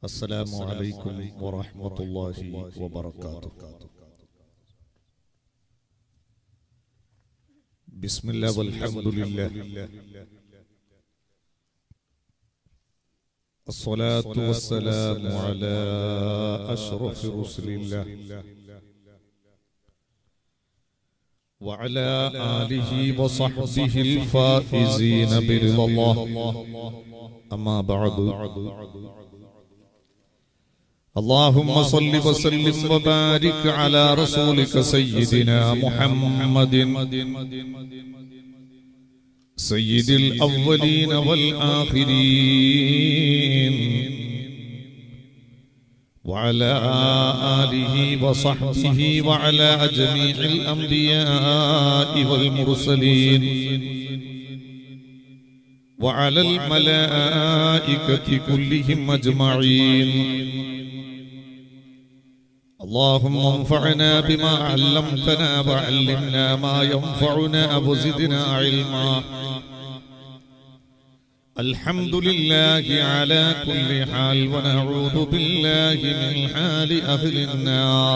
السلام عليكم ورحمة الله وبركاته بسم الله والحمد لله الصلاة والسلام على أشرف رسل الله وعلى آله وصحبه الفائزين برضا الله أما بعد اللهم صل وسلم وبارك على رسولك سيدنا محمد سيد الأولين والآخرين وعلى آله وصحبه وعلى جميع الأنبياء والمرسلين وعلى الملائكة كلهم أجمعين اللهم انفعنا بما علمتنا وعلمنا ما ينفعنا وزدنا علما الحمد لله على كل حال ونعوذ بالله من حال أهل النار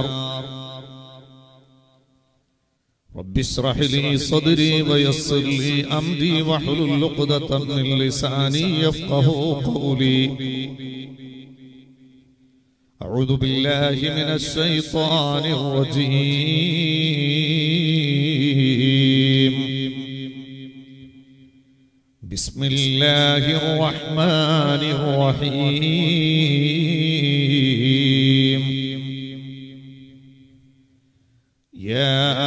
رب اشرح لي صدري ويسر لي أمري واحلل عقدة من لساني يفقه قولي أعوذ بالله من الشيطان الرجيم بسم الله الرحمن الرحيم يا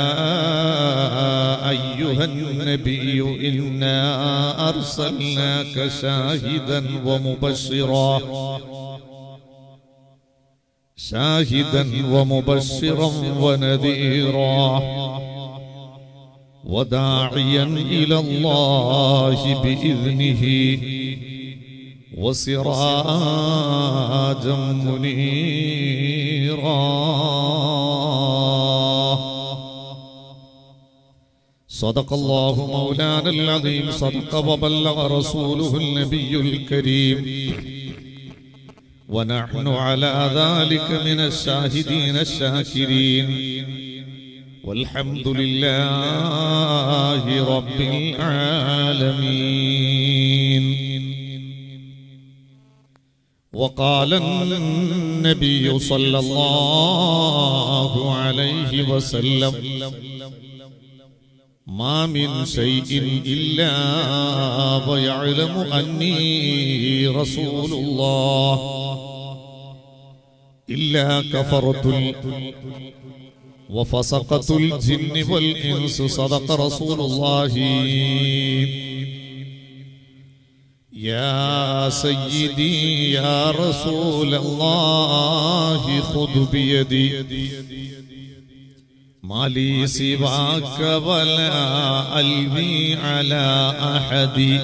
أيها النبي إنا أرسلناك شاهدا ومبشرا شاهدا ومبشرا ونذيرا وداعيا الى الله باذنه وسراجا منيرا صدق الله مولانا العظيم صدق وبلغ رسوله النبي الكريم ونحن على ذلك من الشاهدين الشاكرين والحمد لله رب العالمين وقال النبي صلى الله عليه وسلم ما من شيء إلا ويعلم أني رسول الله إلا كفرت وفسقت الجن والإنس صدق رسول الله يا سيدي يا رسول الله خذ بيدي ما لي سواك ولا ألوي على أحد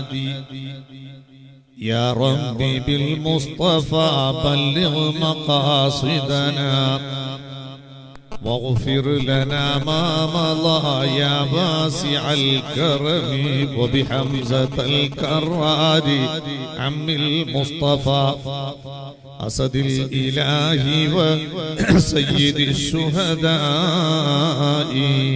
يا ربي بالمصطفى بلغ مقاصدنا واغفر لنا ما مضى يا واسع الكرم وبحمزة الكراد عم المصطفى أسد الإله وسيد الشهداء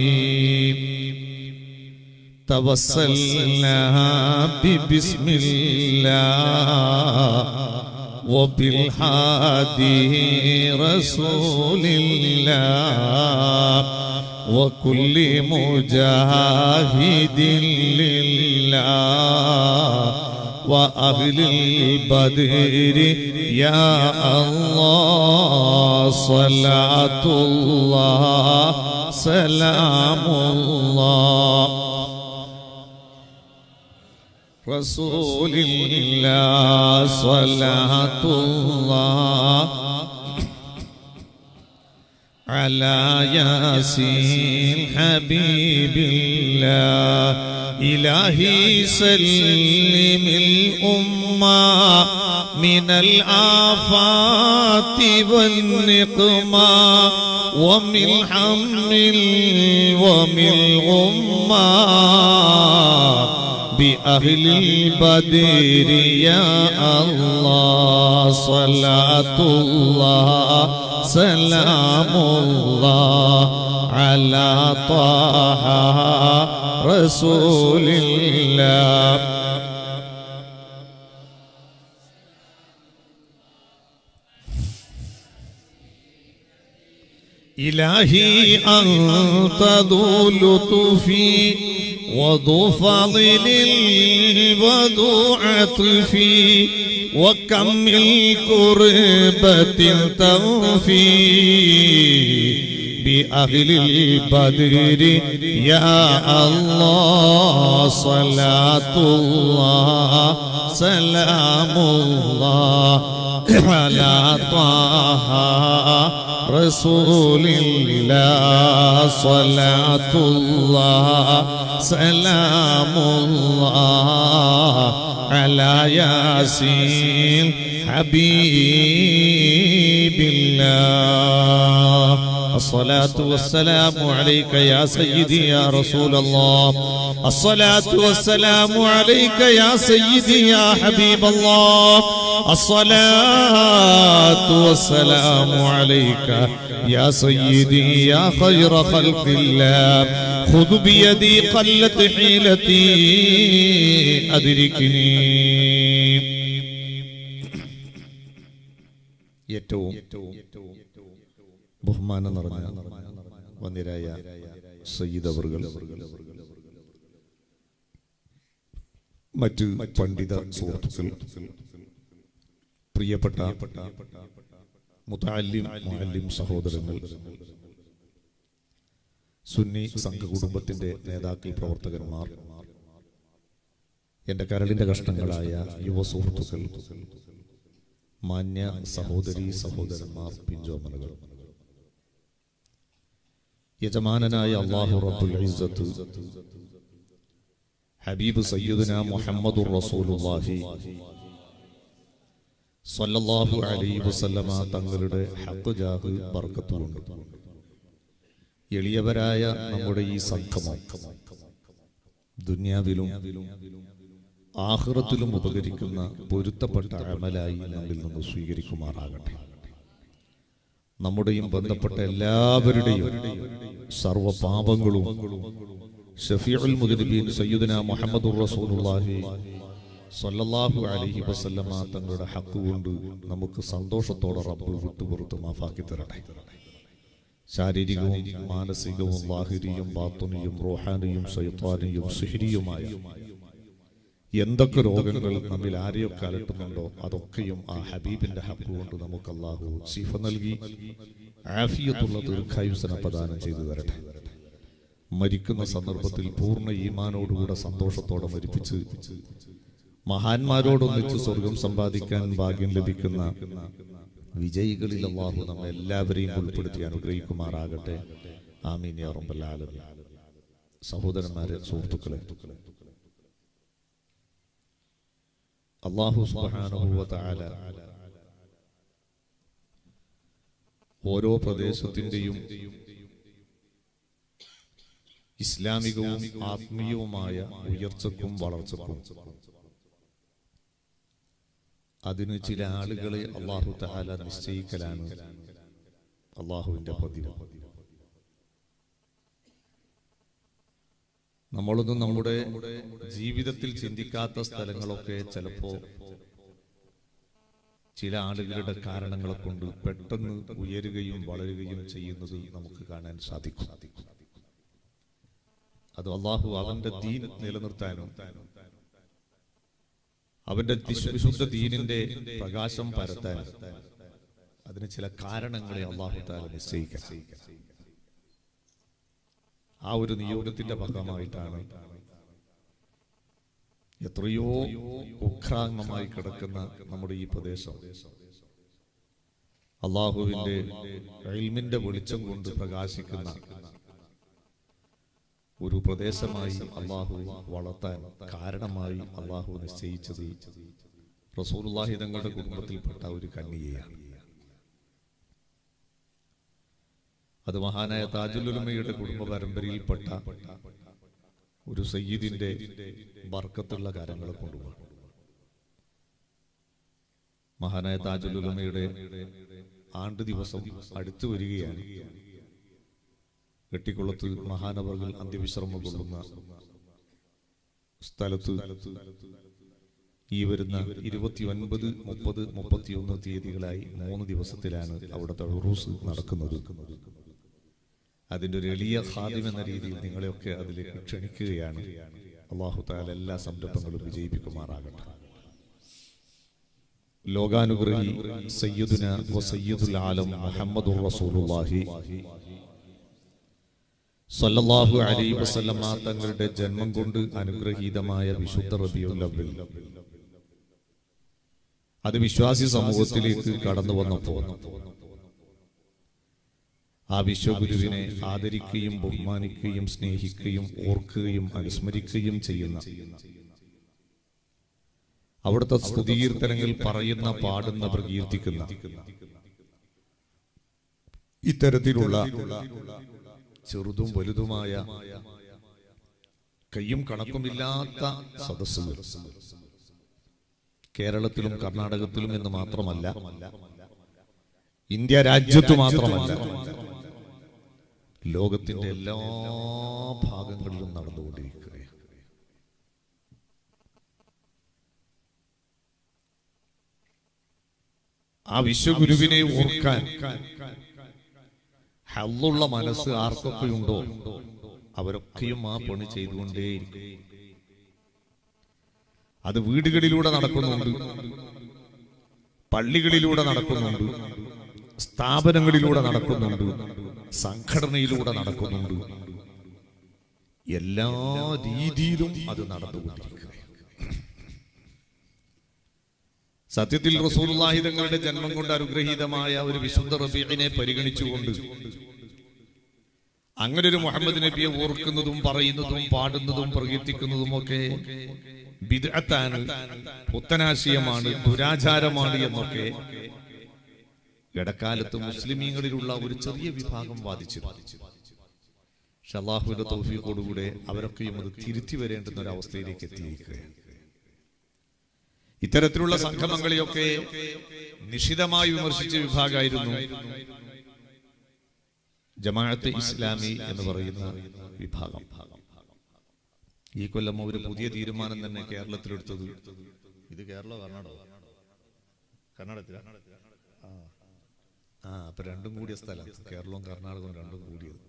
توسلنا ببسم الله وبالحادي رسول الله وكل مجاهد لله وأهل البدر يا الله صلاة الله سلام الله رسول الله صلاة الله على ياسين حبيب الله إلهي سلم الأمة من الآفات والنقمة ومن حمل ومن غمّة بأهل البدر يا الله صلاة الله سلام الله على طه رسول الله إلهي أنت ذو لطف وذو فضل وذو عطف وكم الكربة تنفي بأهل البدر يا الله صلاة الله سلام الله على طه رسول الله صلاة الله سلام الله على ياسين حبيب الله الصلاة والسلام عليك يا سيدي يا رسول الله الصلاة والسلام عليك يا سيدي يا حبيب الله الصلاة والسلام عليك يا سيدي يا خير خلق الله خذ بيدي قلت حيلتي أدركني ഏറ്റവും ബഹുമാനം നിറഞ്ഞ വന്യരായ സയ്യിദ് അവർകൾ മറ്റ് പണ്ഡിത സുഹൃത്തുക്കൾ പ്രിയപ്പെട്ട മുതാലിം മുഅല്ലിം സഹോദരങ്ങൾ സുന്നി സംഘ കുടുംബത്തിന്റെ നേതാക്കൾ പ്രവർത്തകന്മാർ എന്റെ കരളിന്റെ കഷ്ണങ്ങളായ യുവ സുഹൃത്തുക്കൾ മാന്യ സഹോദരി സഹോദരന്മാർ പിഞ്ചോമനുകൾ യജമാനനായ അള്ളാഹു റബ്ബുൽ ഇസ്സത്ത് ഹബീബ് സയ്യിദുന മുഹമ്മദുർ റസൂലുള്ളാഹി സ്വല്ലല്ലാഹു അലൈഹി വസല്ലമ തങ്ങളുടെ ഹഖ് ജാഹ് ബർക്കത്ത് കൊണ്ട് എളിയവരായ നമ്മുടെ ഈ സംഗമം ദുനിയാവിലും ആഹ്റത്തിലും ഉപകരിക്കുന്ന പൊരുത്തപ്പെട്ട അമലായി നമ്മിൽ നിന്ന് സ്വീകരിക്കുമാറാകട്ടെ നമ്മുടെയും ബന്ധപ്പെട്ട എല്ലാവരുടെയും സർവ പാപങ്ങളും ഷഫീഉൽ മുദനിബീൻ സയ്യിദുന മുഹമ്മദുർ റസൂലുള്ളാഹി സ്വല്ലല്ലാഹു അലൈഹി വസല്ലമ തങ്ങളുടെ ഹക്ക് കൊണ്ട് നമുക്ക് സന്തോഷത്തോടെ റബ്ബ് വിട്ടുപുറത്ത് മാഫാക്കി തരട്ടെ ശാരീരികവും മാനസികവും വാഹിരിയും ബാത്തുനിയും റോഹാനിയും സൈത്താനിയും സിഹിരിയുമായ എന്തൊക്കെ രോഗങ്ങൾ നമ്മിൽ ആരെയൊക്കെ അലട്ടുന്നുണ്ടോ അതൊക്കെയും ആ ഹബീബിന്റെ ഹക്ക് കൊണ്ട് നമുക്ക് അള്ളാഹു ശിഫ നൽകി ആഫിയത്തുള്ള ദീർഘായുസന പ്രദാനം ചെയ്തു തരട്ടെ മരിക്കുന്ന സന്ദർഭത്തിൽ പൂർണ്ണ ഈമാനോടുകൂടെ സന്തോഷത്തോടെ മരിപ്പിച്ച് മഹാന്മാരോടൊന്നിച്ച് സ്വർഗം സമ്പാദിക്കാൻ ഭാഗ്യം ലഭിക്കുന്ന വിജയികളിൽ അള്ളാഹു നമ്മെ എല്ലാവരെയും ഉൾപ്പെടുത്തി അനുഗ്രഹിക്കുമാറാകട്ടെ ആമീൻ യാ റബ്ബൽ ആലമീൻ സഹോദരന്മാരെ സുഹൃത്തുക്കളെ അള്ളാഹു സുബ്ഹാനഹു വ തആല ഓരോ പ്രദേശത്തിന്റെയും ഇസ്ലാമികവും ആത്മീയവുമായ ഉയർച്ചക്കും വളർച്ചക്കും അതിന് ചില ആളുകളെ അള്ളാഹു തആല നിശ്ചയിക്കലാണ് അള്ളാഹുവിന്റെ പതിവ് നമ്മളൊന്നും നമ്മുടെ ജീവിതത്തിൽ ചിന്തിക്കാത്ത സ്ഥലങ്ങളൊക്കെ ചിലപ്പോ ചില ആളുകളുടെ കാരണങ്ങളെ കൊണ്ട് പെട്ടെന്ന് ഉയരുകയും വളരുകയും ചെയ്യുന്നത് നമുക്ക് കാണാൻ സാധിക്കും അത് അള്ളാഹു അവന്റെ ദീൻ നിലനിർത്താനും അവന്റെ വിശു- വിശുദ്ധ ദീനിന്റെ പ്രകാശം പരത്താനും അതിന് ചില കാരണങ്ങളെ അള്ളാഹു താല നിശ്ചയിക്കാം ആ ഒരു നിയോഗത്തിന്റെ ഭാഗമായിട്ടാണ് എത്രയോ ഉക്രാമമായി കിടക്കുന്ന നമ്മുടെ ഈ പ്രദേശം അള്ളാഹുവിന്റെ എൽമിന്റെ വെളിച്ചം കൊണ്ട് പ്രകാശിക്കുന്ന ഒരു പ്രദേശമായി അള്ളാഹു വളർത്താൻ കാരണമായി അള്ളാഹു നിശ്ചയിച്ചത് റസൂലുള്ളാഹി തങ്ങളുടെ കുടുംബത്തിൽപ്പെട്ട ഒരു കന്യകയാണ് അത് മഹാനായ താജുലുലമയുടെ കുടുംബ പരമ്പരയിൽപ്പെട്ട ഒരു സയ്യിദിന്റെ ബർക്കത്തുള്ള കാര്യങ്ങളെ കൊണ്ടുപോകാം മഹാനായ താജുലുലമയുടെ ആണ്ട് ദിവസം അടുത്തു വരികയാണ് വെട്ടിക്കുളത്ത് മഹാനവർകൾ അന്ത്യവിശ്രമം കൊള്ളുന്ന സ്ഥലത്ത് ഈ വരുന്ന ഇരുപത്തി ഒൻപത് മുപ്പത് മുപ്പത്തിയൊന്ന് തീയതികളായി മൂന്ന് ദിവസത്തിലാണ് അവിടുത്തെ ഉറൂസ് നടക്കുന്നത് അതിന്റെ ഒരു എളിയ ഹാദ്യം എന്ന രീതിയിൽ നിങ്ങളെയൊക്കെ അതിലേക്ക് ക്ഷണിക്കുകയാണ് അള്ളാഹു താല എല്ലാ സംരംഭങ്ങളും വിജയിപ്പിക്കുമാറാകട്ടെ ലോകാനുഗ്രഹി സയ്യിദുന വ സയ്യിദുൽ ആലം മുഹമ്മദുർ റസൂലുള്ളാഹി സല്ലല്ലാഹു അലൈഹി വസല്ലമ തങ്ങളുടെ ജന്മം കൊണ്ട് അനുഗ്രഹീതമായ വിശുദ്ധ റബിയുൽ അവ്വൽ അത് വിശ്വാസി സമൂഹത്തിലേക്ക് കടന്നു വന്നപ്പോൾ ആ വിശ്വഗുരുവിനെ ആദരിക്കുകയും ബഹുമാനിക്കുകയും സ്നേഹിക്കുകയും ഓർക്കുകയും അനുസ്മരിക്കുകയും ചെയ്യുന്ന അവിടുത്തെ സ്തുതികീർത്തനങ്ങൾ പറയുന്ന പാടുന്ന പ്രകീർത്തിക്കുന്ന ഇത്തരത്തിലുള്ള ചെറുതും വലുതുമായ കയ്യും കണക്കുമില്ലാത്ത സദസ്സുകൾ കേരളത്തിലും കർണാടകത്തിലും എന്ന് മാത്രമല്ല ഇന്ത്യ രാജ്യത്തു മാത്രമല്ല ലോകത്തിന്റെ എല്ലാ ഭാഗങ്ങളിലും നടന്നുകൊണ്ടിരിക്കുകയാണ് ആ വിശ്വഗുരുവിനെ ഓർക്കാൻ ഹല്ലുള്ള മനസ്സ് ആർക്കൊക്കെയുണ്ടോ അവരൊക്കെയും ആ പണി ചെയ്തുകൊണ്ടേയിരിക്കും അത് വീടുകളിലൂടെ നടക്കുന്നുണ്ട് പള്ളികളിലൂടെ നടക്കുന്നുണ്ട് സ്ഥാപനങ്ങളിലൂടെ നടക്കുന്നുണ്ട് സംഘടനയിലൂടെ നടക്കുന്നുണ്ട് എല്ലാ രീതിയിലും അത് നടന്നുകൊണ്ടിരിക്കുക സത്യത്തിൽ റസൂലുള്ളാഹി തങ്ങളുടെ ജന്മം കൊണ്ട് അനുഗ്രഹീതമായ ഒരു വിശുദ്ധ റബീഖിനെ പരിഗണിച്ചുകൊണ്ട് അങ്ങനെ ഒരു മുഹമ്മദ് നബിയെ ഓർക്കുന്നതും പറയുന്നതും പാടുന്നതും പ്രകീർത്തിക്കുന്നതും ഒക്കെ ബിദ്അത്താണ് പുത്തനാശയമാണ് ദുരാചാരമാണ് എന്നൊക്കെ ഇടക്കാലത്ത് മുസ്ലിമീങ്ങളിലുള്ള ഒരു ചെറിയ വിഭാഗം വാദിച്ചു പക്ഷെ അള്ളാഹുവിന്റെ തൗഫീഖോടുകൂടെ അവരൊക്കെയും അത് തിരുത്തി വരേണ്ടുന്ന ഒരു അവസ്ഥയിലേക്ക് എത്തിയിരിക്കുകയാണ് ഇത്തരത്തിലുള്ള സംഗമങ്ങളെയൊക്കെ നിശിതമായി വിമർശിച്ച വിഭാഗമായിരുന്നു ജമാഅത്ത് ഇസ്ലാമി എന്ന് പറയുന്ന വിഭാഗം ഈ കൊല്ലം ഒരു പുതിയ തീരുമാനം തന്നെ കേരളത്തിലെടുത്തത് ഇത് കേരള കർണാടക കർണാടകത്തില ആ അപ്പൊ രണ്ടും കൂടിയ സ്ഥലം കേരളവും കർണാടകവും രണ്ടും കൂടിയത്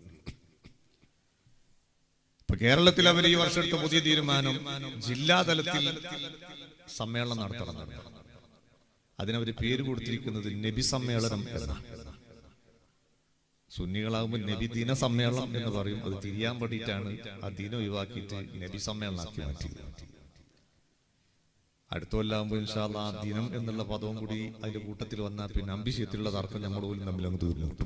ഇപ്പൊ കേരളത്തിൽ അവർ ഈ വർഷം എടുത്ത പുതിയ തീരുമാനം ജില്ലാതലത്തിൽ സമ്മേളനം നടത്തണം അതിനവർ പേര് കൊടുത്തിരിക്കുന്നത് നബി സമ്മേളനം എന്നാണ് സുന്നികളാകുമ്പോൾ നബി ദിന സമ്മേളനം എന്ന് പറയും അത് തിരിയാൻ വേണ്ടിയിട്ടാണ് ആ ദിനം ഒഴിവാക്കിയിട്ട് നബി സമ്മേളനമാക്കി മാറ്റിയത് അടുത്ത കൊല്ലാകുമ്പോൾ ഇൻഷാല്ല ആ ദിനം എന്നുള്ള പദവും കൂടി അതിന്റെ കൂട്ടത്തിൽ വന്നാൽ പിന്നെ അമ്പിശയത്തിലുള്ള തർക്കം നമ്മൾ പോലും തമ്മിൽ അങ്ങ് തീർന്നു കിട്ടും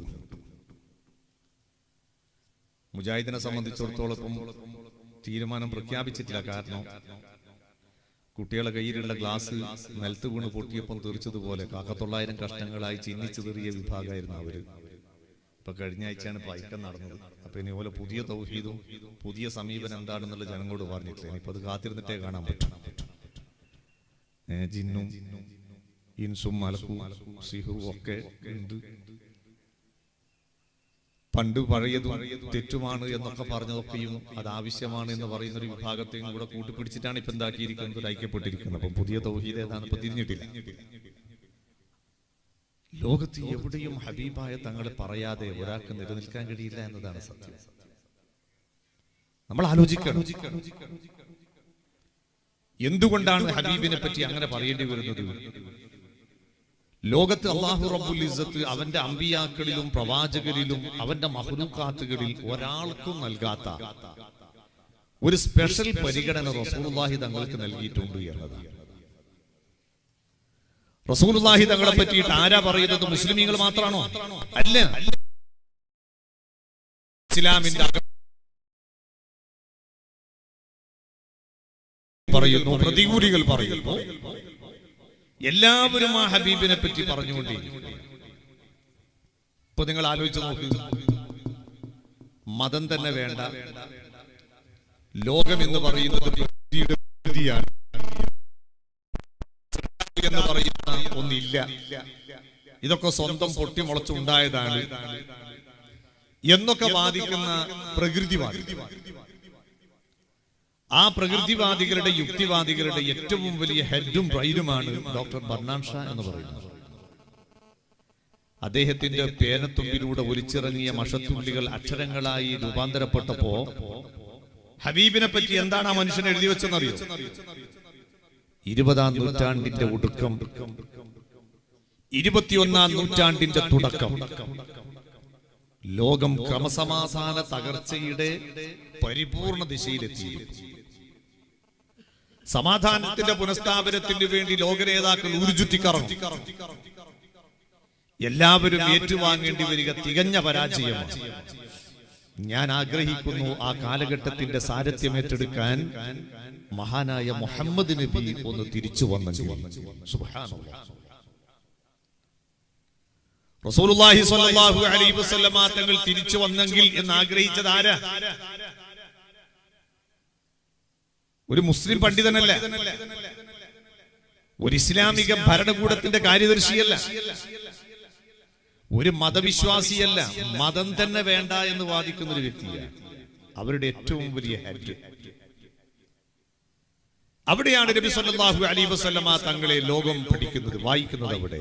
മുജാഹിദിനെ സംബന്ധിച്ചിടത്തോളം ഇപ്പം തീരുമാനം പ്രഖ്യാപിച്ചിട്ടില്ല കാരണം കുട്ടികളെ കയ്യിലുള്ള ഗ്ലാസ് നിലത്ത് വീണ് പൊട്ടിയപ്പം തീർച്ചതുപോലെ കാക്കത്തൊള്ളായിരം കഷ്ണങ്ങളായി ചിഹ്നിച്ചു തെറിയ വിഭാഗമായിരുന്നു അവര് ഇപ്പൊ കഴിഞ്ഞ ആഴ്ചയാണ് പൈക്കം നടന്നത് അപ്പൊ ഇനി പോലെ പുതിയ തൗഹീദും പുതിയ സമീപനം എന്താണെന്നുള്ള ജനങ്ങളോട് പറഞ്ഞിട്ടില്ല ഇനിയിപ്പോ അത് കാത്തിരുന്നിട്ടേ കാണാൻ പറ്റും ഏ, ജിന്നും ഇൻസും മലക്കും സിഹുവും ഒക്കെ ഉണ്ട് പണ്ട് പഴയതും തെറ്റുമാണ് എന്നൊക്കെ പറഞ്ഞതൊക്കെയും അത് ആവശ്യമാണ് എന്ന് പറയുന്ന ഒരു വിഭാഗത്തെയും കൂടെ കൂട്ടിപ്പിടിച്ചിട്ടാണ് ഇപ്പൊ എന്താക്കിയിരിക്കുന്നത് ഒരു ഐക്യപ്പെട്ടിരിക്കുന്നത് അപ്പം പുതിയ തൗഹീദ് ഏതാണ് ഇപ്പൊ തിരിഞ്ഞിട്ടില്ല ലോകത്ത് എവിടെയും ഹബീബായ തങ്ങളെ പറയാതെ ഒരാൾക്ക് നിലനിൽക്കാൻ കഴിയില്ല എന്നതാണ് സത്യം നമ്മൾ ആലോചിക്കണം എന്തുകൊണ്ടാണ് ഹബീബിനെ പറ്റി അങ്ങനെ പറയേണ്ടി വരുന്നത് ലോകത്ത് അള്ളാഹു റബ്ബുൽ ഇസ്സത്ത് അവന്റെ അമ്പിയാക്കളിലും പ്രവാചകരിലും അവന്റെ മഹ്ലൂക്കാത്തുകളിൽ ഒരാൾക്കും നൽകാത്ത ഒരു സ്പെഷ്യൽ പരിഗണന റസൂലുള്ളാഹി തങ്ങൾക്ക് നൽകിയിട്ടുണ്ട് എന്നതാണ് റസൂലുള്ളാഹി തങ്ങളെ പറ്റിയിട്ട് ആരാ പറയുന്നത് മുസ്ലിമീങ്ങൾ മാത്രമാണോ അല്ല ഇസ്ലാമിന്റെ അക- പറയുന്നു പ്രതികൂലികൾ പറയുന്നു എല്ലാവരും ആ ഹബീബിനെ പറ്റി പറഞ്ഞുകൊണ്ടിരിക്കും ഇപ്പൊ നിങ്ങൾ ആലോചിച്ച് നോക്ക് മതം തന്നെ വേണ്ട ലോകം എന്ന് പറയുന്നത് പ്രകൃതിയുടെ വിധിയാണ് എന്ന് പറയുന്ന ഒന്നില്ല ഇതൊക്കെ സ്വന്തം പൊട്ടിമുളച്ചുണ്ടായതാണ് എന്നൊക്കെ വാദിക്കുന്ന പ്രകൃതിവാദി ആ പ്രകൃതിവാദികളുടെ യുക്തിവാദികളുടെ ഏറ്റവും വലിയ ഹെഡും ബ്രൈനുമാണ് ഡോക്ടർ ബർണാൻ ഷാ എന്ന് പറയുന്നത് അദ്ദേഹത്തിന്റെ പേനത്തുമ്പിലൂടെ ഒലിച്ചിറങ്ങിയ മഷത്തുള്ളികൾ അക്ഷരങ്ങളായി രൂപാന്തരപ്പെട്ടപ്പോ ഹബീബിനെ പറ്റി എന്താണ് ആ മനുഷ്യൻ എഴുതി വെച്ചെന്നറിയോ ഇരുപതാം നൂറ്റാണ്ടിന്റെ ഒടുക്കം ഇരുപത്തിയൊന്നാം നൂറ്റാണ്ടിന്റെ തുടക്കം ലോകം ക്രമസമാധാന തകർച്ചയുടെ പരിപൂർണ ദിശയിലെത്തിയിരിക്കും സമാധാനത്തിന്റെ പുനഃസ്ഥാപനത്തിന് വേണ്ടി ലോക നേതാക്കൾ ഊരുചുറ്റിക്കറങ്ങും എല്ലാവരും ഏറ്റുവാങ്ങേണ്ടി വരിക തികഞ്ഞ പരാജയമാണ് ഞാൻ ആഗ്രഹിക്കുന്നു ആ കാലഘട്ടത്തിന്റെ സാരഥ്യം ഏറ്റെടുക്കാൻ മഹാനായ മുഹമ്മദ് നബി ഒന്ന് തിരിച്ചു വന്നെങ്കിൽ സുബ്ഹാനല്ലാഹ്. റസൂലുള്ളാഹി സ്വല്ലല്ലാഹു അലൈഹി വസല്ലമ തങ്ങൾ തിരിച്ചു വന്നെങ്കിൽ എന്ന് ആഗ്രഹിച്ചത് ആരാ ഒരു മുസ്ലിം പണ്ഡിതനല്ല ഒരു ഇസ്ലാമിക ഭരണകൂടത്തിന്റെ കാര്യദർശിയല്ല ഒരു മതവിശ്വാസിയല്ല മതം തന്നെ വേണ്ട എന്ന് വാദിക്കുന്ന ഒരു വ്യക്തിയാണ് അവരുടെ ഏറ്റവും വലിയ ഹെഡ് അവിടെയാണ് നബി സല്ലല്ലാഹു അലൈഹി വസല്ലമ തങ്ങളെ ലോകം പഠിക്കുന്നത് വായിക്കുന്നത് അവിടെ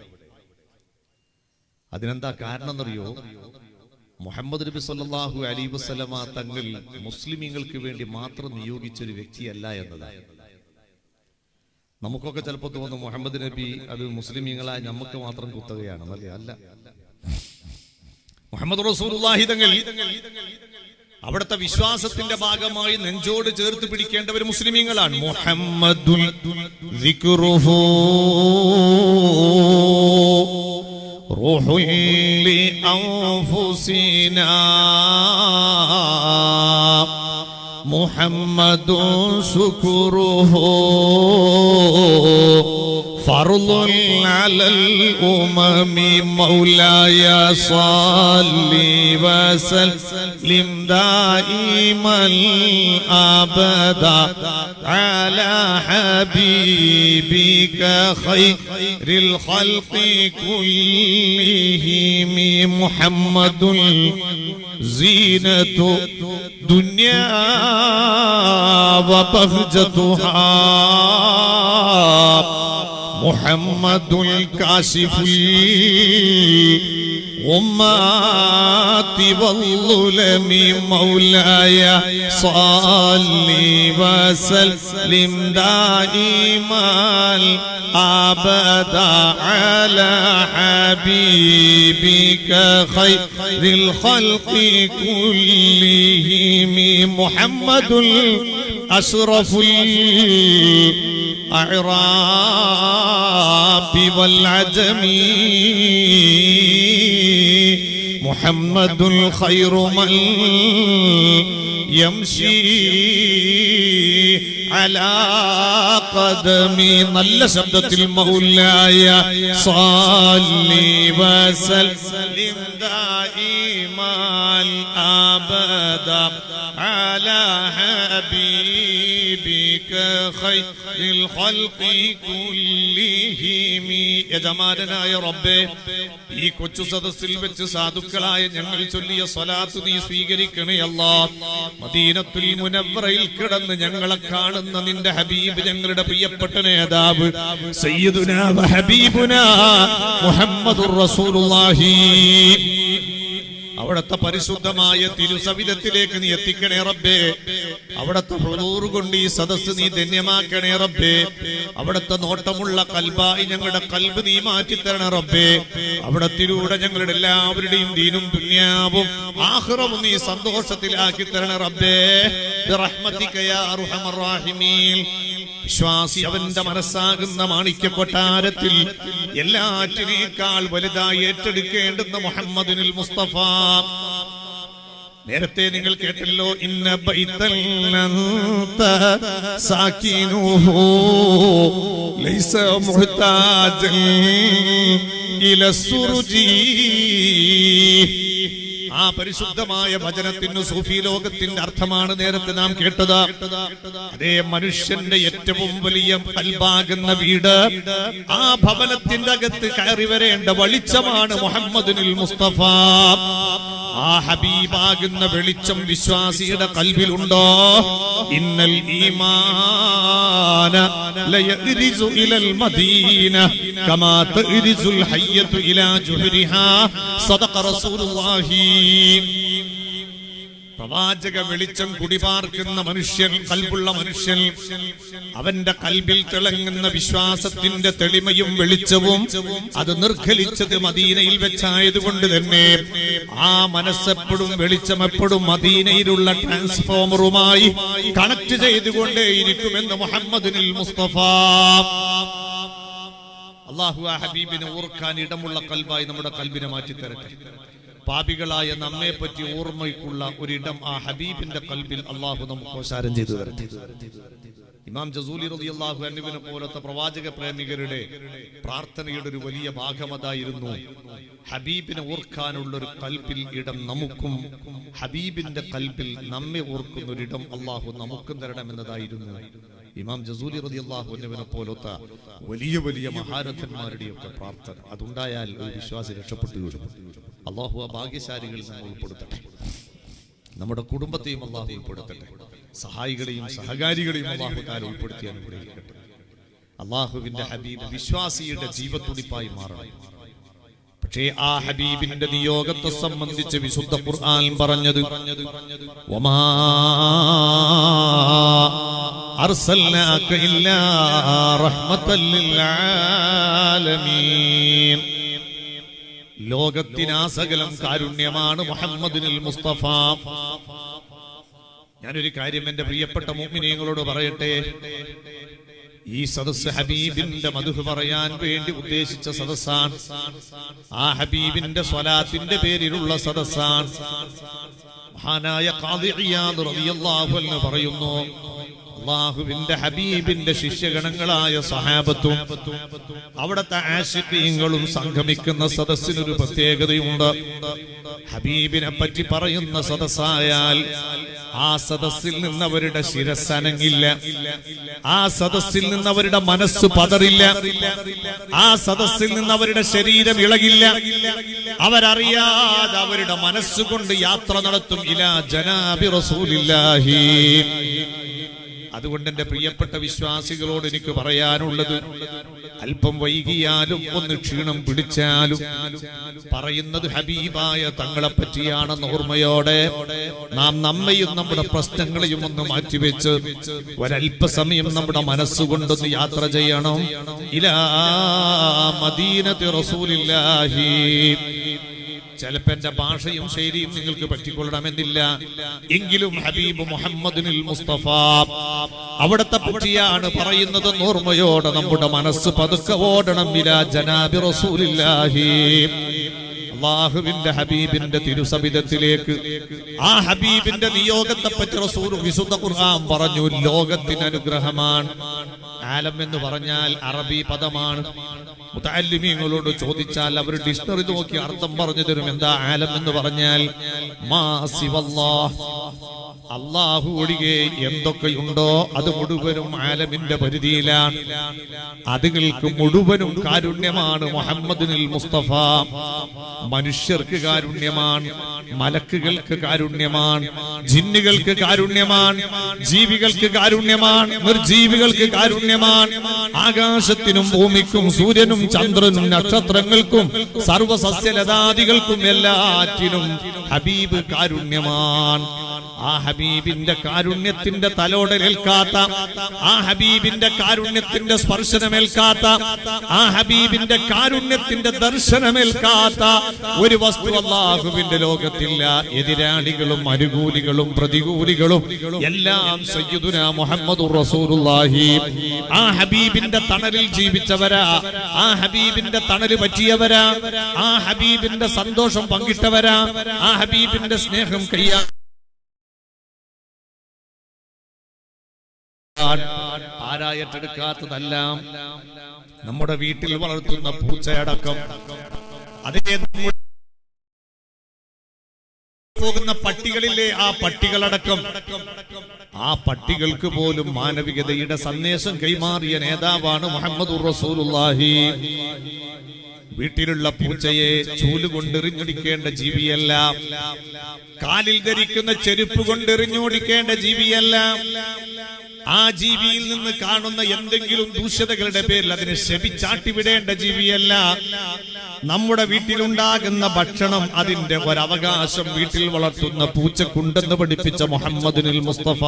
അതിനെന്താ കാരണം എന്നറിയോ മുഹമ്മദ് നബി സല്ലല്ലാഹു അലൈഹി വസല്ലമ തങ്ങൾ മുസ്ലിമീങ്ങൾക്ക് വേണ്ടി മാത്രം നിയോഗിച്ച ഒരു വ്യക്തിയല്ല എന്നതാണ് നമുക്കൊക്കെ ചിലപ്പോൾ തോന്നും മുഹമ്മദ് നബി അത് മുസ്ലിമീങ്ങളായ നമുക്ക് മാത്രം കുത്തകയാണെന്നല്ലേ അല്ല മുഹമ്മദ് റസൂലുള്ളാഹി തങ്ങൾ അവിടുത്തെ വിശ്വാസത്തിന്റെ ഭാഗമായി നെഞ്ചോട് ചേർത്ത് പിടിക്കേണ്ടവർ മുസ്ലിമീങ്ങളാണ് മുഹമ്മദുൽ ദിക്റുഹു റൂഹുൽ ലിഅൻഫുസിനാ محمد شكره فرض على الأمم مولاي صل وسلم دائما أبدا على حبيبك خير الخلق كلهم محمد زينة دنيا وبهجتها محمد الكاشف الأمات والظلم مولاي صل وسلم دائما أبدا على حبيبك خير الخلق كلهم محمد أشرف الأعراب والعجم محمد الخير من يمشي على قدمي നല്ല ശബ്ദത്തിൽ മൗലായ صلي وسلم دائما أبدا على حبيبك خير الخلق كلهم യജമാനായ റബ്ബേ ഈ കൊച്ചു സദസ്സിൽ വെച്ച് സാധുക്കളായ ഞങ്ങൾ ചൊല്ലിയ സ്വലാത്ത് നീ സ്വീകരിക്കണേ അല്ലാ മദീനത്തുൽ മുനവ്വറയിൽ കിടന്ന് ഞങ്ങളെ കാണുന്ന നിന്റെ ഹബീബ് ഞങ്ങളുടെ പ്രിയപ്പെട്ട നേതാവ് സയ്യിദുന വ ഹബീബുന മുഹമ്മദുർ റസൂലുള്ളാഹി അവിടത്തെ പരിശുദ്ധമായ തിരുസവിധത്തിലേക്ക് നീ എത്തിക്കണേ റബ്ബേ അവിടത്തെ ഹുളൂർ കൊണ്ട് ഈ സദസ്സ് നീ ധന്യമാക്കണേ റബ്ബേ അവിടത്തെ നോട്ടമുള്ള കൽബായി ഞങ്ങളുടെ കൽബ് നീ മാറ്റിത്തരണേ റബ്ബേ അവിടത്തിലൂടെ ഞങ്ങളുടെ എല്ലാവരുടെയും ദീനും ദുന്യാവും ആഹ്റവും നീ സന്തോഷത്തിലാക്കി തരണേ റബ്ബേ ബിറഹ്മതിക യാ അർഹമർ റാഹിമീൻ വിശ്വാസി അവന്റെ മനസ്സാകുന്ന മാണിക്യ കൊട്ടാരത്തിൽ എല്ലാറ്റിനേക്കാൾ വലുതായി ഏറ്റെടുക്കേണ്ടുന്ന മുഹമ്മദിനുൽ മുസ്തഫ നേരത്തെ നിങ്ങൾ കേട്ടല്ലോ ഇന്ന ബൈത്തല്ലന്ത സാക്കിനുഹു ലൈസ മുഹ്താജൻ ഇല സുർജി ആ പരിശുദ്ധമായ വചനത്തിന് സൂഫി ലോകത്തിന്റെ അർത്ഥമാണ് നേരത്തെ നാം കേട്ടത് അതേ മനുഷ്യന്റെ ഏറ്റവും വലിയ കൽബാകുന്ന വീട് ആ ഭവനത്തിന്റെ അകത്ത് കയറി വരേണ്ട വെളിച്ചമാണ് മുഹമ്മദിനിൽ മുസ്തഫ ആ ഹബീബാകുന്ന വെളിച്ചം വിശ്വാസിയുടെ കൽവിലുണ്ടോ ഇന്നൽ ഈമാന ലയഗ്രിസു ഇലൽ മദീന കമാ തഗ്രിസുൽ ഹയ്യത്തു ഇലാ ജുഹരിഹാ സദഖ റസൂലുള്ളാഹി പ്രവാചക വെളിച്ചം കുടിപാർക്കുന്ന മനുഷ്യൻ കൽബുള്ള മനുഷ്യൻ അവന്റെ കൽബിൽ തിളങ്ങുന്ന വിശ്വാസത്തിന്റെ തെളിമയും വെളിച്ചവും അത് നിർഘലിച്ചത് മദീനയിൽ വെച്ചായതുകൊണ്ട് തന്നെ ആ മനസ്സെപ്പോഴും വെളിച്ചം എപ്പോഴും മദീനയിലുള്ള ട്രാൻസ്ഫോമറുമായി കണക്ട് ചെയ്തുകൊണ്ടേയിരിക്കുമെന്ന് മുഹമ്മദിനിൽ മുസ്തഫ അള്ളാഹു ആ ഹബീബിനെ ഓർക്കാൻ ഇടമുള്ള കൽബായി നമ്മുടെ കൽബിനെ മാറ്റിത്തരട്ടെ പാപികളായ നമ്മെ പറ്റി ഓർമ്മയ്ക്കുള്ള ഒരിടം ആ ഹബീബിന്റെ കൽബിൽ അള്ളാഹു നമുക്ക് ഓശാരം ചെയ്തു തരട്ടെ ഇമാം ജസൂലി റതി അള്ളാഹു അനുവിനെ പോലത്തെ പ്രവാചക പ്രേമികരുടെ പ്രാർത്ഥനയുടെ ഒരു വലിയ ഭാഗമതായിരുന്നു ഹബീബിനെ ഓർക്കാനുള്ള ഒരു കൽബിൽ ഇടം നമുക്കും ഹബീബിന്റെ കൽബിൽ നമ്മെ ഓർക്കുന്ന ഒരിടം അള്ളാഹു നമുക്കും തരണമെന്നതായിരുന്നു ഇമാം ജസൂലി റതി അള്ളാഹു എന്നിവനെ പോലത്തെ വലിയ വലിയ മഹാരഥന്മാരുടെയൊക്കെ പ്രാർത്ഥന അതുണ്ടായാൽ ഒരു വിശ്വാസി രക്ഷപ്പെട്ടു വിടും അള്ളാഹു ആ ഭാഗ്യശാലികളിൽ നമ്മൾ ഉൾപ്പെടുത്തട്ടെ നമ്മുടെ കുടുംബത്തെയും അള്ളാഹു ഉൾപ്പെടുത്തട്ടെ സഹായികളെയും സഹകാരികളെയും അള്ളാഹു താൻ ഉൾപ്പെടുത്തി അനുഗ്രഹിക്കട്ടെ അള്ളാഹുവിന്റെ ഹബീബ് വിശ്വാസിയുടെ ജീവത്തുടിപ്പായി മാറണം പക്ഷേ ആ ഹബീബിന്റെ നിയോഗത്തെ സംബന്ധിച്ച് വിശുദ്ധ ഖുർആൻ പറഞ്ഞത് വമാ അർസൽനാക ഇല്ലാ റഹ്മത്തൽ ലിൽ ആലമീൻ ലോകത്തിനാസകലം കാരുണ്യമാണ് മുഹമ്മദിനിൽ മുസ്തഫ ഞാനൊരു കാര്യം എന്റെ പ്രിയപ്പെട്ട മോമിനിയങ്ങളോട് പറയട്ടെ ഈ സദസ് ഹബീബിന്റെ മധു പറയാൻ വേണ്ടി ഉദ്ദേശിച്ച സദസ്സാണ് ആ ഹബീബിന്റെ സ്വലാത്തിന്റെ പേരിലുള്ള സദസ്സാണ് മഹാനായ ഖാദി ഇയാദ് റളിയല്ലാഹു അൻഹു പറയുന്നു അള്ളാഹുവിന്റെ ഹബീബിന്റെ ശിഷ്യഗണങ്ങളായ സഹാബത്തും അവിടുത്തെ ആശിക്കീങ്ങളും സംഗമിക്കുന്ന സദസ്സിനൊരു പ്രത്യേകതയുണ്ട് ഹബീബിനെ പറ്റി പറയുന്ന സദസ്സായാൽ ആ സദസ്സിൽ നിന്ന് അവരുടെ ശിരസ്സനങ്ങില്ല ആ സദസ്സിൽ നിന്ന് അവരുടെ മനസ്സ് പതറില്ല ആ സദസ്സിൽ നിന്ന് അവരുടെ ശരീരം ഇളകില്ല അവരറിയാതെ അവരുടെ മനസ്സുകൊണ്ട് യാത്ര നടത്തും ഇലാ ജനാബി റസൂലില്ലാഹി അതുകൊണ്ട് എന്റെ പ്രിയപ്പെട്ട വിശ്വാസികളോട് എനിക്ക് പറയാനുള്ളത് അല്പം വൈകിയാലും ഒന്ന് ക്ഷീണം പിടിച്ചാലും പറയുന്നത് ഹബീബായ തങ്ങളെ പറ്റിയാണെന്ന ഓർമ്മയോടെ നാം നമ്മയും നമ്മുടെ പ്രശ്നങ്ങളെയും ഒന്ന് മാറ്റിവെച്ച് ഒരല്പസമയം നമ്മുടെ മനസ്സുകൊണ്ടൊന്ന് യാത്ര ചെയ്യണം ഇലാ മദീനത്തി റസൂലില്ലാഹി ചിലപ്പോ എന്റെ ഭാഷയും ശൈലിയും നിങ്ങൾക്ക് പറ്റിക്കൊള്ളണമെന്നില്ല എങ്കിലും ഹബീബ് മുഹമ്മദിനിൽ മുസ്തഫ അവിടത്തെ പറ്റിയാണ് പറയുന്നത് ഓർമ്മയോടെ നമ്മുടെ മനസ്സ് പതുക്കെ ഓടണം ഇല ജനാബി റസൂലില്ലാഹി അള്ളാഹുവിന്റെ ഹബീബിന്റെ തിരുസബിതത്തിലേക്ക് ആ ഹബീബിന്റെ നിയോഗത്തെ പറ്റി റസൂൽ വിശുദ്ധ ഖുർആൻ പറഞ്ഞു ലോകത്തിന് അനുഗ്രഹമാണ് ആലം എന്ന് പറഞ്ഞാൽ അറബി പദമാണ് മുത്തല്ലിമീങ്ങളോട് ചോദിച്ചാൽ അവർ ഡിക്ഷണറി നോക്കി അർത്ഥം പറഞ്ഞു തരും എന്താ ആലം എന്ന് പറഞ്ഞാൽ മാ സിവല്ലാഹ് അള്ളാഹു ഒഴികെ എന്തൊക്കെയുണ്ടോ അത് മുഴുവനും ആലമിന്റെ പരിധിയിലാണ് അതുകൾക്ക് മുഴുവനും കാരുണ്യമാണ് മുഹമ്മദിനിൽ മുസ്തഫ മനുഷ്യർക്ക് കാരുണ്യമാണ് മലക്കുകൾക്ക് കാരുണ്യമാണ് ജിന്നുകൾക്ക് കാരുണ്യമാണ് ജീവികൾക്ക് കാരുണ്യമാണ് നിർജീവികൾക്ക് കാരുണ്യമാണ് ആകാശത്തിനും ഭൂമിക്കും സൂര്യനും ചന്ദ്രനും നക്ഷത്രങ്ങൾക്കും സർവസസ്യലതാദികൾക്കും എല്ലാറ്റിനും ഹബീബ് കാരുണ്യമാണ് ആ ഹബീബിന്റെ കാരുണ്യത്തിന്റെ തലോടലേൽക്കാത്ത ആ ഹബീബിന്റെ കാരുണ്യത്തിന്റെ സ്പർശനമേൽക്കാത്ത ആ ഹബീബിന്റെ കാരുണ്യത്തിന്റെ ദർശനമേൽക്കാത്ത ഒരു വസ്തു അള്ളാഹുവിന്റെ ലോകത്തില്ല എതിരാളികളും അനുകൂലികളും പ്രതികൂലികളും എല്ലാം സയ്യിദുന മുഹമ്മദ് റസൂലുള്ളാഹി ആ ഹബീബിന്റെ തണലിൽ ജീവിച്ചവരാ ആ ഹബീബിന്റെ തണല് പറ്റിയവരാ ആ ഹബീബിന്റെ സന്തോഷം പങ്കിട്ടവരാ ആ ഹബീബിന്റെ സ്നേഹം കയ്യാ ആരായിട്ടെടുക്കാത്തതെല്ലാം നമ്മുടെ വീട്ടിൽ വളർത്തുന്ന പൂച്ചയടക്കം അതേ നമ്മുടെ ഓടിപ്പോകുന്ന പട്ടികളില്ലേ ആ പട്ടികളടക്കം ആ പട്ടികൾക്ക് പോലും മാനവികതയുടെ സന്ദേശം കൈമാറിയ നേതാവാണ് മുഹമ്മദ് റസൂലുള്ളാഹി വീട്ടിലുള്ള പൂച്ചയെ ചൂലുകൊണ്ടെറിഞ്ഞൊടിക്കേണ്ട ജീവിയല്ല കാലിൽ ധരിക്കുന്ന ചെരുപ്പ് കൊണ്ടെറിഞ്ഞോടിക്കേണ്ട ജീവിയല്ല ആ ജീവിയിൽ നിന്ന് കാണുന്ന എന്തെങ്കിലും ദൂഷ്യതകളുടെ പേരിൽ അതിനെ ശപിച്ചാട്ടി വിടേണ്ട ജീവിയല്ല നമ്മുടെ വീട്ടിലുണ്ടാകുന്ന ഭക്ഷണം അതിന്റെ ഒരവകാശം വീട്ടിൽ വളർത്തുന്ന പൂച്ചക്കുണ്ടെന്ന് പഠിപ്പിച്ച മുഹമ്മദിനിൽ മുസ്തഫ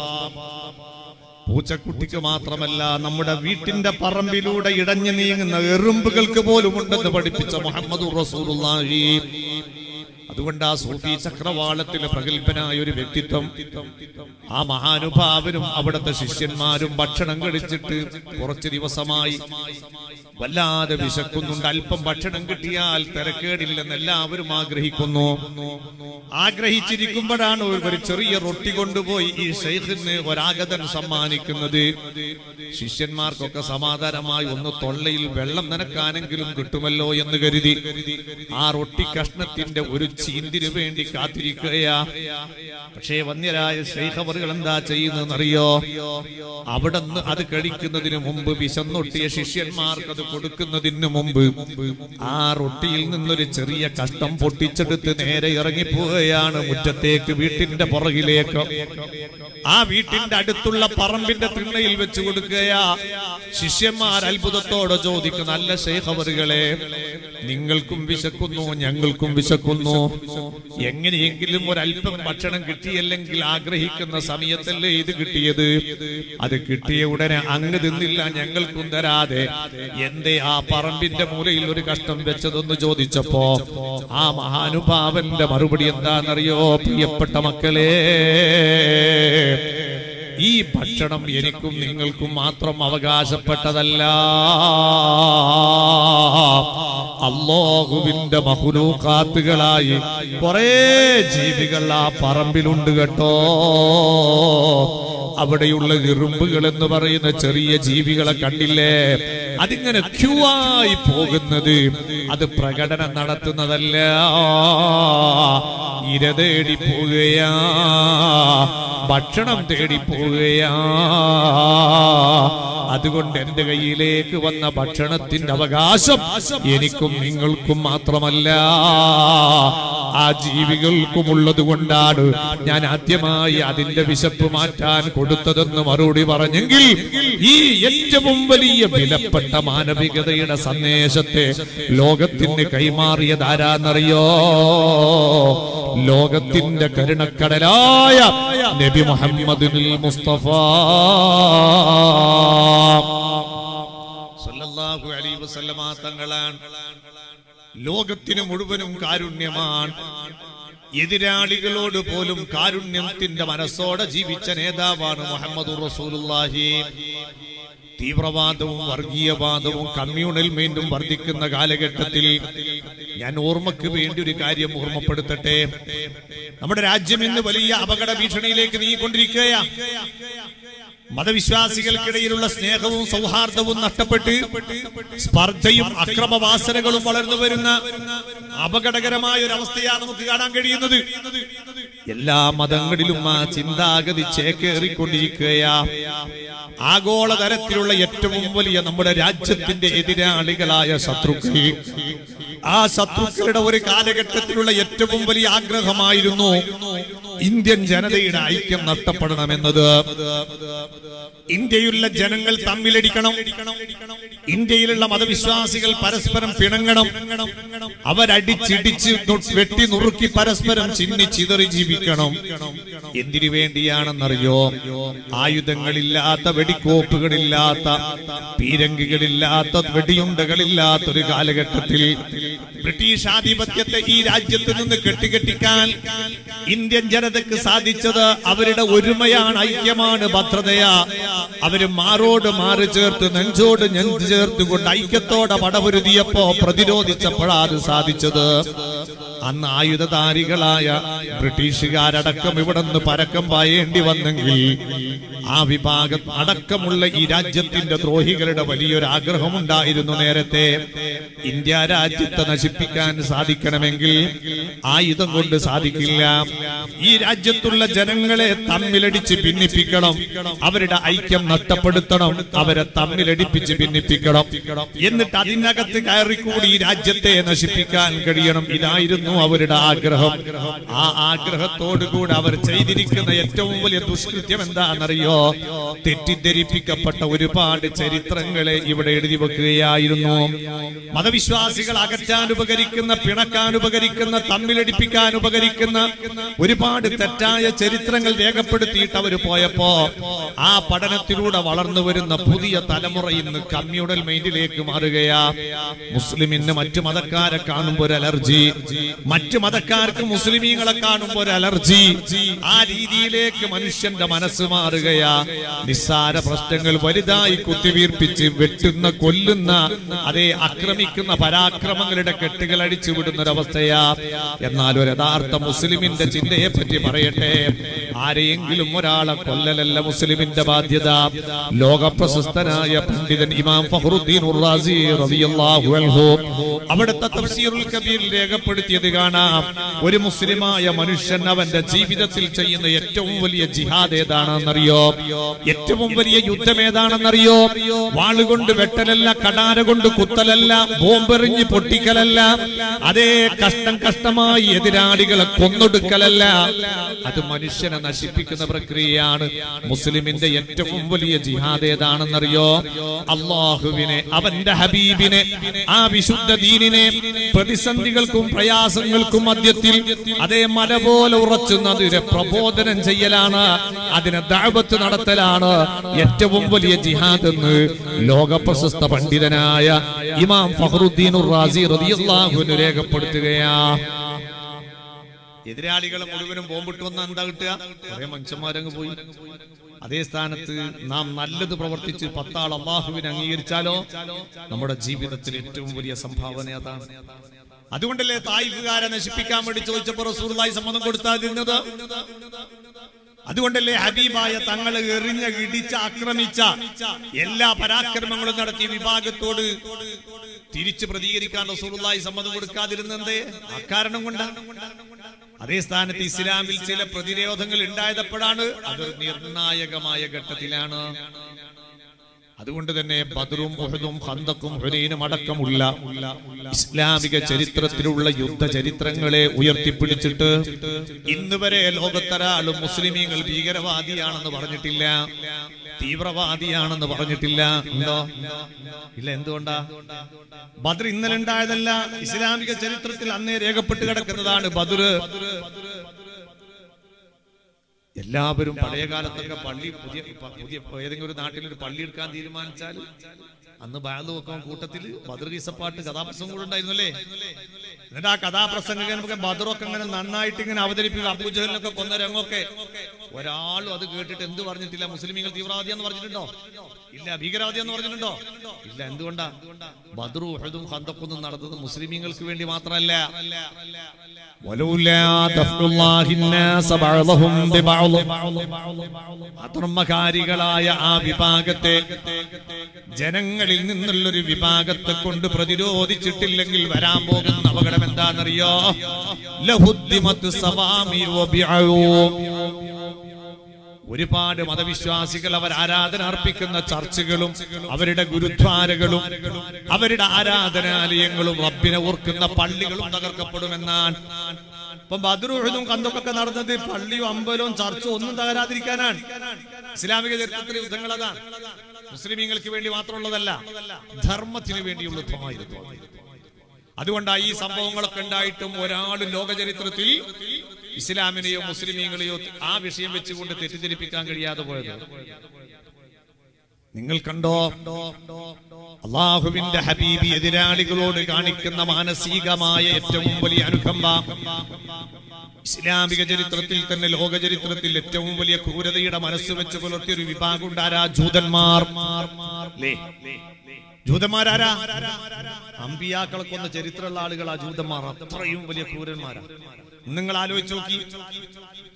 പൂച്ചക്കുട്ടിക്ക് മാത്രമല്ല നമ്മുടെ വീട്ടിന്റെ പറമ്പിലൂടെ ഇടഞ്ഞു നീങ്ങുന്ന എറുമ്പുകൾക്ക് പോലും ഉണ്ടെന്ന് പഠിപ്പിച്ച മുഹമ്മദ് റസൂലുള്ളാഹി അതുകൊണ്ട് ആ സൂഫി ചക്രവാളത്തിലെ പ്രഗത്ഭനായ ഒരു വ്യക്തിത്വം ആ മഹാനുഭാവനും അവിടുത്തെ ശിഷ്യന്മാരും ഭക്ഷണം കഴിച്ചിട്ട് കുറച്ച് ദിവസമായി വല്ലാതെ വിശക്കുന്നുണ്ട് അല്പം ഭക്ഷണം കിട്ടിയാൽ തിരക്കേടില്ലെന്ന് എല്ലാവരും ആഗ്രഹിക്കുന്നു ആഗ്രഹിച്ചിരിക്കുമ്പോഴാണ് ഒരു ഒരു ചെറിയ റൊട്ടി കൊണ്ടുപോയി ഈ ഷെയ്ഖിന് ഒരാഗതൻ സമ്മാനിക്കുന്നത് ശിഷ്യന്മാർക്കൊക്കെ സമാധാനമായി ഒന്ന് തൊള്ളയിൽ വെള്ളം നനക്കാനെങ്കിലും കിട്ടുമല്ലോ എന്ന് കരുതി ആ റൊട്ടി കഷ്ണത്തിന്റെ ഒരു ചീന്തിനു വേണ്ടി കാത്തിരിക്കുകയാ പക്ഷേ വന്യരായ ഷെയ്ഖ് അവറുകൾ എന്താ ചെയ്യുന്നതെന്നറിയോ അവിടെ നിന്ന് അത് കഴിക്കുന്നതിന് മുമ്പ് വിശന്നൊട്ടിയ ശിഷ്യന്മാർക്ക് അത് കൊടുക്കുന്നതിന് മുമ്പ് ആ റൊട്ടിയിൽ നിന്നൊരു ചെറിയ കഷ്ടം പൊട്ടിച്ചെടുത്ത് നേരെ ഇറങ്ങിപ്പോവുകയാണ് മുറ്റത്തേക്ക് വീട്ടിന്റെ പുറകിലേക്ക് ആ വീട്ടിന്റെ അടുത്തുള്ള പറമ്പിന്റെ തിണ്ണയിൽ വെച്ച് കൊടുക്കുകയാ ശിഷ്യന്മാർ അത്ഭുതത്തോടെ ചോദിക്കും നല്ല ശേഖവറുകളെ നിങ്ങൾക്കും വിശക്കുന്നു ഞങ്ങൾക്കും വിശക്കുന്നു എങ്ങനെയെങ്കിലും ഒരല്പം ഭക്ഷണം കിട്ടിയല്ലെങ്കിൽ ആഗ്രഹിക്കുന്ന സമയത്തല്ലേ ഇത് കിട്ടിയത് അത് കിട്ടിയ ഉടനെ അങ്ങ് തിന്നില്ല ഞങ്ങൾക്കും തരാതെ എന്തേ ആ പറമ്പിന്റെ മൂലയിൽ ഒരു കഷ്ടം വെച്ചതെന്ന് ചോദിച്ചപ്പോ ആ മഹാനുഭാവന്റെ മറുപടി എന്താണെന്നറിയോ പ്രിയപ്പെട്ട മക്കളെ ഈ ഭക്ഷണം എനിക്കും നിങ്ങൾക്കും മാത്രം അവകാശപ്പെട്ടതല്ല അള്ളാഹുവിന്റെ മഹുലൂക്കാത്തുകളായി കുറേ ജീവികൾ ആ പറമ്പിലുണ്ട് കേട്ടോ അവിടെയുള്ള എറുമ്പുകൾ എന്ന് പറയുന്ന ചെറിയ ജീവികളെ കണ്ടില്ലേ അതിങ്ങനെ ക്യൂ ആയി പോകുന്നത് അത് പ്രകടനം നടത്തുന്നതല്ല ഇര തേടി പോവുകയാ ഭക്ഷണം തേടി പോവുകയാ അതുകൊണ്ട് എന്റെ കയ്യിലേക്ക് വന്ന ഭക്ഷണത്തിന്റെ അവകാശം എനിക്കും നിങ്ങൾക്കും മാത്രമല്ല ആ ജീവികൾക്കുമുള്ളത് കൊണ്ടാണ് ഞാൻ ആദ്യമായി അതിന്റെ വിശപ്പ് മാറ്റാൻ കൊടുത്തതെന്ന് മറുപടി പറഞ്ഞെങ്കിൽ ഈ ഏറ്റവും വലിയ വിലപ്പെട്ട മാനവികതയുടെ സന്ദേശത്തെ ലോകത്തിന് കൈമാറിയത് ആരാന്നറിയോ ലോകത്തിന്റെ കരുണക്കടലായ നബി മുഹമ്മദ് മുസ്തഫ സല്ലല്ലാഹു അലൈഹി വസല്ലമ തങ്ങളാണ് ലോകത്തിന് മുഴുവനും കാരുണ്യമാണ് എതിരാളികളോട് പോലും കാരുണ്യത്തിന്റെ മനസ്സോടെ ജീവിച്ച നേതാവാണ് മുഹമ്മദ് റസൂലുള്ളാഹി തീവ്രവാദവും വർഗീയവാദവും കമ്മ്യൂണൽ മൈൻഡും വർദ്ധിക്കുന്ന കാലഘട്ടത്തിൽ ഞാൻ ഓർമ്മക്ക് വേണ്ടി ഒരു കാര്യം ഓർമ്മപ്പെടുത്തട്ടെ നമ്മുടെ രാജ്യം ഇന്ന് വലിയ അപകട ഭീഷണിയിലേക്ക് നീങ്ങിക്കൊണ്ടിരിക്കുകയാ മതവിശ്വാസികൾക്കിടയിലുള്ള സ്നേഹവും സൗഹാർദ്ദവും നഷ്ടപ്പെട്ട് സ്പർദ്ധയും അക്രമവാസനകളും വളർന്നു വരുന്ന അപകടകരമായ ഒരു അവസ്ഥയാണ് നമുക്ക് കാണാൻ കഴിയുന്നത് എല്ലാ മതങ്ങളിലും ആ ചിന്താഗതി ചേക്കേറിക്കൊണ്ടിരിക്കുകയാ ആഗോളതരത്തിലുള്ള ഏറ്റവും വലിയ നമ്മുടെ രാജ്യത്തിന്റെ എതിരാളികളായ ശത്രുക്കൾ ആ ശത്രുക്കളുടെ ഒരു കാലഘട്ടത്തിലുള്ള ഏറ്റവും വലിയ ആഗ്രഹമായിരുന്നു ഇന്ത്യൻ ജനതയുടെ ഐക്യം നഷ്ടപ്പെടണമെന്നത് ഇന്ത്യയിലുള്ള ജനങ്ങൾ തമ്മിലടിക്കണം ഇന്ത്യയിലുള്ള മതവിശ്വാസികൾ പരസ്പരം പിണങ്ങണം അവരടിച്ചിടിച്ച് നു- വെട്ടി നുറുക്കി പരസ്പരം ചിന്നി ചിതറി ജീവിക്കണം എന്തിനു വേണ്ടിയാണെന്നറിയോ ആയുധങ്ങളില്ലാത്ത വെടിക്കോപ്പുകളില്ലാത്ത പീരങ്കികളില്ലാത്ത വെടിയുണ്ടകളില്ലാത്ത ഒരു കാലഘട്ടത്തിൽ ബ്രിട്ടീഷ് ആധിപത്യത്തെ ഈ രാജ്യത്ത് നിന്ന് കെട്ടിക്കെട്ടിക്കാൻ ഇന്ത്യൻ ജനതയ്ക്ക് സാധിച്ചത് അവരുടെ ഒരുമയാണ് ഐക്യമാണ് ഭദ്രതയാ അവര് മാറോട് മാറി ചേർത്ത് നെഞ്ചോട് നെഞ്ച് ചേർത്തുകൊണ്ട് ഐക്യത്തോടെ പടപൊരുതിയപ്പോ പ്രതിരോധിച്ചപ്പോഴാ അത് സാധിച്ചത് അന്ന് ആയുധധാരികളായ ബ്രിട്ടീഷുകാരടക്കം ഇവിടെ നിന്ന് പരക്കം പായേണ്ടി വന്നെങ്കിൽ ആ വിഭാഗം അടക്കമുള്ള ഈ രാജ്യത്തിന്റെ ദ്രോഹികളുടെ വലിയൊരു ആഗ്രഹമുണ്ടായിരുന്നു നേരത്തെ ഇന്ത്യ രാജ്യത്തെ നശിപ്പിക്കാൻ സാധിക്കണമെങ്കിൽ ആയുധം കൊണ്ട് സാധിക്കില്ല ഈ രാജ്യത്തുള്ള ജനങ്ങളെ തമ്മിലടിച്ച് ഭിന്നിപ്പിക്കണം അവരുടെ ഐക്യം നഷ്ടപ്പെടുത്തണം അവരെ തമ്മിലടിപ്പിച്ച് ഭിന്നിപ്പിക്കണം എന്നിട്ട് അതിനകത്ത് കയറിക്കൂടി ഈ രാജ്യത്തെ നശിപ്പിക്കാൻ കഴിയണം ഇതായിരുന്നു അവരുടെ ആഗ്രഹം ആ ആഗ്രഹത്തോടുകൂടി അവർ ചെയ്തിരിക്കുന്ന ഏറ്റവും വലിയ ദുഷ്കൃത്യം എന്താണെന്നറിയോ തെറ്റിദ്ധരിപ്പിക്കപ്പെട്ട ഒരുപാട് ചരിത്രങ്ങളെ ഇവിടെ എഴുതി വെക്കുകയായിരുന്നു മതവിശ്വാസികൾ അകറ്റാൻ ഉപകരിക്കുന്ന പിണക്കാൻ ഉപകരിക്കുന്ന തമ്മിലടിപ്പിക്കാൻ ഉപകരിക്കുന്ന ഒരുപാട് തെറ്റായ ചരിത്രങ്ങൾ രേഖപ്പെടുത്തിയിട്ട് അവർ പോയപ്പോ ആ പഠനത്തിലൂടെ വളർന്നു വരുന്ന പുതിയ തലമുറ ഇന്ന് കമ്മ്യൂണൽ മൈൻഡിലേക്ക് മാറുകയാ മുസ്ലിമിന് മറ്റു മതക്കാരെ കാണുമ്പോൾ ഒരു അലർജി മറ്റു മതക്കാർക്ക് മുസ്ലിമീങ്ങളെ കാണുമ്പോൾ ഒരു അലർജി ആ രീതിയിലേക്ക് മനുഷ്യന്റെ മനസ്സ് മാറുകയാ നിസ്സാര പ്രശ്നങ്ങൾ വലുതായി കുത്തിവീർപ്പിച്ച് വെട്ടുന്ന കൊല്ലുന്ന അതേ ആക്രമിക്കുന്ന പരാക്രമങ്ങളുടെ കെട്ടുകൾ അടിച്ചു വിടുന്ന ഒരവസ്ഥയാ എന്നാൽ ഒരു യഥാർത്ഥ മുസ്ലിമിന്റെ ചിന്തയെ പറ്റി പറയട്ടെ ആരെയെങ്കിലും ഒരാളെ കൊല്ലലല്ല മുസ്ലിമിന്റെ ബാധ്യത ലോകപ്രശസ്തനായ പണ്ഡിതൻ ഇമാം ഫഖറുദ്ദീൻ ഉറാസി റളിയല്ലാഹു അൻഹു അവിടുത്തെ തഫ്സീറുൽ കബീർ രേഖപ്പെടുത്തിയത് കാണാം ഒരു മുസ്ലിമായ മനുഷ്യൻ അവന്റെ ജീവിതത്തിൽ ചെയ്യുന്ന ഏറ്റവും വലിയ ജിഹാദ് ഏതാണെന്നറിയോ ഏറ്റവും വലിയ യുദ്ധം ഏതാണെന്നറിയോ വാളുകൊണ്ട് വെട്ടലല്ല കടാര കൊണ്ട് കുത്തലല്ല ബോംബെറിഞ്ഞ് പൊട്ടിക്കലല്ല അതേ കഷ്ടം കഷ്ടമായി എതിരാളികളെ കൊന്നൊടുക്കലല്ല അത് മനുഷ്യനെ നശിപ്പിക്കുന്ന പ്രക്രിയയാണ് മുസ്ലിമിന്റെ ഏറ്റവും വലിയ ജിഹാദ് ഏതാണെന്നറിയോ അള്ളാഹുവിനെ അവന്റെ ഹബീബിനെ ആ വിശുദ്ധ ദീനിനെ പ്രതിസന്ധികൾക്കും പ്രയാസങ്ങൾക്കും മധ്യത്തിൽ അതേ മല പോലെ ഉറച്ചുന്നതിനെ പ്രബോധനം ചെയ്യലാണ് അതിനെ ദഅവത്ത് നടത്തലാണ് ഏറ്റവും വലിയ ജിഹാദ് എന്ന് ലോകപ്രശസ്ത പണ്ഡിതനായ ഇമാം ഫഖറുദ്ദീൻ റാസി റളിയല്ലാഹു അൻഹു രേഖപ്പെടുത്തുകയാ എതിരാളികളെ മുഴുവനും ബോംബിട്ട് വന്ന എന്താ കിട്ടുക കുറെ മനുഷ്യന്മാരങ്ങ് പോയി അതേ സ്ഥാനത്ത് നാം നല്ലത് പ്രവർത്തിച്ച് പത്താൾ അള്ളാഹുവിനെ അംഗീകരിച്ചാലോ നമ്മുടെ ജീവിതത്തിൽ ഏറ്റവും വലിയ സംഭാവന അതാണ് അതുകൊണ്ടല്ലേ തായിഫുകാരെ നശിപ്പിക്കാൻ വേണ്ടി ചോദിച്ചപ്പോൾ റസൂർലായി സമ്മതം കൊടുത്താതിരുന്നത് അതുകൊണ്ടല്ലേ ഹബീബായ തങ്ങളെ എറിഞ്ഞ ഇടിച്ച ആക്രമിച്ച എല്ലാ പരാക്രമങ്ങളും നടത്തിയ വിഭാഗത്തോട് തിരിച്ചു പ്രതികരിക്കാൻ റസൂലുള്ളാഹി സമ്മതം കൊടുക്കാതിരുന്നത് അക്കാരണം കൊണ്ടാണ് അതേ സ്ഥാനത്ത് ഇസ്ലാമിൽ ചില പ്രതിരോധങ്ങൾ ഉണ്ടായതപ്പോഴാണ് അതൊരു നിർണായകമായ ഘട്ടത്തിലാണ് അതുകൊണ്ട് തന്നെ ബദറും ഉഹദും ഖന്തക്കും ഹുനൈനും അടക്കമുള്ള ഇസ്ലാമിക ചരിത്രത്തിലുള്ള യുദ്ധ ചരിത്രങ്ങളെ ഉയർത്തിപ്പിടിച്ചിട്ട് ഇന്ന് വരെ ലോകത്തൊരാളും മുസ്ലിമീങ്ങൾ ഭീകരവാദിയാണെന്ന് പറഞ്ഞിട്ടില്ല തീവ്രവാദിയാണെന്ന് പറഞ്ഞിട്ടില്ല ഉണ്ടോ ഇല്ല എന്തുകൊണ്ടാ ബദർ ഇന്നലെ ഉണ്ടായതല്ല ഇസ്ലാമിക ചരിത്രത്തിൽ അന്നേ രേഖപ്പെട്ട് കിടക്കുന്നതാണ് ബദർ എല്ലാവരും പഴയ കാലത്തൊക്കെ പള്ളി പുതിയ പ- പുതിയ ഏതെങ്കിലും ഒരു നാട്ടിൽ ഒരു പള്ളി എടുക്കാൻ തീരുമാനിച്ചാൽ അന്ന് ബാലു വെക്കാൻ കൂട്ടത്തിൽ ബദർ ഈസപ്പാട്ട് കഥാപ്രസംഗം കൂടെ ഉണ്ടായിരുന്നു അല്ലേ എന്നിട്ട് ആ കഥാപ്രസംഗകനൊക്കെ ബദറൊക്കെ ഇങ്ങനെ നന്നായിട്ട് ഇങ്ങനെ അവതരിപ്പിക്കും അബൂജഹലിനൊക്കെ കൊന്ന രംഗമൊക്കെ ഒരാളും അത് കേട്ടിട്ട് എന്ത് പറഞ്ഞിട്ടില്ല മുസ്ലിമീങ്ങൾ തീവ്രവാദിയാന്ന് പറഞ്ഞിട്ടുണ്ടോ ഇല്ല ഭീകരവാദിയാന്ന് പറഞ്ഞിട്ടുണ്ടോ ഇല്ല എന്തുകൊണ്ടാ ബദറും ഉഹദും ഖന്തഖൊന്നും നടന്നത് മുസ്ലിമീങ്ങൾക്ക് വേണ്ടി മാത്രമല്ല ولولا دفع الله الناس بعضهم ببعض അധർമ്മകാരികളായ ആ വിഭാഗത്തെ ജനങ്ങളിൽ നിന്നുള്ളൊരു വിഭാഗത്തെ കൊണ്ട് പ്രതിരോധിച്ചിട്ടില്ലെങ്കിൽ വരാൻ പോകുന്ന അപകടം എന്താണെന്നറിയോ ലഹുദ്ദിമത്ത് സവാമി വബിഅഉ. ഒരുപാട് മതവിശ്വാസികൾ അവർ ആരാധന അർപ്പിക്കുന്ന ചർച്ചുകളും അവരുടെ ഗുരുദ്വാരകളും അവരുടെ ആരാധനാലയങ്ങളും റബ്ബിനെ ഓർക്കുന്ന പള്ളികളും തകർക്കപ്പെടുമെന്നാണ് ഇപ്പൊ ബദ്രുഹുദും കന്തൊക്കെ നടന്നത് പള്ളിയും അമ്പലവും ചർച്ചും ഒന്നും തകരാതിരിക്കാനാണ് ഇസ്ലാമിക ചരിത്രത്തിലെ യുദ്ധങ്ങൾ അതാണ് മുസ്ലിമീങ്ങൾക്ക് വേണ്ടി മാത്രമുള്ളതല്ല ധർമ്മത്തിന് വേണ്ടിയുള്ള യുദ്ധമായിരുന്നു അതുകൊണ്ടാണ് ഈ സംഭവങ്ങളൊക്കെ ഉണ്ടായിട്ടും ഒരാളും ലോക ചരിത്രത്തിൽ ഇസ്ലാമിനെയോ മുസ്ലിമീങ്ങളെയോ ആ വിഷയം വെച്ചുകൊണ്ട് തെറ്റിദ്ധരിപ്പിക്കാൻ കഴിയാതെ പോയത് നിങ്ങൾ കണ്ടോ അള്ളാഹുവിന്റെ ഹബീബി എതിരാളികളോട് കാണിക്കുന്ന മാനസികമായ ഏറ്റവും വലിയ അനുകമ്പ ഇസ്ലാമിക ചരിത്രത്തിൽ തന്നെ ലോക ചരിത്രത്തിൽ ഏറ്റവും വലിയ ക്രൂരതയുടെ മനസ്സ് വെച്ച് പുലർത്തിയ ഒരു വിഭാഗം ഉണ്ടാരാ ജൂതന്മാർ ല്ലേ? ജൂതന്മാരാരാ അമ്പിയാക്കളെ കൊന്ന ചരിത്രമുള്ള ആളുകളാ ജൂതന്മാർ അത്രയും വലിയ ക്രൂരന്മാരാ നിങ്ങൾ ആലോചിച്ച് നോക്കി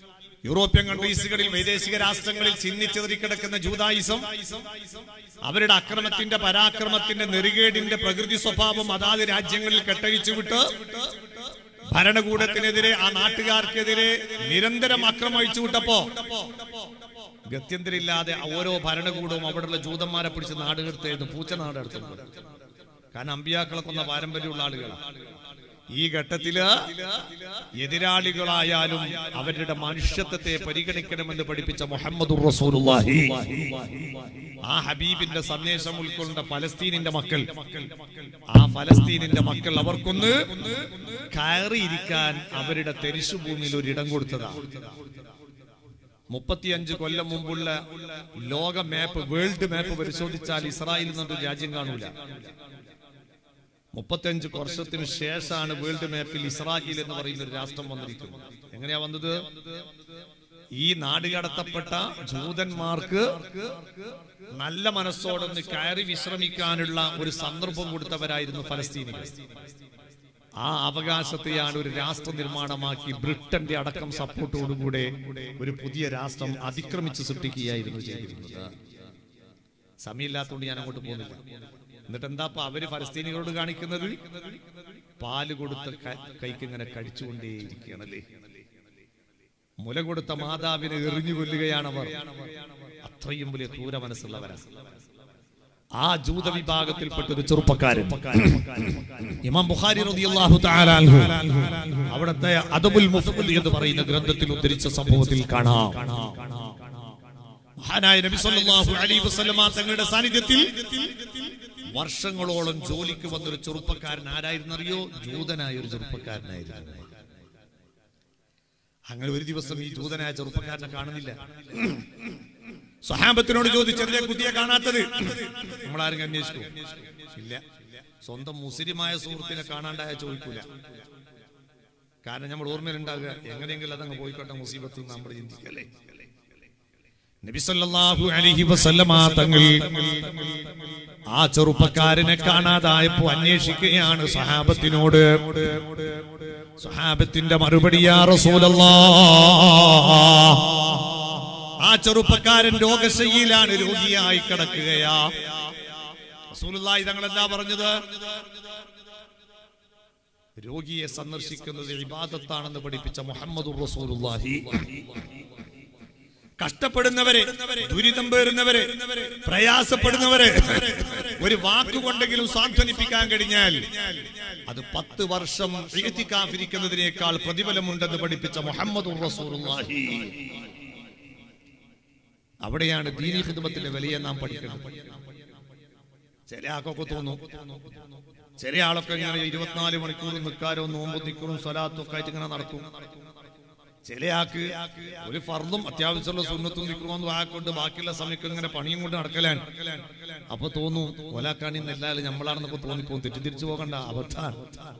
യൂറോപ്യൻ കൺട്രീസുകളിൽ വൈദേശിക രാഷ്ട്രങ്ങളിൽ ചിന്നിച്ചെതിരി കിടക്കുന്ന ജൂതായിസം അവരുടെ അക്രമത്തിന്റെ പരാക്രമത്തിന്റെ നെറികേടിന്റെ പ്രകൃതി സ്വഭാവം അതാത് രാജ്യങ്ങളിൽ കെട്ടഴിച്ചു വിട്ട് ഭരണകൂടത്തിനെതിരെ ആ നാട്ടുകാർക്കെതിരെ നിരന്തരം ആക്രമിച്ചു വിട്ടപ്പോ ഗത്യന്തരില്ലാതെ ഓരോ ഭരണകൂടവും അവിടെയുള്ള ജൂതന്മാരെ പിടിച്ച് നാടുകെടുത്തായിരുന്നു പൂച്ച നാടെടുത്തു കാരണം അമ്പിയാക്കളെ കൊന്ന പാരമ്പര്യമുള്ള ആളുകളാണ് ഈ ഘട്ടത്തില് എതിരാളികളായാലും അവരുടെ മനുഷ്യത്വത്തെ പരിഗണിക്കണമെന്ന് പഠിപ്പിച്ച മുഹമ്മദ് റസൂലുള്ളാഹി ആ ഹബീബിന്റെ സന്ദേശം ഉൾക്കൊണ്ട ഫലസ്തീനിന്റെ മക്കൾ ആ ഫലസ്തീനിന്റെ മക്കൾ അവർക്കൊന്ന് കയറിയിരിക്കാൻ അവരുടെ തെരിശുഭൂമിയിൽ ഒരു ഇടം കൊടുത്തതാണ് മുപ്പത്തിയഞ്ച് കൊല്ലം മുമ്പുള്ള ലോക മാപ്പ് വേൾഡ് മാപ്പ് പരിശോധിച്ചാൽ ഇസ്രായേൽ എന്നൊരു രാജ്യം കാണൂല മുപ്പത്തിയഞ്ച് വർഷത്തിന് ശേഷമാണ് വേൾഡ് മാപ്പിൽ ഇസ്രായേൽ എന്ന് പറയുന്ന ഒരു രാഷ്ട്രം വന്നിരിക്കുന്നത് എങ്ങനെയാ വന്നത് ഈ നാടുകടത്തപ്പെട്ട ജൂതന്മാർക്ക് നല്ല മനസ്സോടൊന്ന് കയറി വിശ്രമിക്കാനുള്ള ഒരു സന്ദർഭം കൊടുത്തവരായിരുന്നു ഫലസ്തീനികൾ ആ അവകാശത്തെയാണ് ഒരു രാഷ്ട്ര നിർമ്മാണമാക്കി ബ്രിട്ടന്റെ അടക്കം സപ്പോർട്ടോടുകൂടെ ഒരു പുതിയ രാഷ്ട്രം അതിക്രമിച്ച് സൃഷ്ടിക്കുകയായിരുന്നു ചെയ്തിരുന്നത് സമയമില്ലാത്തതുകൊണ്ട് ഞാൻ അങ്ങോട്ട് പോകുന്നില്ല എന്നിട്ട് എന്താ ഇപ്പൊ അവര് ഫലസ്തീനികളോട് കാണിക്കുന്നത് പാല് കൊടുത്ത് ക- കൈക്ക് ഇങ്ങനെ കഴിച്ചുകൊണ്ടേയിരിക്കുകയാണല്ലേ മുല കൊടുത്ത മാതാവിനെ എറിഞ്ഞു കൊല്ലുകയാണവർ അത്രയും വലിയ ക്രൂര മനസ്സുള്ളവരാണ് ആ ജൂത വിഭാഗത്തിൽപ്പെട്ട ഒരു ചെറുപ്പക്കാരൻ ഇമാം ബുഖാരി റളിയല്ലാഹു തആല അൻഹു അവിടുത്തെ അദബുൽ മുഫ്ദ് എന്ന് പറയുന്ന ഗ്രന്ഥത്തിൽ ഉദ്ധരിച്ച സംഭവത്തിൽ കാണാം മഹാനായ നബി സല്ലല്ലാഹു അലൈഹി വസല്ലമ തങ്ങളുടെ സാന്നിധ്യത്തിൽ വർഷങ്ങളോളം ജോലിക്ക് വന്നൊരു ചെറുപ്പക്കാരൻ ആരായിരുന്നറിയോ ജൂതനായ ഒരു ചെറുപ്പക്കാരനായിരുന്നു അങ്ങനെ ഒരു ദിവസം ഈ ജൂതനായ ചെറുപ്പക്കാരനെ കാണുന്നില്ല സ്വഹാബത്തിനോട് ചോദിച്ചെന്തേ കുട്ടിയെ കാണാത്തത് നമ്മളാരും അന്വേഷിക്കൂ ഇല്ല സ്വന്തം മുസ്ലിമായ സുഹൃത്തിനെ കാണാണ്ടായ ചോദിക്കൂല കാരണം നമ്മൾ ഓർമ്മയിലുണ്ടാകുക എങ്ങനെയെങ്കിലും അതങ്ങ് പോയിക്കോട്ടെ മുസീബത്ത് എന്ന് നമ്മൾ ചിന്തിക്കല്ലേ നബി സല്ലല്ലാഹു അലൈഹി വസല്ലമ തങ്ങൾ ആ ചെറുപ്പക്കാരനെ കാണാതായപ്പോ അന്വേഷിക്കുകയാണ് സഹാബത്തിനോട് സഹാബത്തിന്റെ മറുപടി യാ റസൂലല്ലാ ആ ചെറുപ്പക്കാരൻ രോഗശയ്യയിലാണ് രോഗിയായി കിടക്കുകയാ റസൂലുള്ളാഹി തങ്ങൾ എന്താ പറഞ്ഞത് രോഗിയെ സന്ദർശിക്കുന്നത് ഇബാദത്താണെന്ന് പഠിപ്പിച്ച മുഹമ്മദ് റസൂലുള്ളാഹി കഷ്ടപ്പെടുന്നവരെ ദുരിതം പേറുന്നവരെ പ്രയാസപ്പെടുന്നവരെ ഒരു വാക്കുകൊണ്ടെങ്കിലും സാന്ത്വനിപ്പിക്കാൻ കഴിഞ്ഞാൽ അത് പത്ത് വർഷം ഇരിക്കുന്നതിനേക്കാൾ പ്രതിഫലമുണ്ടെന്ന് പഠിപ്പിച്ച മുഹമ്മദ് റസൂലുള്ളാഹി അവിടെയാണ് ദീനി ഹിദ്മത്തിന്റെ വിലയെ നാം പഠിക്കുന്നത് ചില ആൾക്കൊക്കെ തോന്നും ചില ആളൊക്കെ ഇങ്ങനെ ഇരുപത്തിനാല് മണിക്കൂർ നിൽക്കാരോ നോമ്പ് നിൽക്കറും സ്വലാത്തും ഒക്കെ ആയിട്ട് ഇങ്ങനെ നടക്കും ചില ആൾക്ക് ഒരു ഫർദും അത്യാവശ്യമുള്ള സുന്നത്തും നിൽക്കണമെന്ന് വാക്കൊണ്ട് ബാക്കിയുള്ള സമയത്ത് ഇങ്ങനെ പണിയും കൊണ്ട് നടക്കലാണ് അപ്പൊ തോന്നും ഒലാക്കാണി നെല്ലാലും നമ്മളാണെന്നൊക്കെ തോന്നിപ്പോകും തെറ്റിദ്ധരിച്ചു പോകണ്ട അബദ്ധാണ്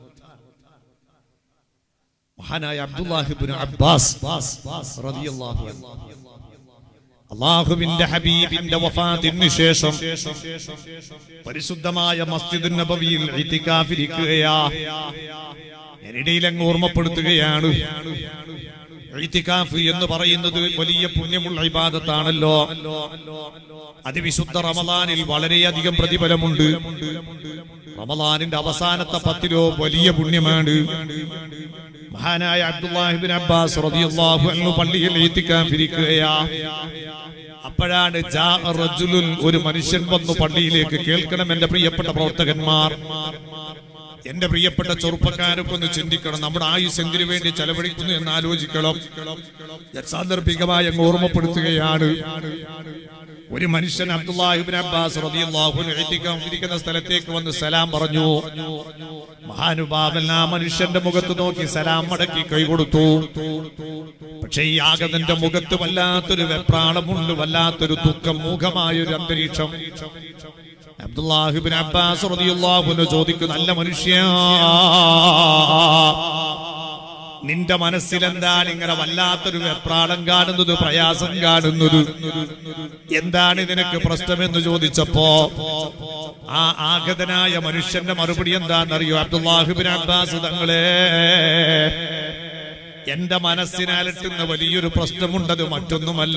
മഹാനായ അബ്ദുല്ലാഹിബിൻ അബ്ബാസ് റളിയല്ലാഹു അൻഹു അള്ളാഹുവിന്റെ ഹബീബിന്റെ വഫാത്തിന് ശേഷം പരിശുദ്ധമായ മസ്ജിദ് നബവിയിൽ ഇത്തിക്കാഫിരിക്കുകയാ ഞാനിടയിൽ അങ്ങ് ഓർമ്മപ്പെടുത്തുകയാണ് ഇത്തിക്കാഫ് എന്ന് പറയുന്നത് വലിയ പുണ്യമുള്ള ഇബാദത്താണല്ലോ അതിവിശുദ്ധ റമദാനിൽ വളരെയധികം പ്രതിഫലമുണ്ട് റമദാനിന്റെ അവസാനത്തെ പത്തിലോ വലിയ പുണ്യമാണ് മഹാനായ അബ്ദുല്ലാഹിബിൻ അബ്ബാസ് റളിയല്ലാഹു അൻഹു പള്ളിയിൽ ഇത്തിക്കാഫിരിക്കുകയാ അപ്പോഴാണ് ജാ റജുലുൻ ഒരു മനുഷ്യൻ വന്നു പള്ളിയിലേക്ക് കേൾക്കണം എന്റെ പ്രിയപ്പെട്ട പ്രവർത്തകന്മാർ എന്റെ പ്രിയപ്പെട്ട ചെറുപ്പക്കാരൊക്കെ ഒന്ന് ചിന്തിക്കണം നമ്മുടെ ആയുസ് എന്തിനു വേണ്ടി ചെലവഴിക്കുന്നു എന്ന് ആലോചിക്കണം ഞാൻ സാന്ദർഭികമായി അങ്ങ് ഓർമ്മപ്പെടുത്തുകയാണ് ഒരു മനുഷ്യൻ അബ്ദുല്ലാഹിബിൻ അബ്ബാസ് റളിയല്ലാഹു അൻഹു ഇത്തിക്കാൻ ഇരിക്കുന്ന സ്ഥലത്തേക്ക് വന്ന് സലാം പറഞ്ഞു മഹാനുഭാവൻ ആ മനുഷ്യന്റെ മുഖത്ത് നോക്കി സലാം മടക്കി കൈ കൊടുത്തു പക്ഷേ ഈ ആഗതന്റെ മുഖത്ത് വല്ലാത്തൊരു വെപ്രാളമുണ്ട് വല്ലാത്തൊരു ദുഃഖം മൂഖമായൊരു അന്തരീക്ഷം അബ്ദുല്ലാഹിബിൻ അബ്ബാസ് റളിയല്ലാഹു അൻഹു ചോദിക്കും നല്ല മനുഷ്യ നിന്റെ മനസ്സിൽ എന്താണ് ഇങ്ങനെ വല്ലാത്തൊരു വെപ്രാളം കാണുന്നത് പ്രയാസം കാണുന്നത് എന്താണ് നിനക്ക് പ്രശ്നമെന്ന് ചോദിച്ചപ്പോ ആ ആഗതനായ മനുഷ്യന്റെ മറുപടി എന്താണെന്നറിയോ അബ്ദുല്ലാഹിബിൻ അബ്ബാസ് തങ്ങളെ എന്റെ മനസ്സിനലട്ടുന്ന വലിയൊരു പ്രശ്നമുണ്ടത് മറ്റൊന്നുമല്ല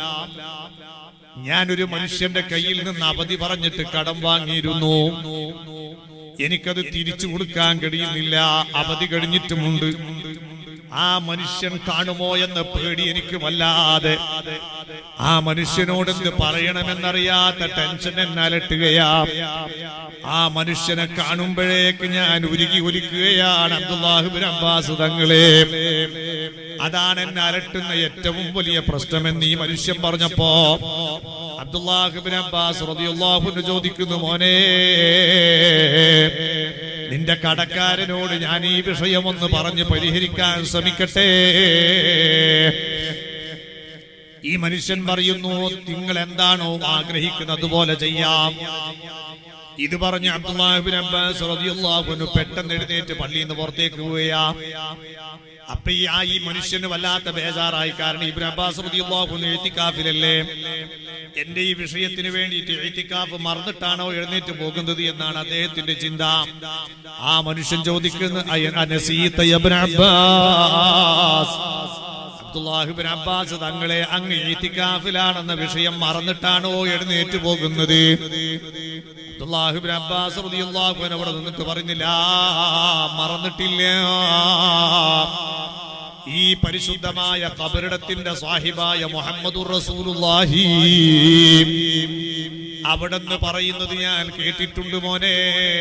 ഞാനൊരു മനുഷ്യന്റെ കയ്യിൽ നിന്ന് അവധി പറഞ്ഞിട്ട് കടം വാങ്ങിയിരുന്നു എനിക്കത് തിരിച്ചു കൊടുക്കാൻ കഴിയുന്നില്ല അവധി കഴിഞ്ഞിട്ടുമുണ്ട് ആ മനുഷ്യൻ കാണുമോ എന്ന പേടി എനിക്ക് വല്ലാതെ ആ മനുഷ്യനോട് എന്ത് പറയണമെന്നറിയാത്ത ടെൻഷൻ എന്നെ അലട്ടുകയാ ആ മനുഷ്യനെ കാണുമ്പോഴേക്ക് ഞാൻ ഉരുകി ഒലിക്കുകയാണ് അബ്ദുല്ലാഹിബിൻ അബ്ബാസ് തങ്ങളെ അതാണ് എന്നെ അലട്ടുന്ന ഏറ്റവും വലിയ പ്രശ്നമെന്ന് ഈ മനുഷ്യൻ പറഞ്ഞപ്പോ അബ്ദുല്ലാഹിബിൻ അബ്ബാസ് റളിയല്ലാഹു ചോദിക്കുന്നു മോനെ നിന്റെ കടക്കാരനോട് ഞാൻ ഈ വിഷയമൊന്ന് പറഞ്ഞ് പരിഹരിക്കാൻ ശ്രമിക്കട്ടെ ഈ മനുഷ്യൻ പറയുന്നു നിങ്ങൾ എന്താണോ ആഗ്രഹിക്കുന്നത് അതുപോലെ ചെയ്യാം ഇത് പറഞ്ഞ് അബ്ദുല്ലാഹിബിൻ അബ്ബാസ് റളിയല്ലാഹു അൻഹു പെട്ടെന്ന് എഴുന്നേറ്റ് പള്ളിയിൽ നിന്ന് പുറത്തേക്ക് പോവുകയാ അപ്പൊ ഈ ആ ഈ മനുഷ്യന് വല്ലാത്ത ബേജാറായി കാരണം ഇബ്രാഹിം അബ്ബാസ് റളിയല്ലാഹു അൻഹു എഴുത്തിക്കാഫിലല്ലേ എന്റെ ഈ വിഷയത്തിന് വേണ്ടിയിട്ട് എഴുത്തിക്കാഫ് മറന്നിട്ടാണോ എഴുന്നേറ്റ് പോകുന്നത് എന്നാണ് അദ്ദേഹത്തിന്റെ ചിന്ത ആ മനുഷ്യൻ ചോദിക്കുന്നു "അയ- അനസീത യബ്ന അബ്ബാസ് അബ്ദുല്ലാഹിബിൻ അബ്ബാസ് തങ്ങളെ അങ്ങ് ഈത്തിക്കാഫിലാണെന്ന വിഷയം മറന്നിട്ടാണോ എഴുന്നേറ്റ് പോകുന്നത് അബ്ദുല്ലാഹിബിൻ അബ്ബാസ് റളിയല്ലാഹു അൻഹു അവിടെ നിന്നിട്ട് പറഞ്ഞില്ല മറന്നിട്ടില്ല ഈ പരിശുദ്ധമായ കബറിടത്തിന്റെ സ്വാഹിബായ മുഹമ്മദുർ റസൂലുള്ളാഹി അവിടെന്ന് പറയുന്നത് ഞാൻ കേട്ടിട്ടുണ്ട് മോനെ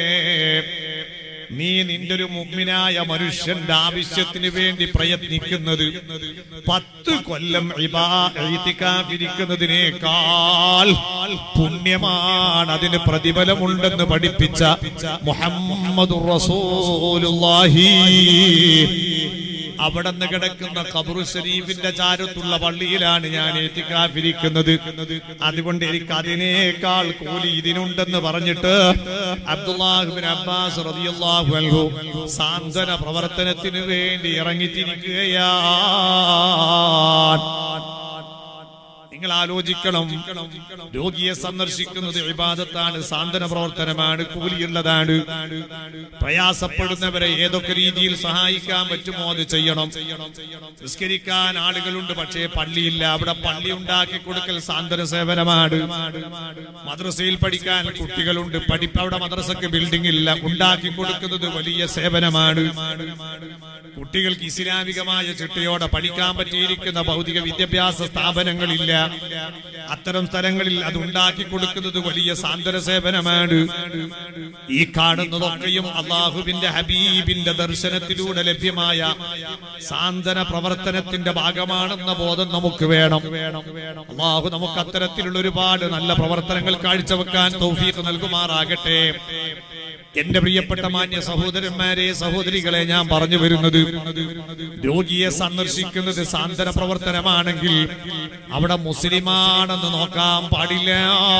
നീ നിന്റെ ഒരു മുഗ്മിനായ മനുഷ്യന്റെ ആവശ്യത്തിന് വേണ്ടി പ്രയത്നിക്കുന്നത് പത്ത് കൊല്ലം ഇരിക്കുന്നതിനേക്കാൾ പുണ്യമാണ് അതിന് പ്രതിഫലമുണ്ടെന്ന് പഠിപ്പിച്ച മുഹമ്മദ് റസൂലുള്ളാഹി അവിടെ നിന്ന് കിടക്കുന്ന ഖബറു ഷരീഫിന്റെ ചാരത്തുള്ള പള്ളിയിലാണ് ഞാൻ എത്തിക്കാഫിരിക്കുന്നത് അതുകൊണ്ട് എനിക്ക് അതിനേക്കാൾ കൂലി ഇതിനുണ്ടെന്ന് പറഞ്ഞിട്ട് അബ്ദുല്ലാഹുബിൻ അബ്ബാസ് റളിയല്ലാഹു അൻഹു സാന്ത്വന പ്രവർത്തനത്തിന് വേണ്ടി ഇറങ്ങിത്തിരിക്കുകയാണ് നിങ്ങൾ ആലോചിക്കണം രോഗിയെ സന്ദർശിക്കുന്നത് വിവാദത്താണ് സാന്ത്വന പ്രവർത്തനമാണ് കൂലിയുള്ളതാണ് പ്രയാസപ്പെടുന്നവരെ ഏതൊക്കെ രീതിയിൽ സഹായിക്കാൻ പറ്റുമോ അത് ചെയ്യണം നിസ്കരിക്കാൻ ആളുകളുണ്ട് പക്ഷേ പള്ളിയില്ല അവിടെ പള്ളി ഉണ്ടാക്കി കൊടുക്കൽ സാന്ത്വന സേവനമാണ് മദ്രസയിൽ പഠിക്കാൻ കുട്ടികളുണ്ട് പഠിപ്പ് അവിടെ മദ്രസക്ക് ബിൽഡിംഗ് ഇല്ല ഉണ്ടാക്കി കൊടുക്കുന്നത് വലിയ സേവനമാണ് കുട്ടികൾക്ക് ഇസ്ലാമികമായ ചിട്ടയോടെ പഠിക്കാൻ പറ്റിയിരിക്കുന്ന ഭൗതിക വിദ്യാഭ്യാസ സ്ഥാപനങ്ങളില്ല അത്തരം സ്ഥലങ്ങളിൽ അത് ഉണ്ടാക്കി കൊടുക്കുന്നത് വലിയ സാന്ത്വന സേവനമാണ് ഈ കാണുന്നതൊക്കെയും അള്ളാഹുവിന്റെ ഹബീബിന്റെ ദർശനത്തിലൂടെ ലഭ്യമായ സാന്ത്വന പ്രവർത്തനത്തിന്റെ ഭാഗമാണെന്ന ബോധം നമുക്ക് വേണം അള്ളാഹു നമുക്ക് അത്തരത്തിലുള്ള ഒരുപാട് നല്ല പ്രവർത്തനങ്ങൾ കാഴ്ചവെക്കാൻ തൗഫീഖ് നൽകുമാറാകട്ടെ എന്റെ പ്രിയപ്പെട്ട മാന്യ സഹോദരന്മാരെ സഹോദരികളെ ഞാൻ പറഞ്ഞു വരുന്നത് രോഗിയെ സന്ദർശിക്കുന്നത് സാന്ത്വന പ്രവർത്തനമാണെങ്കിൽ അവിടെ മുസ്ലിമാണെന്ന് നോക്കാൻ പാടില്ല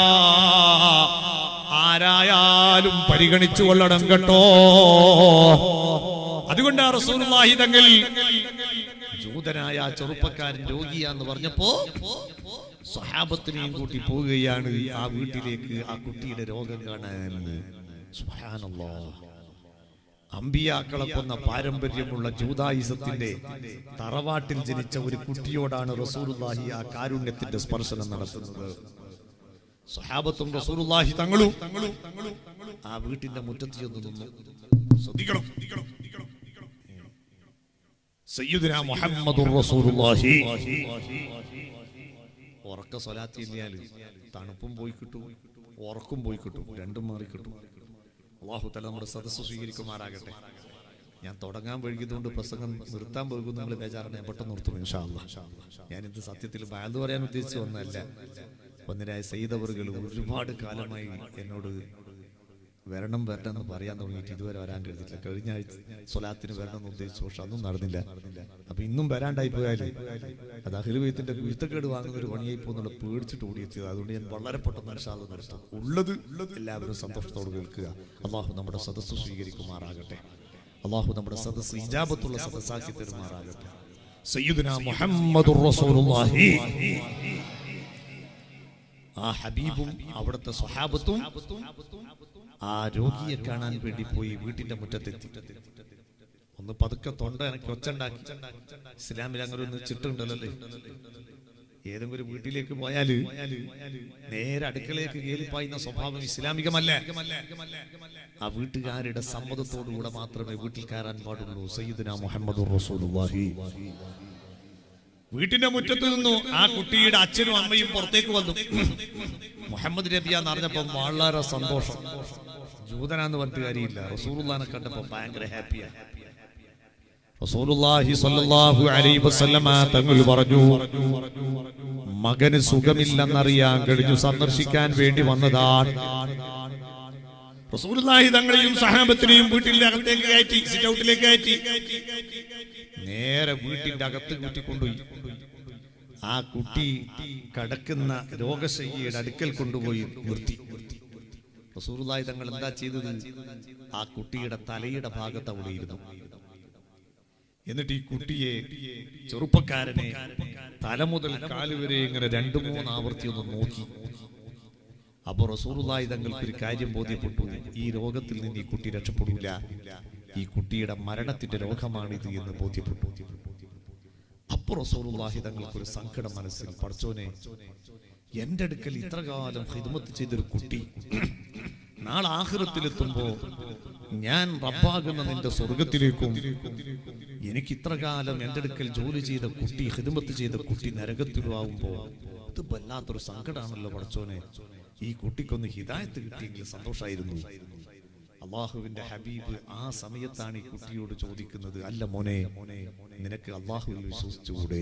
ആരായാലും പരിഗണിച്ചു കൊള്ളണം കേട്ടോ അതുകൊണ്ട് ആ റസൂലുള്ളാഹി തങ്ങൾ ജൂതനായ ആ ചെറുപ്പക്കാരൻ രോഗിയാന്ന് പറഞ്ഞപ്പോ സ്വഹാബത്തിനെയും കൂട്ടി പോവുകയാണ് ആ വീട്ടിലേക്ക് ആ കുട്ടിയുടെ രോഗം കാണാൻ സുബ്ഹാനല്ലാഹ്. അമ്പിയാക്കളെ കൊന്ന പാരമ്പര്യമുള്ള ജൂതായുസത്തിന്റെ തറവാട്ടിൽ ജനിച്ച ഒരു കുട്ടിയോടാണ് റസൂലുള്ളാഹി ആ കാരുണ്യത്തിന്റെ സ്പർശനം നടത്തുന്നത് സ്വഹാബത്തും റസൂലുള്ളാഹി തങ്ങളും ആ വീട്ടിന്റെ മുറ്റത്ത് ചെന്ന് നിന്നു ശ്രദ്ധിക്കണം സയ്യിദുന മുഹമ്മദുർ റസൂലുള്ളാഹി ഉറക്ക സ്വലാത്തി ഇല്ലാല് തണുപ്പും പോയി കിട്ടും ഉറക്കും പോയി കിട്ടും രണ്ടും മാറി കിട്ടും അള്ളാഹു തല നമ്മുടെ സദസ്സ് സ്വീകരിക്കുമാറാകട്ടെ ഞാൻ തുടങ്ങാൻ വൈകിയതുകൊണ്ട് പ്രസംഗം നിർത്താൻ പോകും നിങ്ങൾ ബേജാറിനെ ഞാൻ പെട്ടെന്ന് നിർത്തും ഇൻഷാ അല്ലാ ഞാനിത് സത്യത്തിൽ ബാല് പറയാൻ ഉദ്ദേശിച്ചു വന്നതല്ല ഒന്നിനായ സെയ്തവറുകൾ ഒരുപാട് കാലമായി എന്നോട് വരണം വരണം എന്ന് പറയാൻ തുടങ്ങിയിട്ട് ഇതുവരെ വരാൻ കഴിഞ്ഞില്ല കഴിഞ്ഞ ആഴ്ച സ്വലാത്തിന് വരണം എന്ന് ഉദ്ദേശിച്ചു പക്ഷെ അതൊന്നും നടന്നില്ല അപ്പൊ ഇന്നും വരാണ്ടായി പോയാല് അത് അഹിലുവയത്തിന്റെ കുരുത്തക്കേട് വാങ്ങുന്ന ഒരു പണിയായി പോകുന്നുള്ള പേടിച്ചിട്ട് ഓടിയെത്തിയത് അതുകൊണ്ട് ഞാൻ വളരെ പെട്ടെന്ന് അനുഷാദം നടത്തും ഉള്ളത് എല്ലാവരും സന്തോഷത്തോട് കേൾക്കുക അള്ളാഹു നമ്മുടെ സദസ്സ് സ്വീകരിക്കുമാറാകട്ടെ അള്ളാഹു നമ്മുടെ സദസ്സ് ഇജാബത്തുള്ള സദസ്സാക്കി തരുമാറാകട്ടെ സയ്യിദുന മുഹമ്മദുർ റസൂലുള്ളാഹി ആ ഹബീബും അവിടുത്തെ സ്വഹാബത്തും ആ രോഗിയെ കാണാൻ വേണ്ടി പോയി വീട്ടിന്റെ മുറ്റത്തെത്തി ഒന്ന് പതുക്കെ തൊണ്ട എനിക്ക് ഒച്ചുണ്ടാക്കി ഇസ്ലാമിൽ അങ്ങനെ ഒന്ന് ചിട്ടുണ്ടല്ലോ അല്ലേ ഏതെങ്കിലും ഒരു വീട്ടിലേക്ക് പോയാല് നേരെ അടുക്കളയിലേക്ക് കയറിപ്പായുന്ന സ്വഭാവം ഇസ്ലാമികമല്ല ആ വീട്ടുകാരുടെ സമ്മതത്തോടുകൂടെ മാത്രമേ വീട്ടിൽ കയറാൻ പാടുള്ളൂ സയ്യിദ്ന മുഹമ്മദ് റസൂലുള്ളാഹി വീട്ടിന്റെ മുറ്റത്ത് നിന്നു ആ കുട്ടിയുടെ അച്ഛനും അമ്മയും പുറത്തേക്ക് വന്നു മുഹമ്മദ് നബിയ എന്ന് അറിഞ്ഞപ്പോ വളരെ സന്തോഷം ജൂതനാന്ന് പറഞ്ഞിട്ട് കാര്യമില്ല റസൂറുല്ലാനെ കണ്ടപ്പോ ഭയങ്കര ഹാപ്പിയാ റസൂലുള്ളാഹി സ്വല്ലല്ലാഹു അലൈഹി വസല്ലമ തങ്ങൾ പറഞ്ഞു മകന് സുഖമില്ലെന്നറിയാൻ കഴിഞ്ഞു സന്ദർശിക്കാൻ വേണ്ടി വന്നതാണ് റസൂലുള്ളാഹി തങ്ങളെയും സഹാബത്തിനെയും വീട്ടിന്റെ അകത്തേക്ക് കയറ്റി സിറ്റ് ഔട്ടിലേക്ക് കയറ്റി നേരെ വീട്ടിന്റെ അകത്ത് കൂട്ടിക്കൊണ്ടുപോയി ആ കുട്ടി കടക്കുന്ന രോഗശയ്യയുടെ അടുക്കൽ കൊണ്ടുപോയി നിർത്തി റസൂറുള്ളാഹി തങ്ങൾ എന്താ ചെയ്തത് ആ കുട്ടിയുടെ തലയുടെ ഭാഗത്ത് അവിടെ ഇരുന്നു എന്നിട്ട് ഈ കുട്ടിയെ ചെറുപ്പക്കാരനെ തല മുതൽ കാല് വരെ ഇങ്ങനെ രണ്ടു മൂന്ന് ആവർത്തി ഒന്ന് നോക്കി അപ്പൊ റസൂറുള്ളാഹി തങ്ങൾക്ക് ഒരു കാര്യം ബോധ്യപ്പെട്ടു ഈ രോഗത്തിൽ നിന്ന് ഈ കുട്ടി രക്ഷപ്പെടൂല ഈ കുട്ടിയുടെ മരണത്തിന്റെ രോഗമാണിത് എന്ന് ബോധ്യപ്പെട്ടു അപ്പൊ റസൂറുള്ളാഹി തങ്ങൾക്ക് ഒരു സങ്കടം മനസ്സിൽ പഠിച്ചോനെ എന്റെ അടുക്കൽ ഇത്ര കാലം ഹിദ്മത്ത് ചെയ്തൊരു കുട്ടി നാളെ ആഹൃത്തിലെത്തുമ്പോ ഞാൻ റബ്ബാകുന്ന നിന്റെ സ്വർഗത്തിലേക്കും എനിക്ക് ഇത്ര കാലം എന്റെ അടുക്കൽ ജോലി ചെയ്ത കുട്ടി ഹിദ്മത്ത് ചെയ്ത കുട്ടി നരകത്തിലുമാവുമ്പോ ഇത് വല്ലാത്തൊരു സങ്കടമാണല്ലോ പഠിച്ചോനെ ഈ കുട്ടിക്കൊന്ന് ഹിദായത്ത് കിട്ടിയെങ്കിൽ സന്തോഷമായിരുന്നു അള്ളാഹുവിന്റെ ഹബീബ് ആ സമയത്താണ് ഈ കുട്ടിയോട് ചോദിക്കുന്നത് അല്ല മോനെ നിനക്ക് അള്ളാഹുവിൽ വിശ്വസിച്ചുകൂടെ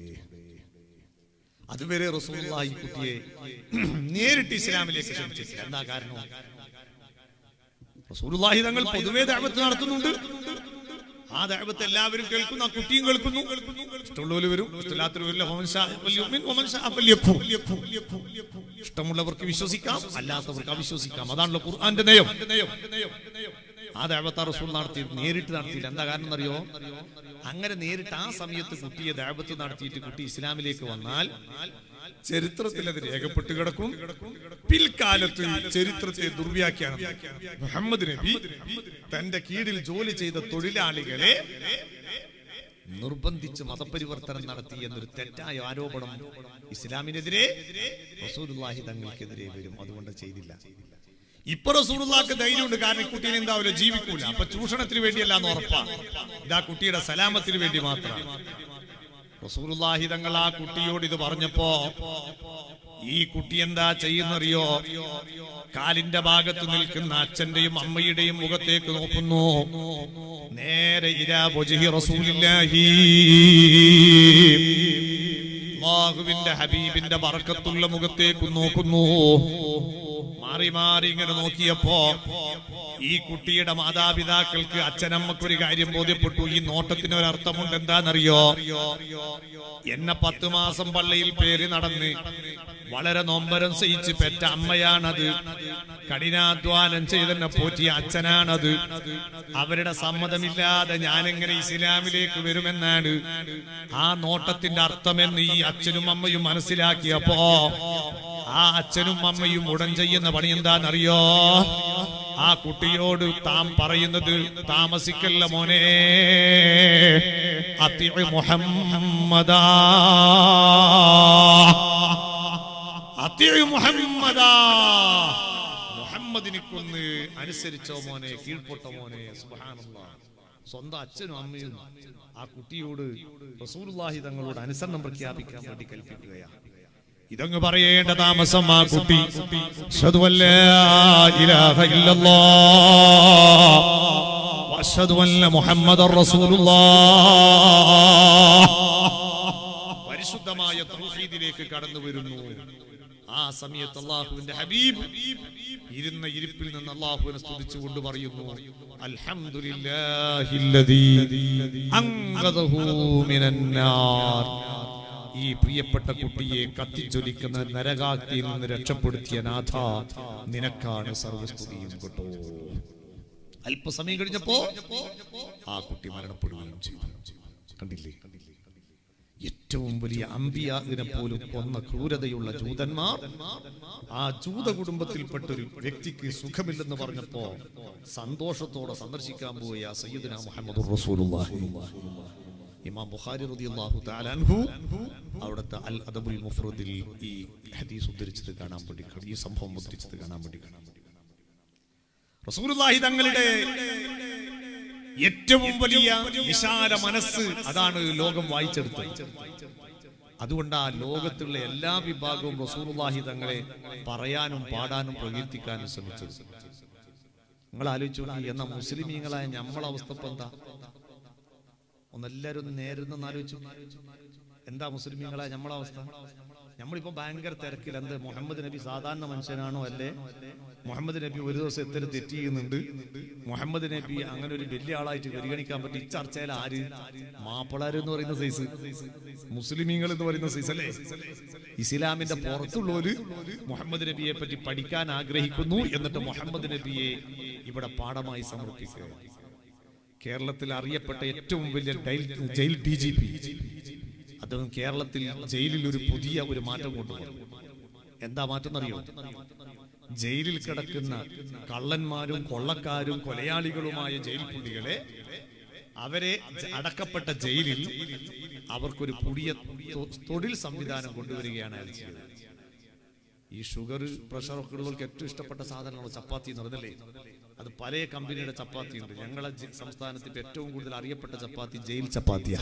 അതുവരെ റസൂലുള്ളാഹി ഈ കുട്ടിയെ നേരിട്ട് ഇസ്ലാമിലേക്ക് ക്ഷണിച്ചിട്ടില്ല എന്താ കാരണം റസൂലുള്ളാഹി തങ്ങൾ പൊതുവെ ദഅവത്ത് നടത്തുന്നുണ്ട് ആ ദഅവത്ത് എല്ലാവരും കേൾക്കുന്നു ആ കുട്ടിയും കേൾക്കുന്നു ഇഷ്ടമുള്ളവർ വരും ഇഷ്ടമില്ലാത്തവർ വരില്ല ഹോമൻ ഷാ ഫല്യുമിൻ, ഹോമൻ ഷാ ഫല്യക്ഫുർ. ഇഷ്ടമുള്ളവർക്ക് വിശ്വസിക്കാം അല്ലാത്തവർക്ക് അവിശ്വസിക്കാം അതാണല്ലോ ഖുർആന്റെ നയം ആ ദഅവത്ത് റസൂൽ നടത്തി നേരിട്ട് നടത്തിയില്ല എന്താ കാരണം എന്നറിയോ അങ്ങനെ നേരിട്ട് ആ സമയത്ത് കുട്ടിയെ ദഅവത്ത് നടത്തിയിട്ട് കുട്ടി ഇസ്ലാമിലേക്ക് വന്നാൽ ചരിത്രത്തിൽ അത് രേഖപ്പെട്ട് കിടക്കും പിൽക്കാലത്ത് ചരിത്രത്തെ ദുർവ്യാഖ്യാനം മുഹമ്മദ് നബി തന്റെ കീഴിൽ ജോലി ചെയ്ത തൊഴിലാളികളെ നിർബന്ധിച്ച് മതപരിവർത്തനം നടത്തി എന്നൊരു തെറ്റായ ആരോപണം ഇസ്ലാമിനെതിരെ റസൂലുള്ളാഹി തങ്ങൾക്കെതിരെ വരും അതുകൊണ്ട് ചെയ്തില്ല ഇപ്പൊ റസൂലുള്ളാഹിക്ക് ധൈര്യമുണ്ട് കാരണം ഈ കുട്ടീനെ എന്താവില്ല ജീവിക്കൂല അപ്പൊ ചൂഷണത്തിന് വേണ്ടിയല്ല എന്ന് ഉറപ്പാണ് ഇതാ കുട്ടിയുടെ സലാമത്തിന് വേണ്ടി മാത്രമാണ് റസൂലുള്ളാഹി തങ്ങൾ ആ കുട്ടിയോട് ഇത് പറഞ്ഞപ്പോ ഈ കുട്ടി എന്താ ചെയ്യുന്നറിയോ കാലിന്റെ ഭാഗത്ത് നിൽക്കുന്ന അച്ഛന്റെയും അമ്മയുടെയും മുഖത്തേക്ക് നോക്കുന്നു നേരെ ഇരാ വജ്ഹി റസൂലില്ലാഹി അല്ലാഹുവിന്റെ ഹബീബിന്റെ ബറക്കത്തുള്ള മുഖത്തേക്ക് നോക്കുന്നു മാറി മാറി ഇങ്ങനെ നോക്കിയപ്പോ ഈ കുട്ടിയുടെ മാതാപിതാക്കൾക്ക് അച്ഛനമ്മക്ക് ഒരു കാര്യം ബോധ്യപ്പെട്ടു ഈ നോട്ടത്തിന് ഒരു അർത്ഥമുണ്ട് എന്താണെന്നറിയോ എന്നെ പത്ത് മാസം പള്ളിയിൽ പേര് നടന്ന് വളരെ നൊമ്പരം സഹിച്ച് പെറ്റ അമ്മയാണത് കഠിനാധ്വാനം ചെയ്തെന്നെ പോറ്റിയ അച്ഛനാണത് അവരുടെ സമ്മതമില്ലാതെ ഞാനെങ്ങനെ ഇസ്ലാമിലേക്ക് വരുമെന്നാണ് ആ നോട്ടത്തിന്റെ അർത്ഥമെന്ന് ഈ അച്ഛനും അമ്മയും മനസ്സിലാക്കിയപ്പോ ആ അച്ഛനും അമ്മയും ഉടൻ ചെയ്യുന്ന പണി എന്താണെന്നറിയോ ആ കുട്ടിയോട് താൻ പറയുന്നത് താമസിക്കല്ല മോനെ അതി മുഹമ്മദാ അതി മുഹമ്മദാ മുഹമ്മദിനെ കൊന്ന് അനുസരിച്ചോ മോനെ കീഴ്പ്പെട്ട മോനെ സുബ്ഹാനല്ലാഹ് സ്വന്തം അച്ഛനും അമ്മയും ആ കുട്ടിയോട് റസൂലുള്ളാഹി തങ്ങളോട് അനുസരണം പ്രഖ്യാപിക്കാൻ വേണ്ടി കൽപ്പിക്കുകയാണ് ഇതങ്ങ് പറയേണ്ട താമസം ആ കുട്ടി അശ്ഹദു അല്ലാ ഇലാഹ ഇല്ലല്ലാഹ് വഅശ്ഹദു അന്ന മുഹമ്മദർ റസൂലുള്ളാഹ് പരിശുദ്ധമായ തൗഹീദിലേക്ക് കടന്നു വരുന്നു ആ സമയത്ത് അള്ളാഹുവിന്റെ ഹബീബ് ഇരുന്ന ഇരിപ്പിൽ നിന്ന് അള്ളാഹുവിനെ സ്തുതിച്ചുകൊണ്ട് പറയുന്നു അൽഹംദുലില്ലാഹില്ലദീ അൻഖദഹു മിനന്നാർ ഈ പ്രിയപ്പെട്ട കുട്ടിയെ കത്തിച്ചൊലിക്കുന്ന നരകാഗ്നിയിൽ നിന്ന് രക്ഷപ്പെടുത്തിയ നാഥ നിനക്കാണ് സർവസ്തുതിയും കേട്ടോ അല്പസമയം കഴിഞ്ഞപ്പോ ആ കുട്ടി മരണപ്പെടുകയും ചെയ്തു കണ്ടില്ലേ ഏറ്റവും വലിയ അമ്പിയാകിനെ പോലും കൊന്ന ക്രൂരതയുള്ള ജൂതന്മാർ ആ ജൂത കുടുംബത്തിൽപ്പെട്ട ഒരു വ്യക്തിക്ക് സുഖമില്ലെന്ന് പറഞ്ഞപ്പോ സന്തോഷത്തോടെ സന്ദർശിക്കാൻ പോയ സയ്യിദുന മുഹമ്മദ് റസൂലുള്ളാഹി ഇമാം ബുഖാരി റളിയല്ലാഹു തആല അൻഹു അവിടുത്തെ അൽ അദബുൽ മുഫ്രദിൽ ഈ ഹദീസ് ഉദ്ധരിച്ചത് കാണാൻ വേണ്ടി കഴിയും. ഈ സംഭവം ഉദ്ധരിച്ചത് കാണാൻ വേണ്ടി കാണാൻ വേണ്ടി റസൂലുള്ളാഹി തങ്ങളുടെ ഏറ്റവും വലിയ വിശാല മനസ്സ് അതാണ് ലോകം വായിച്ചെടുത്തത് അതുകൊണ്ട് ആ ലോകത്തുള്ള എല്ലാ വിഭാഗവും റസൂലുള്ളാഹി തങ്ങളെ പറയാനും പാടാനും പ്രകീർത്തിക്കാനും ശ്രമിച്ചത് നിങ്ങൾ ആലോചിച്ചു നോക്കി എന്ന മുസ്ലിമീങ്ങളായ നമ്മളെ അവസ്ഥ ഇപ്പൊ എന്താ ഒന്നെല്ലാരും ഒന്ന് നേരുന്ന ആലോചിച്ചു എന്താ മുസ്ലിമീങ്ങളായ നമ്മളെ അവസ്ഥ നമ്മളിപ്പോ ഭയങ്കര തിരക്കിൽ എന്ത് മുഹമ്മദ് നബി സാധാരണ മനുഷ്യനാണോ അല്ലേ മുഹമ്മദ് നബി ഒരു ദിവസം എത്ര തെറ്റ് ചെയ്യുന്നുണ്ട് മുഹമ്മദ് നബി അങ്ങനെ ഒരു വലിയ ആളായിട്ട് പരിഗണിക്കാൻ പറ്റും ഈ ചർച്ചയിൽ ആര് മാപ്പിളാര് എന്ന് പറയുന്ന സൈസ് മുസ്ലിമീങ്ങൾ എന്ന് പറയുന്ന സൈസ് അല്ലേ ഇസ്ലാമിന്റെ പുറത്തുള്ളവര് മുഹമ്മദ് നബിയെ പറ്റി പഠിക്കാൻ ആഗ്രഹിക്കുന്നു എന്നിട്ട് മുഹമ്മദ് നബിയെ ഇവിടെ പാഠമായി സമർപ്പിക്കുക കേരളത്തിൽ അറിയപ്പെട്ട ഏറ്റവും വലിയ ഡൈൽ- ജയിൽ ഡി ജി പി അദ്ദേഹം കേരളത്തിൽ ജയിലിൽ ഒരു പുതിയ ഒരു മാറ്റം കൊണ്ടുവന്നു എന്താ മാറ്റം എന്നറിയോ ജയിലിൽ കിടക്കുന്ന കള്ളന്മാരും കൊള്ളക്കാരും കൊലയാളികളുമായ ജയിൽ പുള്ളികളെ അവരെ ജ- അടക്കപ്പെട്ട ജയിലിൽ അവർക്കൊരു പുതിയ തൊ- തൊഴിൽ സംവിധാനം കൊണ്ടുവരികയാണ് അയാൾ ചെയ്തത് ഈ ഷുഗർ പ്രഷർ ഒക്കെ ഉള്ളവർക്ക് ഏറ്റവും ഇഷ്ടപ്പെട്ട സാധനമാണ് ചപ്പാത്തി എന്ന് പറഞ്ഞല്ലേ അത് പല കമ്പനിയുടെ ചപ്പാത്തി ഉണ്ട് ഞങ്ങളെ ജി- സംസ്ഥാനത്ത് ഇപ്പൊ ഏറ്റവും കൂടുതൽ അറിയപ്പെട്ട ചപ്പാത്തി ജയിൽ ചപ്പാത്തിയാ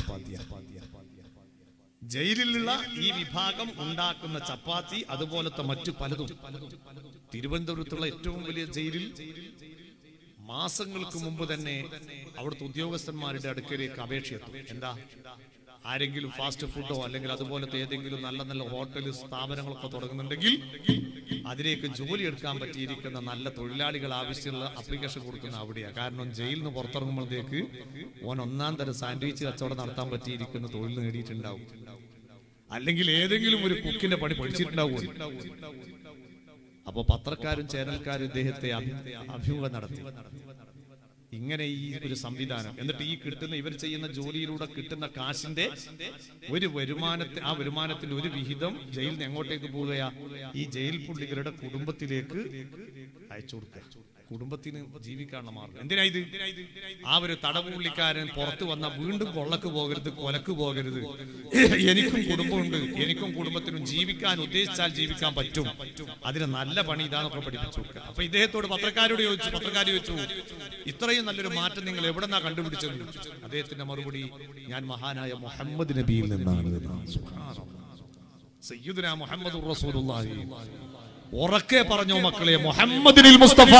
ജയിലിലുള്ള ഈ വിഭാഗം ഉണ്ടാക്കുന്ന ചപ്പാത്തി അതുപോലത്തെ മറ്റു പലതും തിരുവനന്തപുരത്തുള്ള ഏറ്റവും വലിയ ജയിലിൽ മാസങ്ങൾക്ക് മുമ്പ് തന്നെ അവിടുത്തെ ഉദ്യോഗസ്ഥന്മാരുടെ അടുക്കലേക്ക് അപേക്ഷയെത്തും എന്താ ആരെങ്കിലും ഫാസ്റ്റ് ഫുഡോ അല്ലെങ്കിൽ അതുപോലത്തെ ഏതെങ്കിലും നല്ല നല്ല ഹോട്ടൽ സ്ഥാപനങ്ങളൊക്കെ തുടങ്ങുന്നുണ്ടെങ്കിൽ അതിലേക്ക് ജോലി എടുക്കാൻ പറ്റിയിരിക്കുന്ന നല്ല തൊഴിലാളികൾ ആവശ്യമുള്ള അപ്ലിക്കേഷൻ കൊടുക്കുന്ന അവിടെയാണ് കാരണം ജയിലിൽ നിന്ന് പുറത്തിറങ്ങുമ്പോഴത്തേക്ക് ഓൻ ഒന്നാം തരം സാൻഡ്വിച്ച് കച്ചവടം നടത്താൻ പറ്റിയിരിക്കുന്ന തൊഴിൽ നേടിയിട്ടുണ്ടാവും അല്ലെങ്കിൽ ഏതെങ്കിലും ഒരു കുക്കിന്റെ പണി പഠിച്ചിട്ടുണ്ടാവും അപ്പൊ പത്രക്കാരും ചാനൽക്കാരും ഇദ്ദേഹത്തെ അഭി- അഭിമുഖം നടത്തി ഇങ്ങനെ ഈ ഒരു സംവിധാനം എന്നിട്ട് ഈ കിട്ടുന്ന ഇവർ ചെയ്യുന്ന ജോലിയിലൂടെ കിട്ടുന്ന കാശിന്റെ ഒരു വരുമാനത്തെ ആ വരുമാനത്തിന്റെ ഒരു വിഹിതം ജയിലിൽ നിന്ന് എങ്ങോട്ടേക്ക് പോവുകയാ ഈ ജയിൽ പുള്ളികളുടെ കുടുംബത്തിലേക്ക് അയച്ചു കൊടുക്കുക കുടുംബത്തിന് ജീവിക്കാനുള്ള മാർഗം എന്തിനാ ഇത് ആ ഒരു തടവുള്ളിക്കാരൻ പുറത്തു വന്ന വീണ്ടും കൊള്ളക്ക് പോകരുത് കൊലക്ക് പോകരുത് എനിക്കും കുടുംബമുണ്ട് എനിക്കും കുടുംബത്തിനും ജീവിക്കാൻ ഉദ്ദേശിച്ചാൽ ജീവിക്കാൻ പറ്റും അതിന് നല്ല പണി ഇതാന്നൊക്കെ പഠിപ്പിച്ചു കൊടുക്കുക അപ്പൊ ഇദ്ദേഹത്തോട് പത്രക്കാരോട് ചോദിച്ചു പത്രക്കാർ ചോദിച്ചു ഇത്രയും നല്ലൊരു മാറ്റം നിങ്ങൾ എവിടെന്നാ കണ്ടുപിടിച്ചത് എന്ന് ചോദിച്ചു. അദ്ദേഹത്തിന്റെ മറുപടി ഞാൻ മഹാനായ മുഹമ്മദ് നബിയിൽ നിന്നാണ് എന്നാണ്. സുബ്ഹാനല്ലാഹ്. സയ്യിദുനാ മുഹമ്മദ് റസൂലുള്ളാഹി ഉറക്കെ പറഞ്ഞു മക്കളെ മുഹമ്മദിനിൽ മുസ്തഫ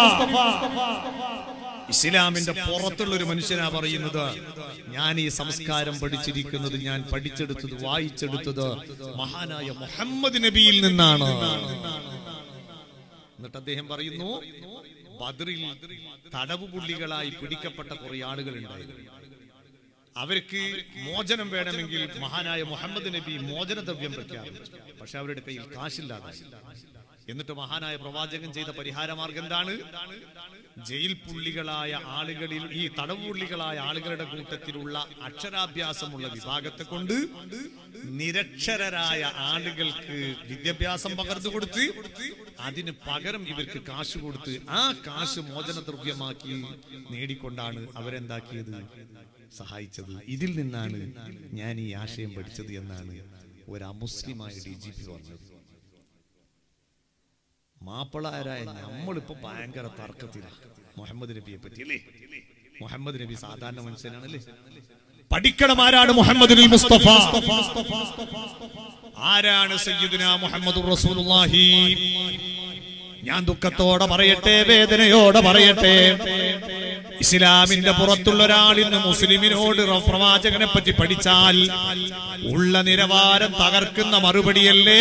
ഇസ്ലാമിന്റെ പുറത്തുള്ള ഒരു മനുഷ്യനാ പറയുന്നത് ഞാൻ ഈ സംസ്കാരം പഠിച്ചിരിക്കുന്നത് ഞാൻ പഠിച്ചെടുത്തത് വായിച്ചെടുത്തത് മഹാനായ മുഹമ്മദ് നബിയിൽ നിന്നാണ് എന്നിട്ട് അദ്ദേഹം പറയുന്നു ബദറിൽ തടവ് പുള്ളികളായി പിടിക്കപ്പെട്ട കുറെ ആളുകൾ ഉണ്ടായിരുന്നു അവർക്ക് മോചനം വേണമെങ്കിൽ മഹാനായ മുഹമ്മദ് നബി മോചനദ്രവ്യം പ്രഖ്യാപിച്ചു പക്ഷെ അവരുടെ കയ്യിൽ കാശില്ലാതായി എന്നിട്ട് മഹാനായ പ്രവാചകൻ ചെയ്ത പരിഹാരമാർഗം എന്താണ് ജയിൽ പുള്ളികളായ ആളുകളിൽ ഈ തടവുള്ളികളായ ആളുകളുടെ കൂട്ടത്തിലുള്ള അക്ഷരാഭ്യാസമുള്ള വിഭാഗത്തെ കൊണ്ട് നിരക്ഷരരായ ആളുകൾക്ക് വിദ്യാഭ്യാസം പകർന്നു കൊടുത്ത് അതിന് പകരം ഇവർക്ക് കാശ് കൊടുത്ത് ആ കാശ് മോചനദ്രവ്യമാക്കി നേടിക്കൊണ്ടാണ് അവരെന്താക്കിയത് സഹായിച്ചത് ഇതിൽ നിന്നാണ് ഞാൻ ഈ ആശയം പഠിച്ചത് എന്നാണ് ഒരു അമുസ്ലിമായ ഡി ജി പി പറഞ്ഞത് മാപ്പിളാരായ നമ്മളിപ്പോ ഭയങ്കര തർക്കത്തിലാണ് മുഹമ്മദ് നബിയെ പറ്റി അല്ലേ മുഹമ്മദ് നബി സാധാരണ മനുഷ്യനാണല്ലേ പഠിക്കണം ആരാണ് മുഹമ്മദ് നബി മുസ്തഫ ആരാണ് സയ്യിദുന മുഹമ്മദ് റസൂലുള്ളാഹി ഞാൻ ദുഃഖത്തോടെ പറയട്ടെ വേദനയോടെ പറയട്ടെ ഇസ്ലാമിന്റെ പുറത്തുള്ള ഒരാളിൽ നിന്ന് മുസ്ലിമിനോട് റ- പ്രവാചകനെ പറ്റി പഠിച്ചാൽ ഉള്ള നിലവാരം തകർക്കുന്ന മറുപടിയല്ലേ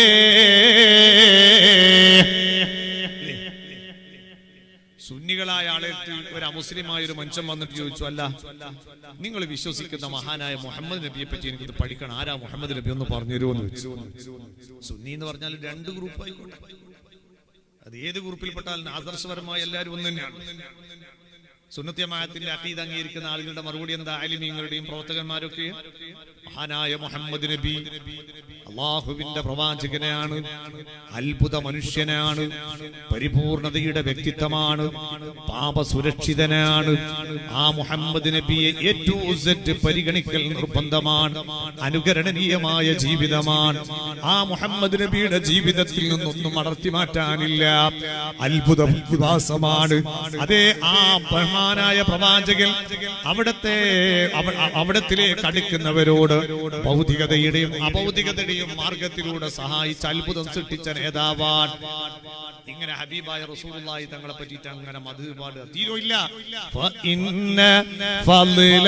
സുന്നികളായ ആളെടുത്ത് ഒരു അമുസ്ലിമായ ഒരു മനുഷ്യൻ വന്നിട്ട് ചോദിച്ചു അല്ല നിങ്ങൾ വിശ്വസിക്കുന്ന മഹാനായ മുഹമ്മദ് നബിയെ പറ്റി എനിക്കിത് പഠിക്കണം ആരാ മുഹമ്മദ് നബി ഒന്ന് പറഞ്ഞു തരുമോ എന്ന് ചോദിച്ചു സുന്നി എന്ന് പറഞ്ഞാൽ രണ്ട് ഗ്രൂപ്പ് ആയിക്കോട്ടെ അത് ഏത് ഗ്രൂപ്പിൽപ്പെട്ടാലും ആദർശപരമായ എല്ലാവരും ഒന്ന് തന്നെയാണ് സുന്നത്യമായത്തിന്റെ അക്കീത് അംഗീകരിക്കുന്ന ആളുകളുടെ മറുപടി എന്താ അലിമീങ്ങളുടെയും പ്രവർത്തകന്മാരൊക്കെ മഹാനായ മുഹമ്മദ് നബി അള്ളാഹുവിന്റെ പ്രവാചകനാണ് അത്ഭുത മനുഷ്യനാണ് പരിപൂർണതയുടെ വ്യക്തിത്വമാണ് പാപസുരക്ഷിതനാണ് ആ മുഹമ്മദ് നബിയെ ഏറ്റവും സെറ്റ് പരിഗണിക്കൽ നിർബന്ധമാണ് അനുകരണീയമായ ജീവിതമാണ് ആ മുഹമ്മദ് നബിയുടെ ജീവിതത്തിൽ നിന്നൊന്നും അടർത്തി മാറ്റാനില്ല അത്ഭുത വിവാസമാണ് അതേ ആ ബഹ്മാനായ പ്രവാചകൻ അവിടത്തെ അവ- അവിടത്തിലേക്ക് അടുക്കുന്നവരോട് ഭൗതികതയുടെയും അഭൗതികതയുടെയും മാർഗത്തിലൂടെ സഹായിച്ച് അത്ഭുതം സൃഷ്ടിച്ച നേതാവാൻ ഇങ്ങനെ ഹബീബായ റസൂലുള്ളാഹി തങ്ങളെ പറ്റിയിട്ട് അങ്ങനെ മധു പാടുക തീരുമില്ല فإن فضل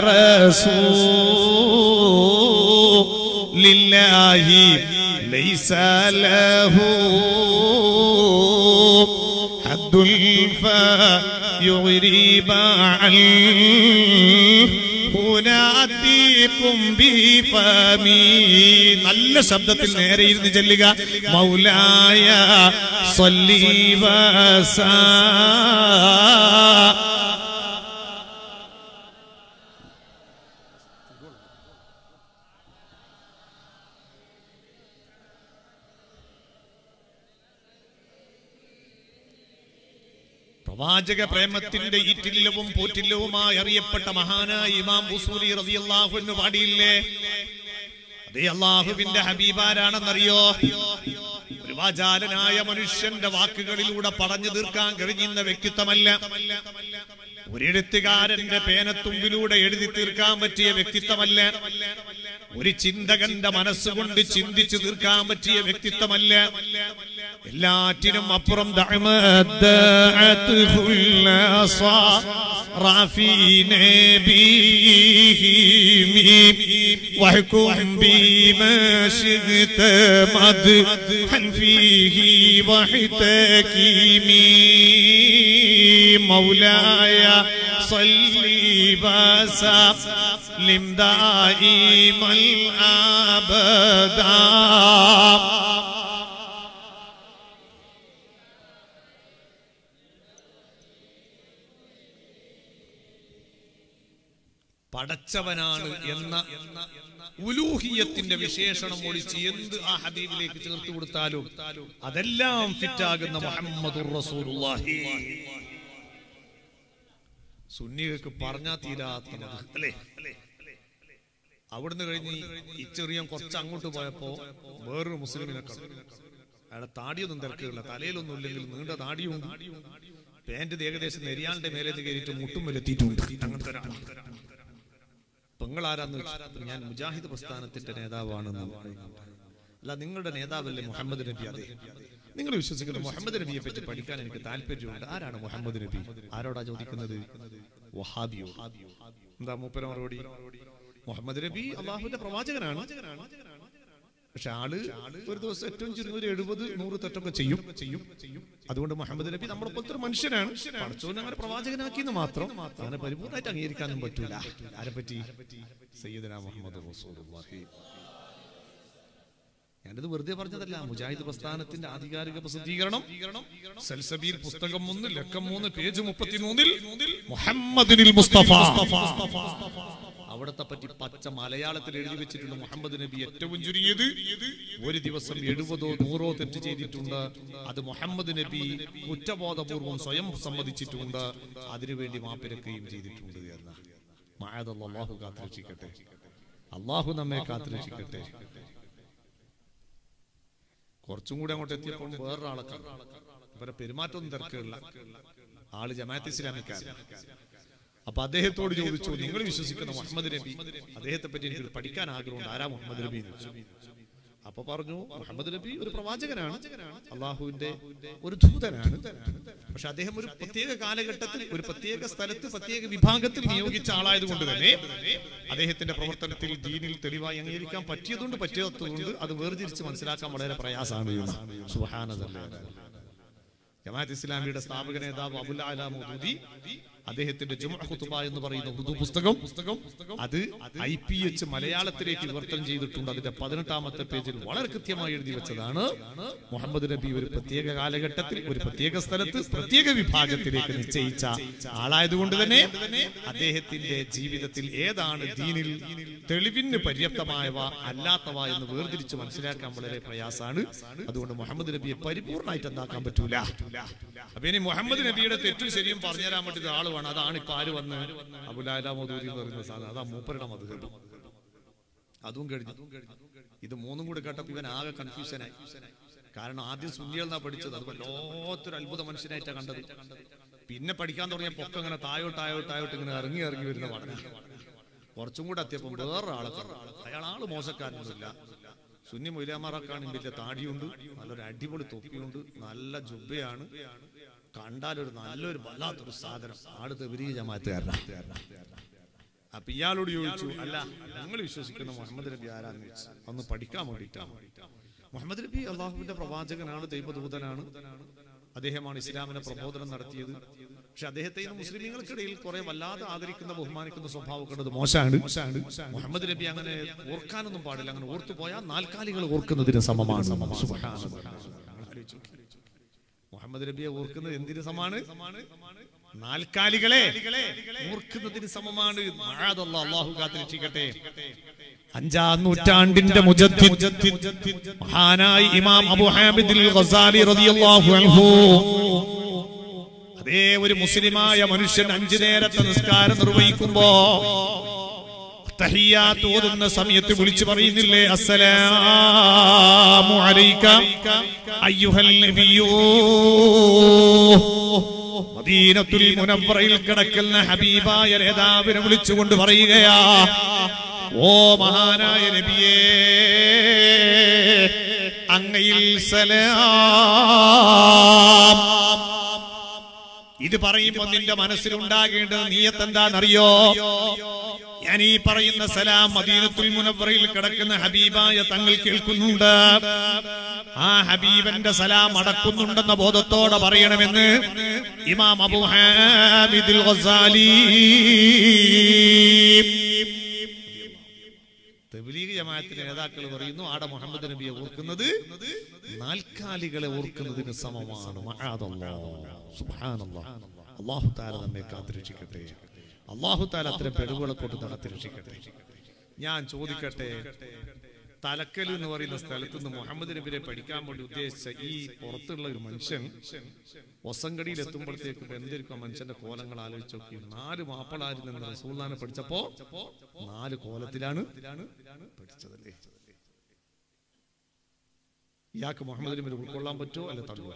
رسول الله ليس له حد فيغرب عنه هناديكم بفمي നല്ല ശബ്ദത്തിൽ നേരെ ഇരുന്ന് ചെല്ലുക മൗലായ صلي وسلم പ്രവാചക പ്രേമത്തിന്റെ ഈറ്റില്ലവും പോറ്റില്ലവുമായി അറിയപ്പെട്ട മഹാനായ ഇമാം ബുസൂരി റളിയല്ലാഹു അൻഹു പാടിയില്ലേ അതേ അള്ളാഹുവിന്റെ ഹബീബാരാണെന്നറിയോ ഒരു വാചാലനായ മനുഷ്യന്റെ വാക്കുകളിലൂടെ പറഞ്ഞു തീർക്കാൻ കഴിഞ്ഞുന്ന വ്യക്തിത്വമല്ല ഒരെഴുത്തുകാരന്റെ പേനത്തുമ്പിലൂടെ എഴുതി തീർക്കാൻ പറ്റിയ വ്യക്തിത്വമല്ല ഒരു ചിന്തകന്റെ മനസ്സുകൊണ്ട് ചിന്തിച്ചു തീർക്കാൻ പറ്റിയ വ്യക്തിത്വമല്ല എല്ലാറ്റിനും അപ്പുറം دعته النصارى في نبيهم واحكم بما شئت مدحا فيه واحتكمي مولاي صل وسلم دائما ابدا പടച്ചവനാണ് എന്ന ഉലൂഹിയത്തിന്റെ വിശേഷണം ഒഴിച്ച് എന്ത് ആ ഹബീബിലേക്ക് ചേർത്ത് കൊടുത്താലും അതെല്ലാം ഫിറ്റാകുന്ന മുഹമ്മദുർ റസൂലുള്ളാഹി സുന്നികൾക്ക് പറഞ്ഞാ തീരാത്ത മധു അല്ലേ അവിടുന്ന് കഴിഞ്ഞ് ഈ ചെറിയ കുറച്ച് അങ്ങോട്ട് പോയപ്പോ വേറൊരു മുസ്ലിമിനെ കണ്ടു അയാളെ താടിയൊന്നും തിരക്കില്ല തലയിലൊന്നും ഇല്ലെങ്കിൽ നീണ്ട താടിയുണ്ട് പാന്റ് ഏകദേശം നെരിയാളുടെ മേലെ കയറിയിട്ട് മുട്ടും വരെത്തിയിട്ടുണ്ട് അങ്ങനത്തെ ഒരാളാണ് പെങ്ങളാരാന്ന് വെച്ചാൽ ഞാൻ മുജാഹിദ് പ്രസ്ഥാനത്തിന്റെ നേതാവാണെന്ന് അല്ല നിങ്ങളുടെ നേതാവല്ലേ മുഹമ്മദ് നബി അതെ നിങ്ങൾ വിശ്വസിക്കുന്ന മുഹമ്മദ് നബിയെ പറ്റി പഠിക്കാൻ എനിക്ക് താല്പര്യമുണ്ട് ആരാണ് മുഹമ്മദ് നബി ആരോടാ ചോദിക്കുന്നത് വഹാബിയോ എന്താ മൂപ്പര മറുപടി മുഹമ്മദ് നബി അള്ളാഹുവിന്റെ പ്രവാചകനാണ് പക്ഷെ ആള് ഒരു ദിവസം ഏറ്റവും ചുരുങ്ങി ഒരു എഴുപത് നൂറ് തെറ്റൊക്കെ ചെയ്യും ചെയ്യും ചെയ്യും അതുകൊണ്ട് മുഹമ്മദ് നബി നമ്മുടെ പോലത്തെ ഒരു മനുഷ്യനാണ് പഠിച്ചോണ്ട് അങ്ങനെ പ്രവാചകനാക്കിയെന്ന് മാത്രം അങ്ങനെ പരിപൂർണ്ണമായിട്ട് അംഗീകരിക്കാനും പറ്റൂല ആരെ പറ്റി സയ്യിദന മുഹമ്മദ് റസൂലുള്ളാഹി ഞാനിത് വെറുതെ പറഞ്ഞതല്ല മുജാഹിദ് പ്രസ്ഥാനത്തിന്റെ ആധികാരിക പ്രസിദ്ധീകരണം സൽസബീൽ പുസ്തകം മൂന്ന് ലക്കം മൂന്ന് പേജ് മുപ്പത്തിമൂന്നിൽ മുഹമ്മദിനിൽ മുസ്തഫ അവിടത്തെ പറ്റി പച്ച മലയാളത്തിൽ എഴുതി വെച്ചിട്ടുണ്ട് മുഹമ്മദ് നബി ഏറ്റവും ചുരുങ്ങിയത് ഒരു ദിവസം എഴുപതോ നൂറോ തെറ്റ് ചെയ്തിട്ടുണ്ട് അത് മുഹമ്മദ് നബി കുറ്റബോധപൂർവം സ്വയം സമ്മതിച്ചിട്ടുണ്ട് അതിനുവേണ്ടി മാപ്പിരക്കുകയും ചെയ്തിട്ടുണ്ട് എന്ന് മായതല്ല അള്ളാഹു കാത്തിരക്ഷിക്കട്ടെ അള്ളാഹു നമ്മെ കാത്തിരക്ഷിക്കട്ടെ കുറച്ചും കൂടി അങ്ങോട്ട് എത്തിയപ്പോൾ വേറൊരാളെ കണ്ടു ഇവരെ പെരുമാറ്റമൊന്നും തിരക്കുള്ള ആള് ജമാഅത്ത് ഇസ്ലാമിക്കാരൻ അപ്പൊ അദ്ദേഹത്തോട് ചോദിച്ചു നിങ്ങൾ വിശ്വസിക്കുന്ന മുഹമ്മദ് നബി അദ്ദേഹത്തെ പറ്റി എനിക്ക് പഠിക്കാൻ ആഗ്രഹമുണ്ട് ആരാ മുഹമ്മദ് നബി എന്ന് ചോദിച്ചു അപ്പൊ പറഞ്ഞു മുഹമ്മദ് നബി ഒരു പ്രവാചകനാണ് അള്ളാഹുവിന്റെ ഒരു ദൂതനാണ് പക്ഷെ അദ്ദേഹം ഒരു പ്രത്യേക കാലഘട്ടത്തിൽ ഒരു പ്രത്യേക സ്ഥലത്ത് പ്രത്യേക വിഭാഗത്തിൽ നിയോഗിച്ച ആളായതുകൊണ്ട് തന്നെ അദ്ദേഹത്തിന്റെ പ്രവർത്തനത്തിൽ ദീനിൽ തെളിവായി അംഗീകരിക്കാൻ പറ്റിയതുകൊണ്ട് പറ്റാത്തതുകൊണ്ട് അത് വേർതിരിച്ച് മനസ്സിലാക്കാൻ വളരെ പ്രയാസമാണ് സുഹാനതല്ലേ ജമാഅത്ത് ഇസ്ലാമിയുടെ സ്ഥാപക നേതാവ് അബുൽ അല മൗദൂദി അദ്ദേഹത്തിന്റെ ജുമുഅ ഖുതുബ എന്ന് പറയുന്ന ഉറുദു പുസ്തകം അത് ഐ പി എച്ച് മലയാളത്തിലേക്ക് വിവർത്തനം ചെയ്തിട്ടുണ്ട് അതിന്റെ പതിനെട്ടാമത്തെ പേജിൽ വളരെ കൃത്യമായി എഴുതി വെച്ചതാണ് മുഹമ്മദ് നബി ഒരു പ്രത്യേക കാലഘട്ടത്തിൽ ഒരു പ്രത്യേക സ്ഥലത്ത് പ്രത്യേക വിഭാഗത്തിലേക്ക് നിശ്ചയിച്ച ആളായതുകൊണ്ട് തന്നെ അദ്ദേഹത്തിന്റെ ജീവിതത്തിൽ ഏതാണ് ദീനിൽ തെളിവിന് പര്യാപ്തമായവ അല്ലാത്തവ എന്ന് വേർതിരിച്ച് മനസ്സിലാക്കാൻ വളരെ പ്രയാസാണ് അതുകൊണ്ട് മുഹമ്മദ് നബിയെ പരിപൂർണമായിട്ട് എന്താക്കാൻ പറ്റൂല അപ്പൊ ഇനി മുഹമ്മദ് നബിയുടെ തെറ്റും ശരിയും പറഞ്ഞുതരാൻ വേണ്ടി ഒരു ആള് വേണം അതാണ് ഇപ്പൊ ആര് വന്ന് അബുലാല മധൂരി എന്ന് പറയുന്ന സാധനം അതാ മൂപ്പരുടെ മധു അതും കഴിഞ്ഞു ഇത് മൂന്നും കൂടി കേട്ടപ്പോ ഇവൻ ആകെ കൺഫ്യൂഷനായി കാരണം ആദ്യം സുന്നികൾ എന്നാ പഠിച്ചത് അത് വല്ലാത്തൊരു അത്ഭുത മനുഷ്യനായിട്ടാണ് കണ്ടത് പിന്നെ പഠിക്കാൻ തുടങ്ങിയ പൊക്കം ഇങ്ങനെ തായോട്ട് തായോട്ട് തായോട്ട് ഇങ്ങനെ ഇറങ്ങി ഇറങ്ങി വരുന്ന പഠനം കുറച്ചും കൂടെ എത്തിയപ്പോൾ വേറൊരാളെ കണ്ടു. അയാൾ ആള് മോശക്കാരനൊന്നുമില്ല സുന്നി മൊയ്ലാമാറാക്കാണ് വലിയ താടിയുണ്ട് നല്ലൊരു അടിപൊളി തൊപ്പിയുണ്ട് നല്ല ജുബയാണ് കണ്ടാലൊരു നല്ലൊരു വല്ലാത്തൊരു സാധനം ആട് തെബരീ ജമാഅത്തുകാരനാണ് അപ്പൊ ഇയാളോട് ചോദിച്ചു അല്ല ഞങ്ങൾ വിശ്വസിക്കുന്ന മുഹമ്മദ് നബി ആരാന്ന് ചോദിച്ചു ഒന്ന് പഠിക്കാൻ വേണ്ടിയിട്ടാണ് മുഹമ്മദ് നബി അള്ളാഹുവിന്റെ പ്രവാചകനാണ് ദൈവദൂതനാണ് അദ്ദേഹമാണ് ഇസ്ലാമിനെ പ്രബോധനം നടത്തിയത് പക്ഷെ അദ്ദേഹത്തെ ഇന്ന് മുസ്ലിമീങ്ങൾക്കിടയിൽ കുറെ വല്ലാതെ ആദരിക്കുന്ന ബഹുമാനിക്കുന്ന സ്വഭാവമൊക്കെ ഉള്ളത് മോശമാണ് മുഹമ്മദ് നബി അങ്ങനെ ഓർക്കാനൊന്നും പാടില്ല അങ്ങനെ ഓർത്തു പോയാൽ നാൽക്കാലികൾ ഓർക്കുന്നതിന് സമമാണ് സുബ്ഹാനല്ലാഹ്. ആലോചിച്ച് നോക്ക്. മുഹമ്മദ് നബിയെ ഓർക്കുന്നത് എന്തിനു സമാണ് നാൽക്കാലികളെ ഓർക്കുന്നതിന് സമമാണ് മഴാദല്ലാ, അള്ളാഹു കാത്തിരക്ഷിക്കട്ടെ അഞ്ചാം നൂറ്റാണ്ടിന്റെ മുജദ്ദിദ് മഹാനായ ഇമാം അബു ഹാമിദുൽ ഗസാലി റളിയല്ലാഹു അൻഹു അതേ ഒരു മുസ്ലിമായ മനുഷ്യൻ അഞ്ചു നേരത്തെ നിസ്കാരം നിർവഹിക്കുമ്പോ തഹിയ്യാത്ത് ഓതുന്ന സമയത്ത് വിളിച്ചു പറയുന്നില്ലേ അസ്സലാമു അലൈക അയ്യുഹൽ നബിയോ മദീനത്തുൽ മുനവ്വറയിൽ കിടക്കുന്ന ഹബീബായ നേതാവിനെ വിളിച്ചുകൊണ്ട് പറയുകയാ ഓ മഹാനായ നബിയേ അങ്ങയിൽ സലാം ഇത് പറയുമ്പോ നിന്റെ മനസ്സിലുണ്ടാകേണ്ടത് നീയത്ത് എന്താണെന്നറിയോ ഞാൻ ഈ പറയുന്ന സലാം മദീനത്തുൽ മുനവ്വറയിൽ കിടക്കുന്ന ഹബീബായ തങ്ങൾ കേൾക്കുന്നുണ്ട് ആ ഹബീബന്റെ സലാം അടക്കുന്നുണ്ടെന്ന ബോധത്തോടെ പറയണമെന്ന് ഇമാം അബു ഹാമിദുൽ ഗസാലി തബ്ലീഗ് ജമാഅത്തിന്റെ നേതാക്കൾ പറയുന്നു ആടെ മുഹമ്മദ് നബിയെ ഓർക്കുന്നത് നാൽക്കാലികളെ ഓർക്കുന്നതിന് സമമാണ് മഅാദല്ലാഹ്. സുബ്ഹാനല്ലാഹ്. അല്ലാഹു താല നമ്മെ കാത്തുരക്ഷിക്കട്ടെ അള്ളാഹു താല അത്തരം പെടുകളെ കൊണ്ട് നടത്തി രക്ഷിക്കട്ടെ ഞാൻ ചോദിക്കട്ടെ തലക്കൽ എന്ന് പറയുന്ന സ്ഥലത്ത് നിന്ന് മുഹമ്മദ് നബിനെ പഠിക്കാൻ വേണ്ടി ഉദ്ദേശിച്ച ഈ പുറത്തുള്ള ഒരു മനുഷ്യൻ ഒസങ്കടിയിൽ എത്തുമ്പോഴത്തേക്ക് എന്തൊരു ആ മനുഷ്യന്റെ കോലങ്ങൾ ആലോചിച്ച് നോക്കി നാല് മാപ്പിളാരിൽ നിന്ന് റസൂല്ലാനെ പഠിച്ചപ്പോ നാല് കോലത്തിലാണ് പഠിച്ചതല്ലേ ഇയാൾക്ക് മുഹമ്മദ് നബിനെ ഉൾക്കൊള്ളാൻ പറ്റുമോ അല്ല തള്ളുവോ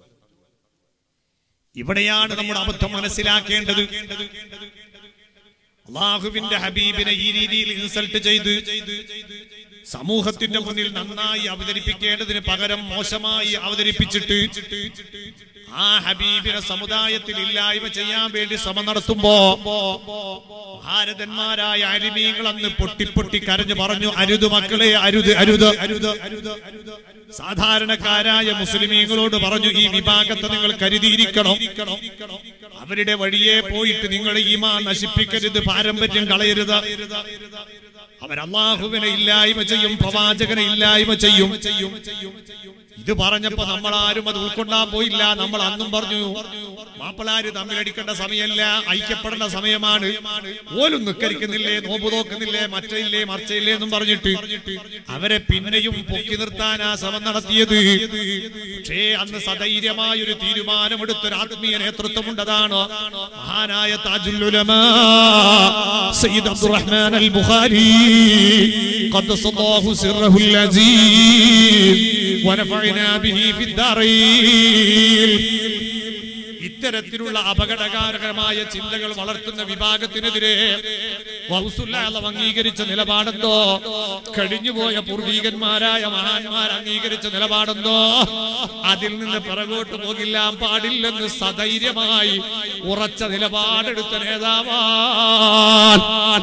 ഇവിടെയാണ് നമ്മുടെ അബദ്ധം മനസ്സിലാക്കേണ്ടത് അള്ളാഹുവിന്റെ ഹബീബിനെ ഈ രീതിയിൽ ഇൻസൾട്ട് ചെയ്ത് സമൂഹത്തിന്റെ മുന്നിൽ നന്നായി അവതരിപ്പിക്കേണ്ടതിന് പകരം മോശമായി അവതരിപ്പിച്ചിട്ട് ആ ഹബീബിനെ സമുദായത്തിൽ ഇല്ലായ്മ ചെയ്യാൻ വേണ്ടി ശ്രമം നടത്തുമ്പോ ഭാരതന്മാരായ അരിമീങ്ങൾ അന്ന് പൊട്ടി പൊട്ടി കരഞ്ഞു പറഞ്ഞു അരുത് മക്കളെ അരുത് അരുത് അരുത് അരുത് സാധാരണക്കാരായ മുസ്ലിമീങ്ങളോട് പറഞ്ഞു ഈ വിഭാഗത്തെ നിങ്ങൾ കരുതിയിരിക്കണം അവരുടെ വഴിയെ പോയിട്ട് നിങ്ങൾ ഈമാ നശിപ്പിക്കരുത് പാരമ്പര്യം കളയരുത് അവർ അള്ളാഹുവിനെ ഇല്ലായ്മ ചെയ്യും പ്രവാചകനെ ഇല്ലായ്മ ചെയ്യും ഇത് പറഞ്ഞപ്പോ നമ്മൾ ആരും അത് ഉൾക്കൊണ്ടാൻ പോയില്ല നമ്മൾ അന്നും പറഞ്ഞു മാപ്പിളാര് തമ്മിലടിക്കേണ്ട സമയമല്ല ഐക്യപ്പെടേണ്ട സമയമാണ് ഓലും നിക്കരിക്കുന്നില്ലേ നോമ്പ് നോക്കുന്നില്ലേ മറ്റയില്ലേ മറിച്ചയില്ലേ എന്നും പറഞ്ഞിട്ട് അവരെ പിന്നെയും പൊക്കി നിർത്താൻ ആ ശ്രമം നടത്തിയത് പക്ഷേ അന്ന് സധൈര്യമായ ഒരു തീരുമാനമെടുത്തൊരു ആത്മീയ നേതൃത്വമുണ്ടതാണ് മഹാനായ താജുല്ലുലമാ സയ്യിദ് അബ്ദുറഹ്മാൻ അൽ ബുഖാരി قدس الله سره العزيز ونفعنا به في الدارين ഇത്തരത്തിലുള്ള അപകടകാരകരമായ ചിന്തകൾ വളർത്തുന്ന വിഭാഗത്തിനെതിരെ വൗസുല്ലാഹ് അംഗീകരിച്ച നിലപാടെന്തോ കഴിഞ്ഞുപോയ പൂർവീകന്മാരായ മഹാന്മാർ അംഗീകരിച്ച നിലപാടെന്തോ അതിൽ നിന്ന് പിറകോട്ട് പോകില്ലാൻ പാടില്ലെന്ന് സധൈര്യമായി ഉറച്ച നിലപാടെടുത്ത നേതാവാൻ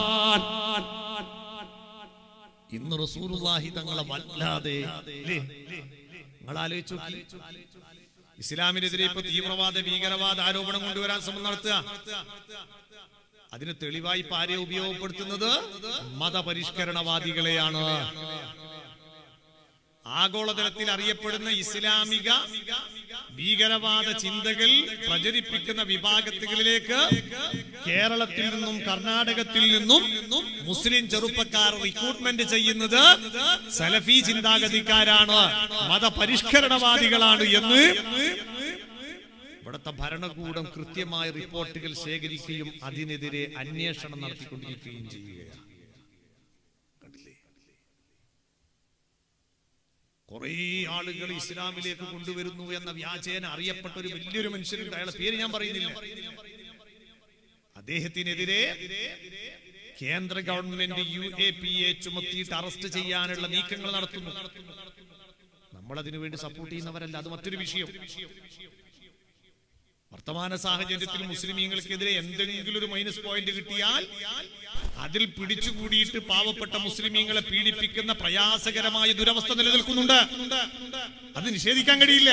ഇന്ന് റസൂലുള്ളാഹി തങ്ങളെ വല്ലാതെ ല്ലേ? നിങ്ങൾ ആലോചിച്ചു നോക്കി ഇസ്ലാമിനെതിരെ ഇപ്പൊ തീവ്രവാദ ഭീകരവാദ ആരോപണം കൊണ്ടുവരാൻ ശ്രമം നടത്തുക അതിന് തെളിവായി ഇപ്പൊ ആരെ ഉപയോഗപ്പെടുത്തുന്നത് മതപരിഷ്കരണവാദികളെയാണ് ആഗോളതലത്തിൽ അറിയപ്പെടുന്ന ഇസ്ലാമിക ഭീകരവാദ ചിന്തകൾ പ്രചരിപ്പിക്കുന്ന വിഭാഗത്തുകളിലേക്ക് കേരളത്തിൽ നിന്നും കർണാടകത്തിൽ നിന്നും മുസ്ലിം ചെറുപ്പക്കാർ റിക്രൂട്ട്മെന്റ് ചെയ്യുന്നത് സലഫി ചിന്താഗതിക്കാരാണ് മതപരിഷ്കരണവാദികളാണ് എന്ന് ഇവിടുത്തെ ഭരണകൂടം കൃത്യമായ റിപ്പോർട്ടുകൾ ശേഖരിക്കുകയും അതിനെതിരെ അന്വേഷണം നടത്തിക്കൊണ്ടിരിക്കുകയും ചെയ്യുകയാണ് കണ്ടില്ലേ കുറെ ആളുകൾ ഇസ്ലാമിലേക്ക് കൊണ്ടുവരുന്നു എന്ന വ്യാജേന അറിയപ്പെട്ട ഒരു വലിയൊരു മനുഷ്യരുണ്ട് അയാളെ പേര് ഞാൻ പറയുന്നില്ല അദ്ദേഹത്തിനെതിരെ കേന്ദ്ര government U A P A ചുമത്തിയിട്ട് അറസ്റ്റ് ചെയ്യാനുള്ള നീക്കങ്ങൾ നടത്തുന്നു നമ്മൾ അതിനു വേണ്ടി സപ്പോർട്ട് ചെയ്യുന്നവരല്ല അത് മറ്റൊരു വിഷയം വർത്തമാന സാഹചര്യത്തിൽ മുസ്ലിമീങ്ങൾക്കെതിരെ എന്തെങ്കിലും ഒരു മൈനസ് പോയിന്റ് കിട്ടിയാൽ അതിൽ പിടിച്ചുകൂടിയിട്ട് പാവപ്പെട്ട മുസ്ലിമീങ്ങളെ പീഡിപ്പിക്കുന്ന പ്രയാസകരമായ ദുരവസ്ഥ നിലനിൽക്കുന്നുണ്ട് അത് നിഷേധിക്കാൻ കഴിയില്ല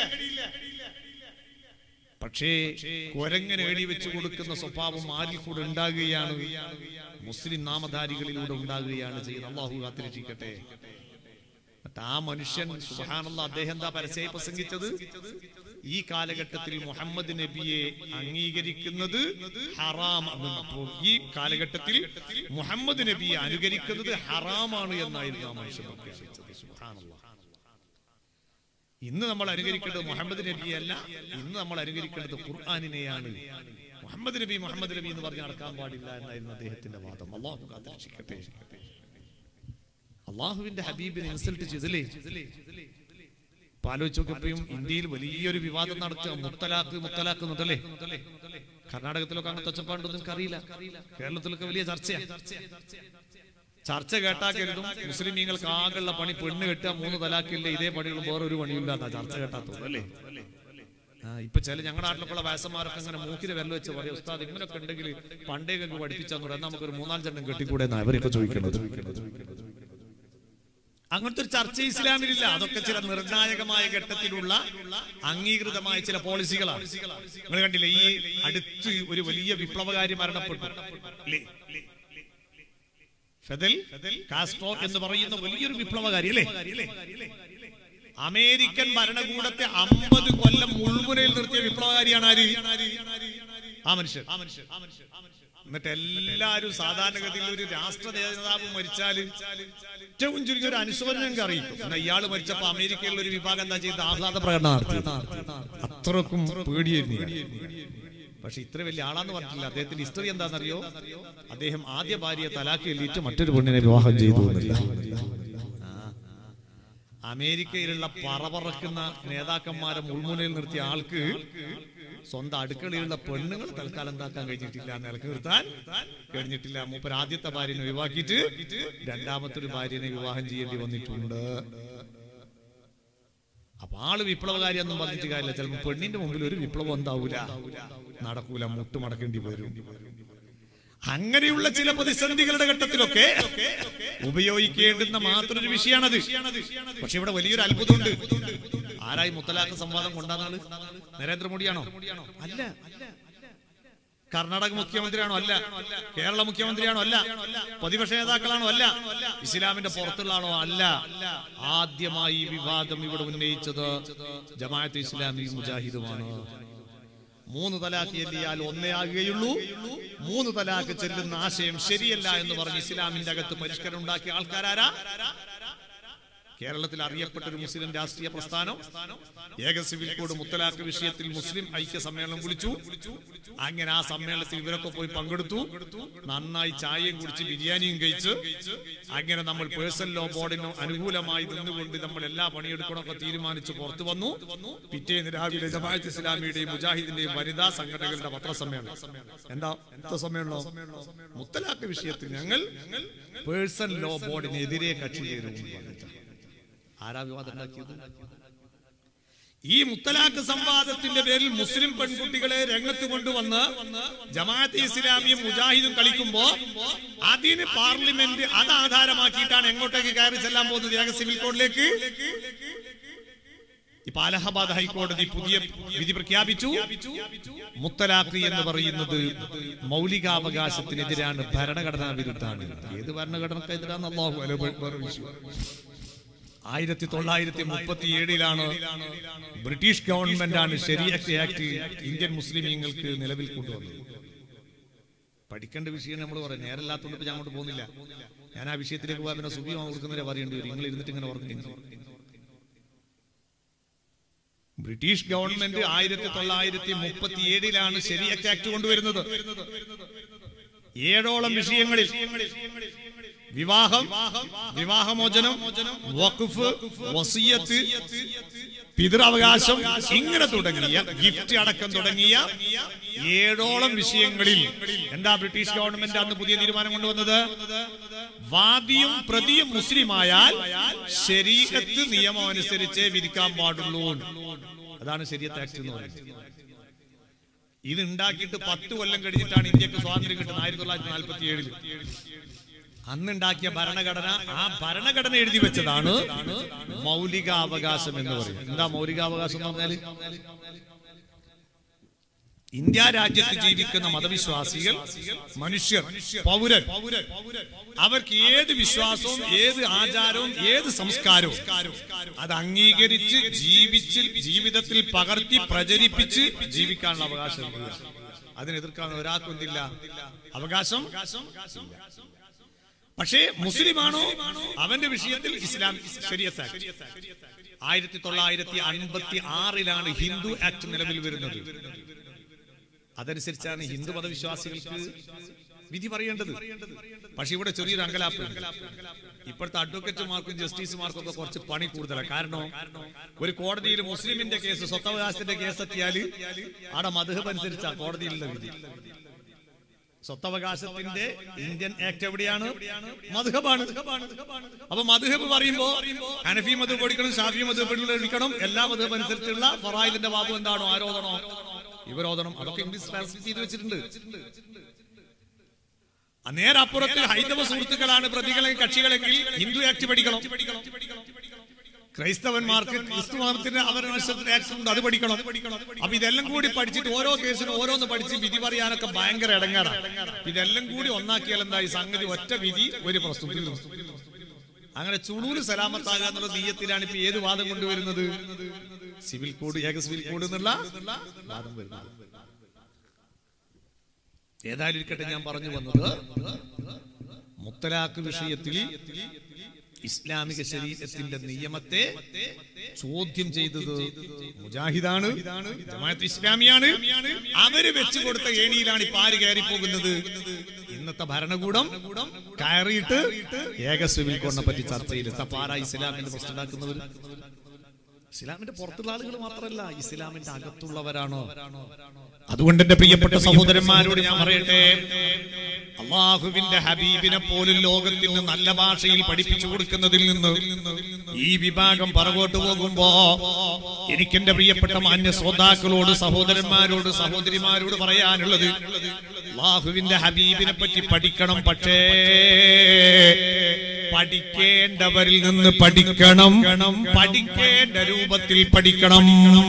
പക്ഷേ കൊരങ്ങനെ എഴുതി വെച്ച് കൊടുക്കുന്ന സ്വഭാവം ആരിൽ കൂടെ ഉണ്ടാകുകയാണ് മുസ്ലിം നാമധാരികളിലൂടെ ഉണ്ടാകുകയാണ് ചെയ്യുന്നത് അള്ളാഹു കാത്തിരക്ഷിക്കട്ടെ എന്നിട്ട് ആ മനുഷ്യൻ സുബാനുള്ള അദ്ദേഹം എന്താ പരസ്യമായി പ്രസംഗിച്ചത് ഈ കാലഘട്ടത്തിൽ മുഹമ്മദ് നബിയെ അംഗീകരിക്കുന്നത് ഹറാം അപ്പോൾ ഈ കാലഘട്ടത്തിൽ മുഹമ്മദ് നബിയെ അനുകരിക്കുന്നത് ഹറാമാണ് എന്നായിരുന്നു ആ മനുഷ്യൻ പ്രഖ്യാപിച്ചത് സുബ്ഹാനല്ലാഹ്. ഇന്ന് നമ്മൾ അനുകരിക്കേണ്ടത് മുഹമ്മദ് നബിയല്ല ഇന്ന് നമ്മൾ അനുകരിക്കേണ്ടത് ഖുർആാനിനെയാണ് മുഹമ്മദ് നബി മുഹമ്മദ് നബി എന്ന് പറഞ്ഞ് നടക്കാൻ പാടില്ല എന്നായിരുന്നു അദ്ദേഹത്തിന്റെ വാദം അള്ളാഹു കാത്തിരക്ഷിക്കട്ടെ അള്ളാഹുവിന്റെ ഹബീബിനെ ഇൻസൾട്ട് ചെയ്തല്ലേ ഇപ്പൊ ആലോചിച്ച് നോക്കിയപ്പോഴും ഇന്ത്യയിൽ വലിയൊരു വിവാദം നടത്തുക മുത്തലാഖ് മുത്തലാഖ് എന്നതല്ലേ കർണാടകത്തിലൊക്കെ അങ്ങനത്തെ ഒച്ചപ്പാണ്ടൊന്നും നിങ്ങൾക്ക് അറിയില്ല കേരളത്തിലൊക്കെ വലിയ ചർച്ചയാണ് ചർച്ച കേട്ടാ കരുതും മുസ്ലിമീങ്ങൾക്ക് ആകെയുള്ള പണി പെണ്ണ് കെട്ടുക മൂന്ന് തലാക്കില്ല ഇതേ പണികളും വേറെ ഒരു പണിയില്ല എന്നാ ചർച്ച കേട്ടാ തോന്നുന്നു അല്ലേ ആ, ഇപ്പൊ ചില ഞങ്ങളുടെ നാട്ടിലൊക്കെയുള്ള വയസ്സന്മാരൊക്കെ അങ്ങനെ മൂക്കിന് വിരൽ വെച്ച് പറയും ഉസ്താദ് ഇങ്ങനെയൊക്കെ ഉണ്ടെങ്കിൽ പണ്ടേക്ക് പഠിപ്പിച്ചാന്ന് പറയാം നമുക്കൊരു മൂന്നാല് ചെണ്ണം കെട്ടിക്കൂടെ എന്നാ അവരൊക്കെ ചോദിക്കുന്നത് അങ്ങനത്തെ ഒരു ചർച്ച ഇസ്ലാമിലില്ല അതൊക്കെ ചില നിർണായകമായ ഘട്ടത്തിലുള്ള അംഗീകൃതമായ ചില പോളിസികളാണ് നിങ്ങൾ കണ്ടില്ലേ ഈ അടുത്ത് ഒരു വലിയ വിപ്ലവകാരി മരണപ്പെട്ടു അല്ലേ ഫെദൽ കാസ്ട്രോ എന്ന് പറയുന്ന വലിയൊരു വിപ്ലവകാരി അല്ലേ അമേരിക്കൻ ഭരണകൂടത്തെ അമ്പത് കൊല്ലം മുൾമുനയിൽ നിർത്തിയ വിപ്ലവകാരിയാണ് ആര് ആ മനുഷ്യൻ എന്നിട്ട് എല്ലാരും സാധാരണഗതിയിൽ ഒരു രാഷ്ട്ര നേതാവ് മരിച്ചാല് ഏറ്റവും ചുരുങ്ങിയ ഒരു അനുശോചനം ഞങ്ങൾക്ക് അറിയിക്കും എന്നാൽ ഇയാൾ മരിച്ചപ്പോ അമേരിക്കയിലുള്ള ഒരു വിഭാഗം എന്താ ചെയ്ത് ആഹ്ലാദ പ്രകടനം നടത്തി അത്രക്കും പേടിയായിരുന്നു ഇയാൾ. പക്ഷെ ഇത്ര വലിയ ആളാന്ന് പറഞ്ഞിട്ടില്ല അദ്ദേഹത്തിന്റെ ഹിസ്റ്ററി എന്താണെന്നറിയോ അദ്ദേഹം ആദ്യ ഭാര്യയെ തലാക്ക് എല്ലിയിട്ട് മറ്റൊരു പെണ്ണിനെ വിവാഹം ചെയ്തു എന്നില്ല ആ. അമേരിക്കയിലുള്ള പറപറക്കുന്ന നേതാക്കന്മാരെ മുൾമുനയിൽ നിർത്തിയ ആൾക്ക് സ്വന്തം അടുക്കളയിലുള്ള പെണ്ണുങ്ങൾ തൽക്കാലം എന്താക്കാൻ കഴിഞ്ഞിട്ടില്ല നിലക്ക് നിർത്താൻ കഴിഞ്ഞിട്ടില്ല മൂപ്പർ ആദ്യത്തെ ഭാര്യനെ ഒഴിവാക്കിയിട്ട് രണ്ടാമത്തെ ഒരു ഭാര്യനെ വിവാഹം ചെയ്യേണ്ടി വന്നിട്ടുണ്ട് അപ്പൊ ആള് വിപ്ലവകാരി ഒന്നും പറഞ്ഞിട്ട് കാര്യമില്ല ചിലപ്പോൾ പെണ്ണിന്റെ മുമ്പിൽ ഒരു വിപ്ലവം എന്താവൂല നടക്കൂല മുട്ട് മടക്കേണ്ടി വരും അങ്ങനെയുള്ള ചില പ്രതിസന്ധികളുടെ ഘട്ടത്തിലൊക്കെ ഉപയോഗിക്കേണ്ടുന്ന മാത്രൊരു വിഷയമാണത് പക്ഷെ ഇവിടെ വലിയൊരു അത്ഭുതമുണ്ട് ആരായി മുത്തലാഖ് സംവാദം കൊണ്ടാന്നാള് നരേന്ദ്രമോദിയാണോ അല്ല കർണാടക മുഖ്യമന്ത്രിയാണോ അല്ല കേരള മുഖ്യമന്ത്രിയാണോ അല്ല പ്രതിപക്ഷ നേതാക്കളാണോ അല്ല ഇസ്ലാമിന്റെ പുറത്തുള്ളാണോ അല്ല ആദ്യമായി ഈ വിവാദം ഇവിടെ ഉന്നയിച്ചത് ജമാഅത്ത് ഇസ്ലാമി മുജാഹിദുമാണ് മൂന്ന് തലാഖ് ചെല്ലിയാൽ ഒന്നേ ആകുകയുള്ളൂ മൂന്ന് തലാഖ് ചെല്ലുന്ന ആശയം ശരിയല്ല എന്ന് പറഞ്ഞ് ഇസ്ലാമിന്റെ അകത്ത് പരിഷ്കരണം ഉണ്ടാക്കിയ ആൾക്കാരാരാ കേരളത്തിൽ അറിയപ്പെട്ട ഒരു മുസ്ലിം രാഷ്ട്രീയ പ്രസ്ഥാനം ഏക സിവിൽ കോഡ് മുത്തലാഖ് വിഷയത്തിൽ മുസ്ലിം ഐക്യ സമ്മേളനം വിളിച്ചു അങ്ങനെ ആ സമ്മേളനത്തിൽ ഇവരൊക്കെ പോയി പങ്കെടുത്തു നന്നായി ചായയും കുടിച്ച് ബിരിയാണിയും കഴിച്ച് അങ്ങനെ നമ്മൾ പേഴ്സണൽ ലോ ബോർഡിന് അനുകൂലമായി നിന്നുകൊണ്ട് നമ്മൾ എല്ലാ പണിയെടുക്കണമൊക്കെ തീരുമാനിച്ച് പുറത്തു വന്നു പിറ്റേന്ന് രാവിലെ ജമാഅത്ത് ഇസ്ലാമിയുടെയും മുജാഹിദിന്റെയും വനിതാ സംഘടനകളുടെ പത്രസമ്മേളനം എന്താ എന്താ സമ്മേളനം മുത്തലാഖ് വിഷയത്തിൽ ഞങ്ങൾ പേഴ്സണൽ ലോ ബോർഡിനെതിരെ കക്ഷി ചേരും എന്ന് പറഞ്ഞിട്ടാണ്. ആരാ വിവാദം ഉണ്ടാക്കിയത് ഈ മുത്തലാഖ് സംവാദത്തിന്റെ പേരിൽ മുസ്ലിം പെൺകുട്ടികളെ രംഗത്ത് കൊണ്ടുവന്ന് ജമാഅത്ത് ഇസ്ലാമിയും മുജാഹിദും കളിക്കുമ്പോ അതിന് പാർലമെന്റ് അത് ആധാരമാക്കിയിട്ടാണ് എങ്ങോട്ടേക്ക് കയറി ചെല്ലാൻ പോകുന്നത് ഏക സിവിൽ കോഡിലേക്ക് ഇപ്പൊ അലഹബാദ് ഹൈക്കോടതി പുതിയ വിധി പ്രഖ്യാപിച്ചു മുത്തലാഖ് എന്ന് പറയുന്നത് മൗലികാവകാശത്തിനെതിരാണ് ഭരണഘടനാ വിരുദ്ധാണ് ഏത് ഭരണഘടനക്കെതിരാന്ന് അള്ളാഹു അല വേറെ വിഷയം ആയിരത്തി തൊള്ളായിരത്തി മുപ്പത്തി ഏഴിലാണ് ബ്രിട്ടീഷ് ഗവൺമെന്റാണ് ശരിയത്ത് ആക്ട് ഇന്ത്യൻ മുസ്ലിമീങ്ങൾക്ക് നിലവിൽ കൊണ്ടുവന്നത് പഠിക്കേണ്ട വിഷയം നമ്മൾ പറയാം നേരല്ലാത്തതുകൊണ്ട് ഇപ്പൊ ഞാൻ അങ്ങോട്ട് പോകുന്നില്ല ഞാൻ ആ വിഷയത്തിലേക്ക് പോകാൻ പിന്നെ സുഖിയോ കൊടുക്കുന്നവരെ പറയേണ്ടി വരും നിങ്ങൾ ഇരുന്നിട്ട് ഇങ്ങനെ ഓർക്കുന്നു ബ്രിട്ടീഷ് ഗവൺമെന്റ് ആയിരത്തി തൊള്ളായിരത്തി മുപ്പത്തി ഏഴിലാണ് ശരിയത്ത് ആക്ട് കൊണ്ടുവരുന്നത് ഏഴോളം വിഷയങ്ങളിൽ വിവാഹം വിവാഹമോചനം വഖഫ് വസിയത്ത് പിതൃവകാശം ഇങ്ങനെ തുടങ്ങിയ ഗിഫ്റ്റ് അടക്കം തുടങ്ങിയ ഏഴോളം വിഷയങ്ങളിൽ എന്താ ബ്രിട്ടീഷ് ഗവൺമെന്റ് അന്ന് പുതിയ തീരുമാനം കൊണ്ടുവന്നത് വാദിയും പ്രതിയും മുസ്ലിമായാൽ ശരീരത്ത് നിയമം അനുസരിച്ചേ വിരിക്കാൻ പാടുള്ളൂ അതാണ് ശരിയത്ത് ആക്ട് എന്ന് പറയുന്നത് ഇത് ഉണ്ടാക്കിയിട്ട് പത്ത് കൊല്ലം കഴിഞ്ഞിട്ടാണ് ഇന്ത്യക്ക് സ്വാതന്ത്ര്യം കിട്ടുന്നത് ആയിരത്തി തൊള്ളായിരത്തി നാൽപ്പത്തി ഏഴില് അന്നുണ്ടാക്കിയ ഭരണഘടന ആ ഭരണഘടന എഴുതി വെച്ചതാണ് മൗലികാവകാശം എന്ന് പറയും എന്താ മൗലികാവകാശം എന്ന് പറഞ്ഞാല് ഇന്ത്യ രാജ്യത്ത് ജീവിക്കുന്ന മതവിശ്വാസികൾ മനുഷ്യർ പൗരൻ അവർക്ക് ഏത് വിശ്വാസവും ഏത് ആചാരവും ഏത് സംസ്കാരവും അത് അംഗീകരിച്ച് ജീവിച്ച് ജീവിതത്തിൽ പകർത്തി പ്രചരിപ്പിച്ച് ജീവിക്കാനുള്ള അവകാശം ഉണ്ട്. അതിനെതിർക്കാൻ ഒരാൾക്കൊന്നില്ല അവകാശം ഇല്ല. പക്ഷേ മുസ്ലിമാണോ അവന്റെ വിഷയത്തിൽ ഇസ്ലാം ശരിയത്ത് ആക്ട് ആയിരത്തി തൊള്ളായിരത്തി അൻപത്തി ആറിലാണ് ഹിന്ദു ആക്ട് നിലവിൽ വരുന്നത് അതനുസരിച്ചാണ് ഹിന്ദു മതവിശ്വാസികൾക്ക് വിധി പറയേണ്ടത് പക്ഷെ ഇവിടെ ചെറിയൊരു അങ്കലാപ്പ് ഇപ്പോഴത്തെ അഡ്വക്കേറ്റുമാർക്കും ജസ്റ്റിസുമാർക്കും ഒക്കെ കുറച്ച് പണി കൂടുതലാണ് കാരണം ഒരു കോടതിയിൽ മുസ്ലിമിന്റെ കേസ് സ്വത്തവകാശത്തിന്റെ കേസ് എത്തിയാല് അവിടെ മധുഹബ് അനുസരിച്ചാ കോടതിയിലുള്ള വിധി സ്വത്തവകാശത്തിന്റെ ഇന്ത്യൻ ആക്ട് എവിടെയാണ് മധുഹബാണ് അപ്പൊ മധുഹബ് പറയുമ്പോ ഹനഫി മധുഹബ് പഠിക്കണം ഷാഫി മധുഹബ് പഠിക്കണം എല്ലാ മധുഹബ് അനുസരിച്ചുള്ള ഫറായിലിന്റെ ബാബു എന്താണോ ആരോധനോ ഇവരോധനം അതൊക്കെ ഇംഗ്ലീഷ് ട്രാൻസ്ലേറ്റ് ചെയ്ത് വെച്ചിട്ടുണ്ട് ആ നേരപ്പുറത്ത് ഹൈന്ദവ സുഹൃത്തുക്കളാണ് പ്രതികളെ കക്ഷികളെങ്കിൽ ഹിന്ദു ആക്ട് പഠിക്കണം ക്രൈസ്തവന്മാർക്ക് ക്രിസ്തു മതത്തിന് അവരുടെ ആക്ട് ഉണ്ട് അത് പഠിക്കണം അപ്പൊ ഇതെല്ലാം കൂടി പഠിച്ചിട്ട് ഓരോ കേസിനും ഓരോന്ന് പഠിച്ച് വിധി പറയാനൊക്കെ ഭയങ്കര ഇടങ്ങാറാണ് ഇതെല്ലാം കൂടി ഒന്നാക്കിയാൽ എന്തായി സംഗതി ഒറ്റ വിധി ഒരു പ്രസ്തുതി അങ്ങനെ ചുളൂല് സലാമത്താകുക എന്നുള്ള നീയത്തിലാണ് ഇപ്പൊ ഏത് വാദം കൊണ്ടുവരുന്നത് സിവിൽ കോഡ് ഏക സിവിൽ കോഡ് എന്നുള്ള വാദം വരുന്നത് ഏതായാലും ഇരിക്കട്ടെ ഞാൻ പറഞ്ഞു വന്നത് മുത്തലാഖ് വിഷയത്തിൽ ഇസ്ലാമിക ശരീരത്തിന്റെ നിയമത്തെ ചോദ്യം ചെയ്തത് മുജാഹിദാണ് ജമാഅത്ത് ഇസ്ലാമിയാണ് അവര് വെച്ചു കൊടുത്ത ഏണിയിലാണ് ഇപ്പൊ ആര് കയറി പോകുന്നത് ഇന്നത്തെ ഭരണകൂടം കയറിയിട്ട് ഏക സിവിൽ കോഡിനെ പറ്റി ചർച്ച ചെയ്ത് അപ്പൊ ആരാ ഇസ്ലാമിന്റെ പ്രശ്നം ഉണ്ടാക്കുന്നവർ ഇസ്ലാമിന്റെ പുറത്തുള്ള ആളുകൾ മാത്രമല്ല ഇസ്ലാമിന്റെ അകത്തുള്ളവരാണോ അതുകൊണ്ട് എന്റെ പ്രിയപ്പെട്ട സഹോദരന്മാരോട് ഞാൻ പറയട്ടെ അള്ളാഹുവിന്റെ ഹബീബിനെ പോലും ലോകത്തിന് നല്ല ഭാഷയിൽ പഠിപ്പിച്ചു കൊടുക്കുന്നതിൽ നിന്ന് ഈ വിഭാഗം പറകോട്ട് പോകുമ്പോ എനിക്ക് എന്റെ പ്രിയപ്പെട്ട മാന്യ ശ്രോതാക്കളോട് സഹോദരന്മാരോട് സഹോദരിമാരോട് പറയാനുള്ളത് അള്ളാഹുവിന്റെ ഹബീബിനെ പറ്റി പഠിക്കണം പക്ഷേ പഠിക്കേണ്ടവരിൽ നിന്ന് പഠിക്കണം പഠിക്കേണ്ട രൂപത്തിൽ പഠിക്കണം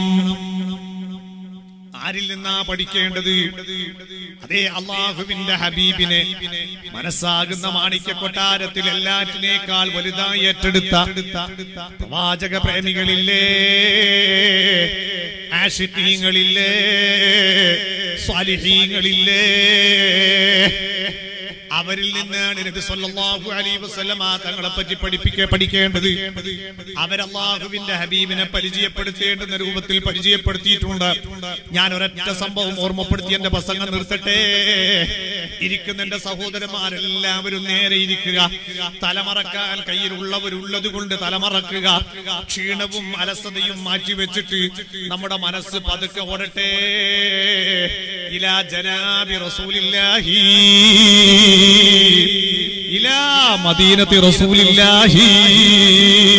ആരിൽ നിന്നാ പഠിക്കേണ്ടത് അതേ അള്ളാഹുവിന്റെ ഹബീബിനെ മനസ്സാകുന്ന മാണിക്യ കൊട്ടാരത്തിൽ എല്ലാറ്റിനേക്കാൾ വലുതായി ഏറ്റെടുത്ത പ്രവാചക പ്രേമികളില്ലേ ആഷിത്തീങ്ങളില്ലേ സ്വാലിഹീങ്ങളില്ലേ അവരിൽ നിന്നാണ് നബി സല്ലല്ലാഹു അലൈഹി വസല്ലമ തങ്ങളെ പറ്റി പഠിപ്പിക്ക പഠിക്കേണ്ടത് അവരല്ലാഹുവിന്റെ ഹബീബിനെ പരിചയപ്പെടുത്തേണ്ടുന്ന രൂപത്തിൽ പരിചയപ്പെടുത്തിയിട്ടുണ്ട് ഞാൻ ഒരൊറ്റ സംഭവം ഓർമ്മപ്പെടുത്തി എന്റെ പ്രസംഗം നിർത്തട്ടെ ഇരിക്കുന്ന എന്റെ സഹോദരന്മാരെല്ലാവരും നേരെ ഇരിക്കുക തലമറക്കാൻ കയ്യിലുള്ളവരുള്ളത് കൊണ്ട് തലമറക്കുക ക്ഷീണവും അലസതയും മാറ്റിവെച്ചിട്ട് നമ്മുടെ മനസ്സ് പതുക്കെ ഓടട്ടെ ഇലാ ജനാബി റസൂലില്ലാഹി ഇലാ മദീനത്തി റസൂലില്ലാഹി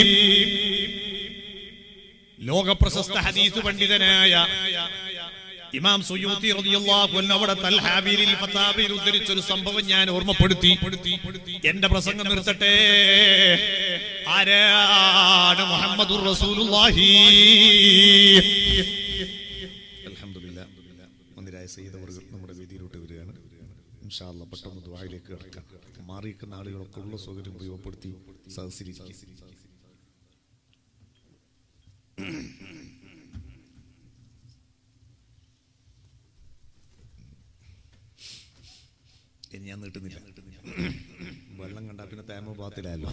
ലോകപ്രശസ്ത ഹദീസ് പണ്ഡിതനായ ഇമാം സുയൂത്തി റളിയല്ലാഹു അൻഹു അവിടെ തൽഹാബീരിൽ ഫതാബിൽ ഉദ്ധരിച്ച ഒരു സംഭവം ഞാൻ ഓർമ്മപ്പെടുത്തി എന്റെ പ്രസംഗം നിർത്തട്ടെ ആരാണ് മുഹമ്മദുർ റസൂലുള്ളാഹി അൽഹംദുലില്ലാ മന്ദിരായ സയ്യിദ് അവർ നമ്മുടെ വേദിയിലോട്ട് വരികയാണ് ഇൻഷാ അല്ലാ പെട്ടെന്ന് ദ്വായിലേക്ക് കിടക്കാം മാറിയിരിക്കുന്ന ആളുകളൊക്കെ ഉള്ള സൗകര്യം ഉപയോഗപ്പെടുത്തി സഹസിരിക്കും ഇനി ഞാൻ നീട്ടുന്നില്ല വെള്ളം കണ്ടാ പിന്നെ തേമഭാഗത്തിലായല്ലോ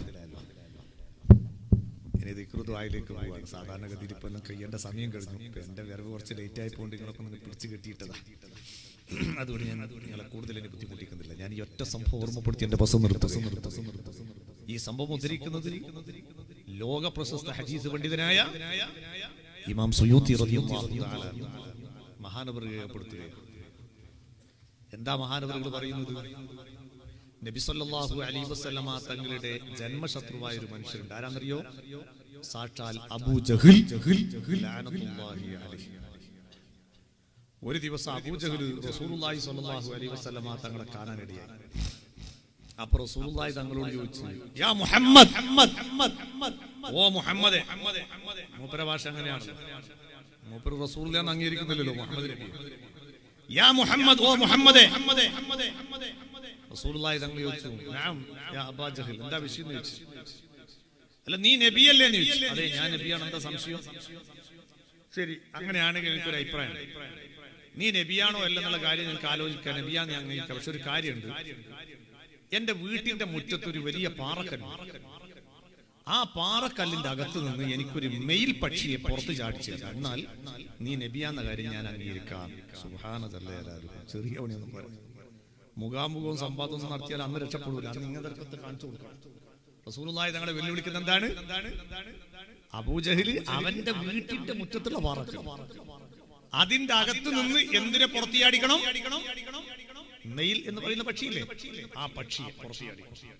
ഇനി ദിക്റുദ് വായിലേക്ക് പോവാണ് സാധാരണഗതിയിൽ ഇപ്പൊ എല്ലാം കഴിയേണ്ട സമയം കഴിഞ്ഞു ഇപ്പൊ എന്റെ വരവ് കുറച്ച് ലേറ്റ് ആയി പോയിട്ട് നിങ്ങളൊക്കെ ഒന്ന് പിടിച്ചു കെട്ടിയിട്ടതാ അതുകൊണ്ട് ഞാൻ നിങ്ങളെ കൂടുതൽ എന്നെ ബുദ്ധിമുട്ടിക്കുന്നില്ല ഞാൻ ഈ ഒറ്റ സംഭവം ഓർമ്മപ്പെടുത്തി എന്റെ ബസ് നിർത്തും ഈ സംഭവം ഉദ്ധരിക്കുന്നത് ലോക പ്രശസ്ത ഹദീസ് പണ്ഡിതനായ ഇമാം സുയൂത്തി റളിയല്ലാഹു തആല മഹാനവർ രേഖപ്പെടുത്തുകയാണ് എന്താ മഹാനവറുകൾ പറയുന്നത് നബി സല്ലല്ലാഹു അലൈഹി വസല്ലമ തങ്ങളുടെ ജന്മശത്രുവായ ഒരു മനുഷ്യരുണ്ട് ആരാന്നറിയോ സാക്ഷാൽ അബൂ ജഹിൽ ലഅനത്തുല്ലാഹി അലൈഹി ഒരു ദിവസം അബൂ ജഹൽ റസൂലുള്ളാഹി സ്വല്ലല്ലാഹു അലൈഹി വസല്ലമ തങ്ങളെ കാണാനിടയായി അപ്പൊ റസൂലുള്ളാഹി തങ്ങളോട് ചോദിച്ചു യാ മുഹമ്മദ് ഓ മുഹമ്മദേ മൂപ്പര ഭാഷ അങ്ങനെയാണ് മൂപ്പർ റസൂലുള്ളാഹി അംഗീകരിക്കുന്നില്ലല്ലോ മുഹമ്മദ് നബി യാ മുഹമ്മദ് ഓ മുഹമ്മദേ റസൂലുള്ളാഹി തങ്ങൾ ചോദിച്ചു നഅം യാ അബാ ജഹൽ എന്താ വിഷയം എന്ന് ചോദിച്ചു അല്ല നീ നബിയല്ലേ എന്ന് ചോദിച്ചു അതെ ഞാൻ നബിയാണ് എന്താ സംശയം ശരി അങ്ങനെയാണെങ്കിൽ എനിക്കൊരു അഭിപ്രായം നീ നബിയാണോ അല്ലെന്നുള്ള കാര്യം നിങ്ങൾക്ക് ആലോചിക്കാൻ നബിയാന്ന് ഞാൻ അംഗീകരിക്കാം പക്ഷെ ഒരു കാര്യമുണ്ട് എന്റെ വീട്ടിന്റെ മുറ്റത്ത് ഒരു വലിയ പാറക്കല്ല് ആ പാറക്കല്ലിന്റെ അകത്ത് നിന്ന് എനിക്കൊരു മെയിൽ പക്ഷിയെ പുറത്ത് ചാടിച്ചു എന്നാൽ നീ നബിയാന്ന കാര്യം ഞാൻ അംഗീകരിക്കാം സുഹാനതല്ലേ ചെറിയ പണിയൊന്നും പറയാം മുഖാമുഖവും സമ്പാദവും നടത്തിയാൽ അന്ന് രക്ഷപ്പെടൂല അന്ന് ഇങ്ങനത്തെ കാണിച്ചു കൊടുക്കാം റസൂലുള്ളാഹി തങ്ങളെ വെല്ലുവിളിക്കുന്ന എന്താണ് അബൂജഹില് അവന്റെ വീട്ടിന്റെ മുറ്റത്തുള്ള പാറക്കൽ അതിന്റെ അകത്ത് നിന്ന് എന്തിനെ പുറത്തിയാടിക്കണം മെയിൽ എന്ന് പറയുന്ന പക്ഷിയില്ലേ ആ പക്ഷിയെ പുറത്തിയാടിക്കണം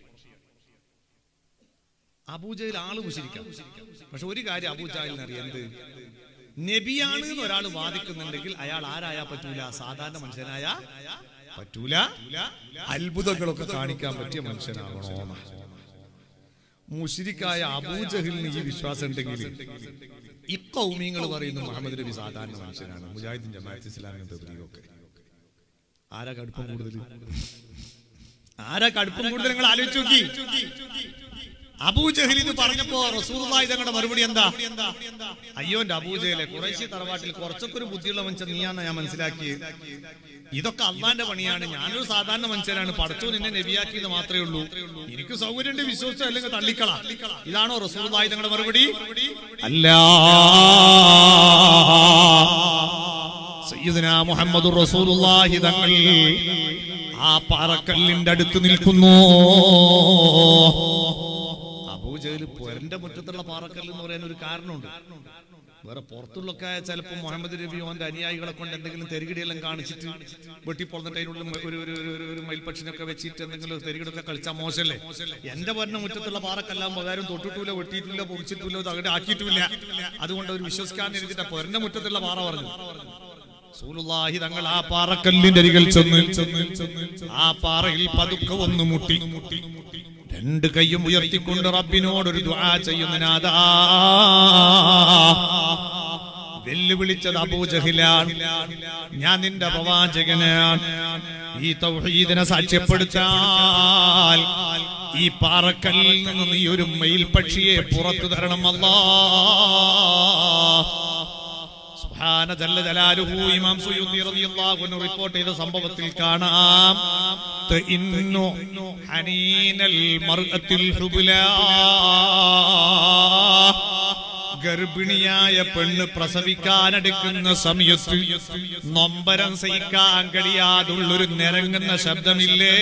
അബൂജയിൽ ആള് മുശിരിക്കാം പക്ഷെ ഒരു കാര്യം അബൂജാഹിലിന് അറിയാം എന്ത് നബിയാണ് എന്ന് ഒരാൾ വാദിക്കുന്നുണ്ടെങ്കിൽ അയാൾ ആരായാ പറ്റൂല സാധാരണ മനുഷ്യനായ പറ്റൂല അത്ഭുതങ്ങളൊക്കെ കാണിക്കാൻ പറ്റിയ മനുഷ്യനാകണോന്ന് മുഷിരിക്കായ അബൂജഹിലിന് ഈ വിശ്വാസം ഉണ്ടെങ്കിൽ ഇക്കൗമീങ്ങൾ പറയുന്നു മുഹമ്മദ് നബി സാധാരണ മനുഷ്യനാണ് മുജാഹിദിൻ ജമാഅത്ത് ഇസ്ലാമിന്റെ ഒക്കെ ആരാ കടുപ്പം കൂടുതൽ ആരാ കടുപ്പം കൂടുതൽ നിങ്ങൾ ആലോചിച്ച് നോക്കി അബൂജഹൽ എന്ന് പറഞ്ഞപ്പോ റസൂലുള്ളാഹി തങ്ങളുടെ മറുപടി എന്താ അയ്യോ എന്റെ അബൂജഹലെ കുറേശ്ശി തറവാട്ടിൽ കുറച്ചൊക്കെ ഒരു ബുദ്ധിയുള്ള മനുഷ്യൻ നീയാന്ന് ഞാൻ മനസ്സിലാക്കിയത് ഇതൊക്കെ അള്ളാന്റെ പണിയാണ് ഞാനൊരു സാധാരണ മനുഷ്യനാണ് പടച്ചോ നിന്നെ നബിയാക്കിയെന്ന് മാത്രമേ ഉള്ളൂ എനിക്ക് സൗകര്യമുണ്ട് വിശ്വസിച്ചോ അല്ലെങ്കിൽ തള്ളിക്കള ഇതാണോ റസൂലുള്ളാഹി തങ്ങളുടെ മറുപടി അല്ല സയ്യിദുനാ മുഹമ്മദ് റസൂലുള്ളാഹി തങ്ങൾ ആ പാറക്കല്ലിന്റെ അടുത്ത് നിൽക്കുന്നു അബൂജഹൽ പൊരന്റെ മുറ്റത്തുള്ള പാറക്കല്ല് എന്ന് പറയാൻ ഒരു കാരണമുണ്ട് വേറെ പുറത്തുള്ളൊക്കെ ചിലപ്പോൾ മുഹമ്മദ് നബി ഓന്റെ അനുയായികളെ കൊണ്ട് എന്തെങ്കിലും തെരുകിടിയെല്ലാം കാണിച്ചിട്ട് വെട്ടിപ്പൊളന്നിട്ട് അതിനുള്ളിൽ മ- ഒരു ഒരു ഒരു- ഒരു മയിൽപക്ഷിനൊക്കെ വെച്ചിട്ട് എന്തെങ്കിലും ഒരു തെരുകിടൊക്കെ കളിച്ചാൽ മോശമല്ലേ എന്റെ പൊരന്റെ മുറ്റത്തുള്ള പാറക്കെല്ലാം പകാരം തൊട്ടിട്ടില്ല വെട്ടിയിട്ടില്ല പൊടിച്ചിട്ടില്ല തകടെ ആക്കിയിട്ടില്ല അതുകൊണ്ട് അവർ വിശ്വസിക്കാൻ എഴുതിട്ട് പൊരന്റെ മുറ്റത്തുള്ള പാറ പറഞ്ഞു റസൂലുള്ളാഹി തങ്ങൾ ആ പാറക്കല്ലിന്റെ അരികിൽ ചെന്ന് ആ പാറയിൽ പതുക്കെ ഒന്ന് മുട്ടി രണ്ട് കൈയും ഉയർത്തിക്കൊണ്ട് റബ്ബിനോട് ഒരു ദുആ ചെയ്യുന്നനാഥാ വെല്ലുവിളിച്ചത് അബൂജഹിലാണ് ഞാൻ നിന്റെ പ്രവാചകനാണ് ഈ തൗഹീദിനെ സാക്ഷ്യപ്പെടുത്താൽ ഈ പാറക്കല്ലിൽ നിന്ന് നീ ഒരു മയിൽ പക്ഷിയെ പുറത്തു തരണം അല്ലാ സുബ്ഹാന ജല്ല ജലാലുഹു ഇമാം സുയൂത്തി റളിയല്ലാഹു അൻഹു റിപ്പോർട്ട് ചെയ്ത സംഭവത്തിൽ കാണാം തഇന്നു ഹനീനൽ മർഅത്തിൽ ഹുബ്ലാ ഗർഭിണിയായ പെണ്ണ് പ്രസവിക്കാനെടുക്കുന്ന സമയത്ത് നൊമ്പരം സഹിക്കാൻ കഴിയാതുള്ളൊരു നിരങ്ങുന്ന ശബ്ദമില്ലേ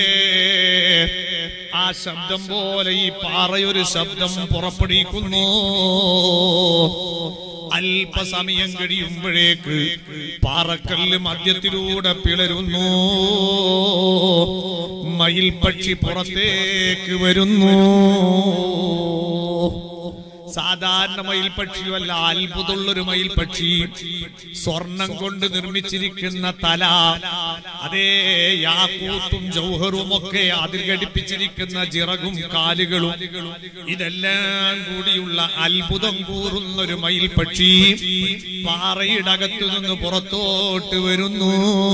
ആ ശബ്ദം പോലെ ഈ പാറയൊരു ശബ്ദം പുറപ്പെടുവിക്കുന്നു അല്പസമയം കഴിയുമ്പോഴേക്ക് പാറക്കല്ല് മധ്യത്തിലൂടെ പിളരുന്നു മയിൽ പക്ഷി പുറത്തേക്ക് വരുന്നു സാധാരണ മയിൽ പക്ഷിയുമല്ല അത്ഭുതമുള്ളൊരു മയിൽ പക്ഷി സ്വർണം കൊണ്ട് നിർമ്മിച്ചിരിക്കുന്ന തല അതേ യാക്കൂത്തും ജൗഹറും ഒക്കെ അതിൽ ഘടിപ്പിച്ചിരിക്കുന്ന ചിറകും കാലുകളും ഇതെല്ലാം കൂടിയുള്ള അത്ഭുതം കൂറുന്ന ഒരു മയിൽ പക്ഷി പാറയുടെ അകത്തു നിന്ന് പുറത്തോട്ട് വരുന്നു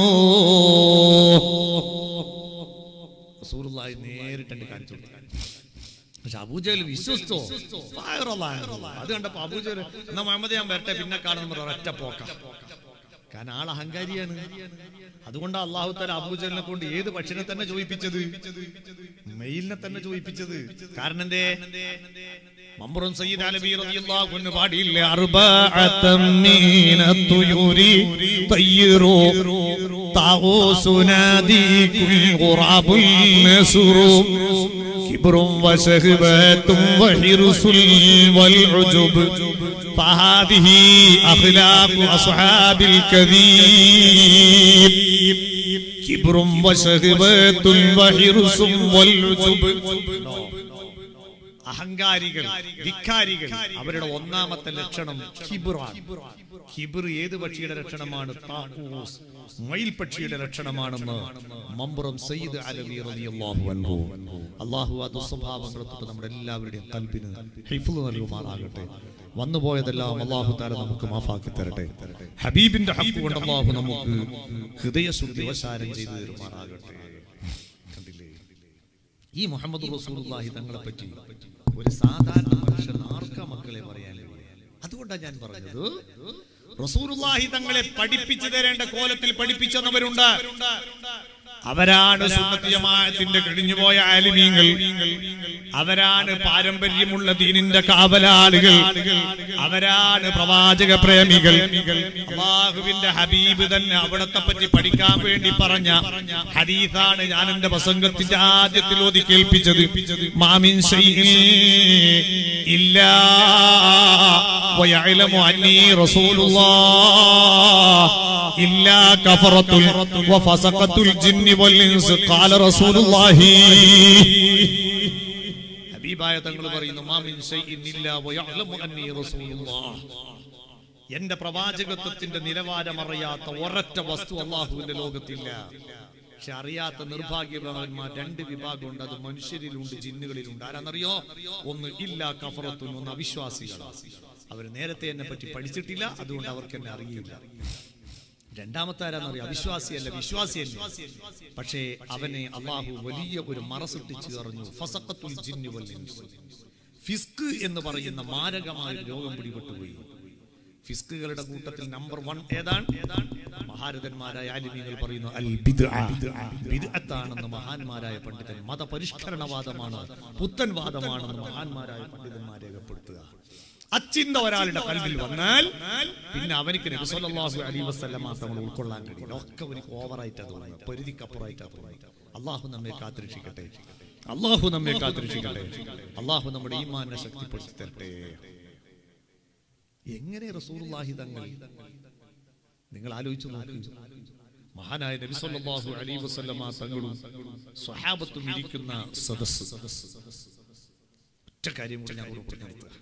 റസൂലുള്ളാഹി നേരിട്ട് എന്നെ കാണിച്ചു കൊടുത്തു. പക്ഷെ അബൂജഹൽ വിശ്വസിച്ചോ ഫയറുള്ളാഹ്. അത് കണ്ടപ്പോ അബൂജഹൽ എന്നാ മുഹമ്മദ് ഞാൻ വരട്ടെ പിന്നെ കാണുന്ന ഒരൊറ്റ പോക്ക കാരണം ആൾ അഹങ്കാരിയാണ് അതുകൊണ്ട് അള്ളാഹു തല അബൂജലിനെ കൊണ്ട് ഏത് പക്ഷിനെ തന്നെ ചോദിപ്പിച്ചത് മെയിലിനെ തന്നെ ചോദിപ്പിച്ചത് കാരണം എന്തേ മമ്പുറം സയ്യിദ് അലബി റളിയല്ലാഹു അൻഹു പാടിയില്ലേ أربعة من الطيور طيروا طاووس ناديكم غراب النسر كبر وشهبة وحرص والعجب فهذه أخلاق أصحاب الكذيب كبر وشهبة وحرص والعجب അഹങ്കാരികൾ ധിക്കാരികൾ അവരുടെ ഒന്നാമത്തെ ലക്ഷണം ഖിബറാണ് ഖിബർ ഏത് പക്ഷിയുടെ ലക്ഷണമാണ് താഖൂസ് മയിൽ പക്ഷിയുടെ ലക്ഷണമാണെന്ന് മമ്പുറം സയ്യിദ് അലവി റളിയല്ലാഹു അൻഹു അള്ളാഹു ആ ദുസ്വഭാവങ്ങളെ തൊട്ട് നമ്മുടെ എല്ലാവരുടെയും കൽപ്പിന് ഹിഫ്ള് നൽകുമാറാകട്ടെ വന്നുപോയതെല്ലാം അള്ളാഹു താല നമുക്ക് മാഫാക്കി തരട്ടെ ഹബീബിന്റെ ഹക്ക് കൊണ്ട് അള്ളാഹു നമുക്ക് ഹൃദയശുദ്ധി വശാരം ചെയ്തു തരുമാറാകട്ടെ കണ്ടില്ലേ ഈ മുഹമ്മദ് റസൂലുള്ളാഹി തങ്ങളെ പറ്റി ഒരു സാധാരണ മനുഷ്യൻ ആർക്കാ മക്കളെ പറയാൻ അതുകൊണ്ടാണ് ഞാൻ പറഞ്ഞത് റസൂലുള്ളാഹി തങ്ങളെ പഠിപ്പിച്ചു തരേണ്ട കോലത്തിൽ പഠിപ്പിച്ചവരുണ്ട് അവരാണ് സുന്നത്ത് ജമാഅത്തിന്റെ കഴിഞ്ഞുപോയ ആലിമീങ്ങൾ അവരാണ് പാരമ്പര്യമുള്ള ദീനിന്റെ കാവലാളുകൾ അവരാണ് പ്രവാചക പ്രേമികൾ അള്ളാഹുവിന്റെ ഹബീബ് തന്നെ അവിടത്തെ പറ്റി പഠിക്കാൻ വേണ്ടി പറഞ്ഞ ഹദീസാണ് ഞാൻ എന്റെ പ്രസംഗത്തിന്റെ ആദ്യത്തിൽ ഓതി കേൾപ്പിച്ചത് മാമിൻ ശൈഇൻ ഇല്ലാ വയഅലമു അന്നീ റസൂലുള്ളാഹ് ഇല്ലാ കഫറത്തുൽ വഫസഖത്തുൽ ജിന്നി വൽ ഇൻസ് ഖാല റസൂലുള്ളാഹി ഹബീബായ തങ്ങൾ പറയുന്നു മാമിൻ ശൈഇൻ ഇല്ലാ വയഅലമു അന്നീ റസൂലുള്ളാഹ് എന്റെ പ്രവാചകത്വത്തിന്റെ നിലവാരം അറിയാത്ത ഒരൊറ്റ വസ്തു അള്ളാഹുവിന്റെ ലോകത്തില്ല പക്ഷെ അറിയാത്ത നിർഭാഗ്യവാന്മാർ രണ്ട് വിഭാഗമുണ്ട് അത് മനുഷ്യരിലുണ്ട് ജിന്നുകളിലുണ്ട് ആരാന്നറിയോ ഒന്ന് ഇല്ല കഫറത്തുൻ ഒന്ന് അവിശ്വാസികളാണ് അവർ നേരത്തെ എന്നെ പറ്റി പഠിച്ചിട്ടില്ല അതുകൊണ്ട് അവർക്ക് എന്നെ അറിയില്ല രണ്ടാമത്തെ ആരാന്നറിയോ അവിശ്വാസിയല്ല വിശ്വാസിയല്ല പക്ഷേ അവനെ അള്ളാഹു വലിയ ഒരു മറസൃഷ്ടിച്ചു അറിഞ്ഞു ഫസഖത്തുൽ ജിന്നി വൽ ഇൻസ്. ഫിസ്ക് എന്ന് പറയുന്ന മാരകമായ ഒരു രോഗം പിടിപെട്ടുപോയി ഫിസ്കുകളുടെ കൂട്ടത്തിൽ നമ്പർ വൺ ഏതാണ് മഹാരഥന്മാരായ ആലിമീങ്ങൾ പറയുന്നു അൽ ബിദ്അ. ബിദ്അത്താണെന്ന് മഹാന്മാരായ പണ്ഡിതൻ മതപരിഷ്കരണവാദമാണ് പുത്തൻവാദമാണെന്ന് മഹാന്മാരായ പണ്ഡിതന്മാർ രേഖപ്പെടുത്തുക അച്ചിന്ത ഒരാളുടെ കൽവിൽ വന്നാൽ പിന്നെ അവനിക്ക് നബി സല്ലല്ലാഹു അലൈഹി വസല്ലമ തങ്ങൾ ഉൾക്കൊള്ളാൻ കഴിയില്ല ഒക്കെ അവനിക്ക് ഓവറായിട്ടാ തോന്നുന്നത് പരിധിക്കപ്പുറമായിട്ടാ തോന്നുന്നത് അള്ളാഹു നമ്മെ കാത്തിരക്ഷിക്കട്ടെ അള്ളാഹു നമ്മെ കാത്തിരക്ഷിക്കട്ടെ അള്ളാഹു നമ്മുടെ ഈമാനെ ശക്തിപ്പെടുത്തി തരട്ടെ എങ്ങനെ റസൂലുള്ളാഹി തങ്ങൾ നിങ്ങൾ ആലോചിച്ചു നോക്കൂ മഹാനായ നബി സല്ലല്ലാഹു അലൈഹി വസല്ലമ തങ്ങളും സ്വഹാബത്തും ഇരിക്കുന്ന സദസ്സ് ഒറ്റ കാര്യം കൂടി ഞാൻ കൂടെ പറഞ്ഞു നിർത്തുക.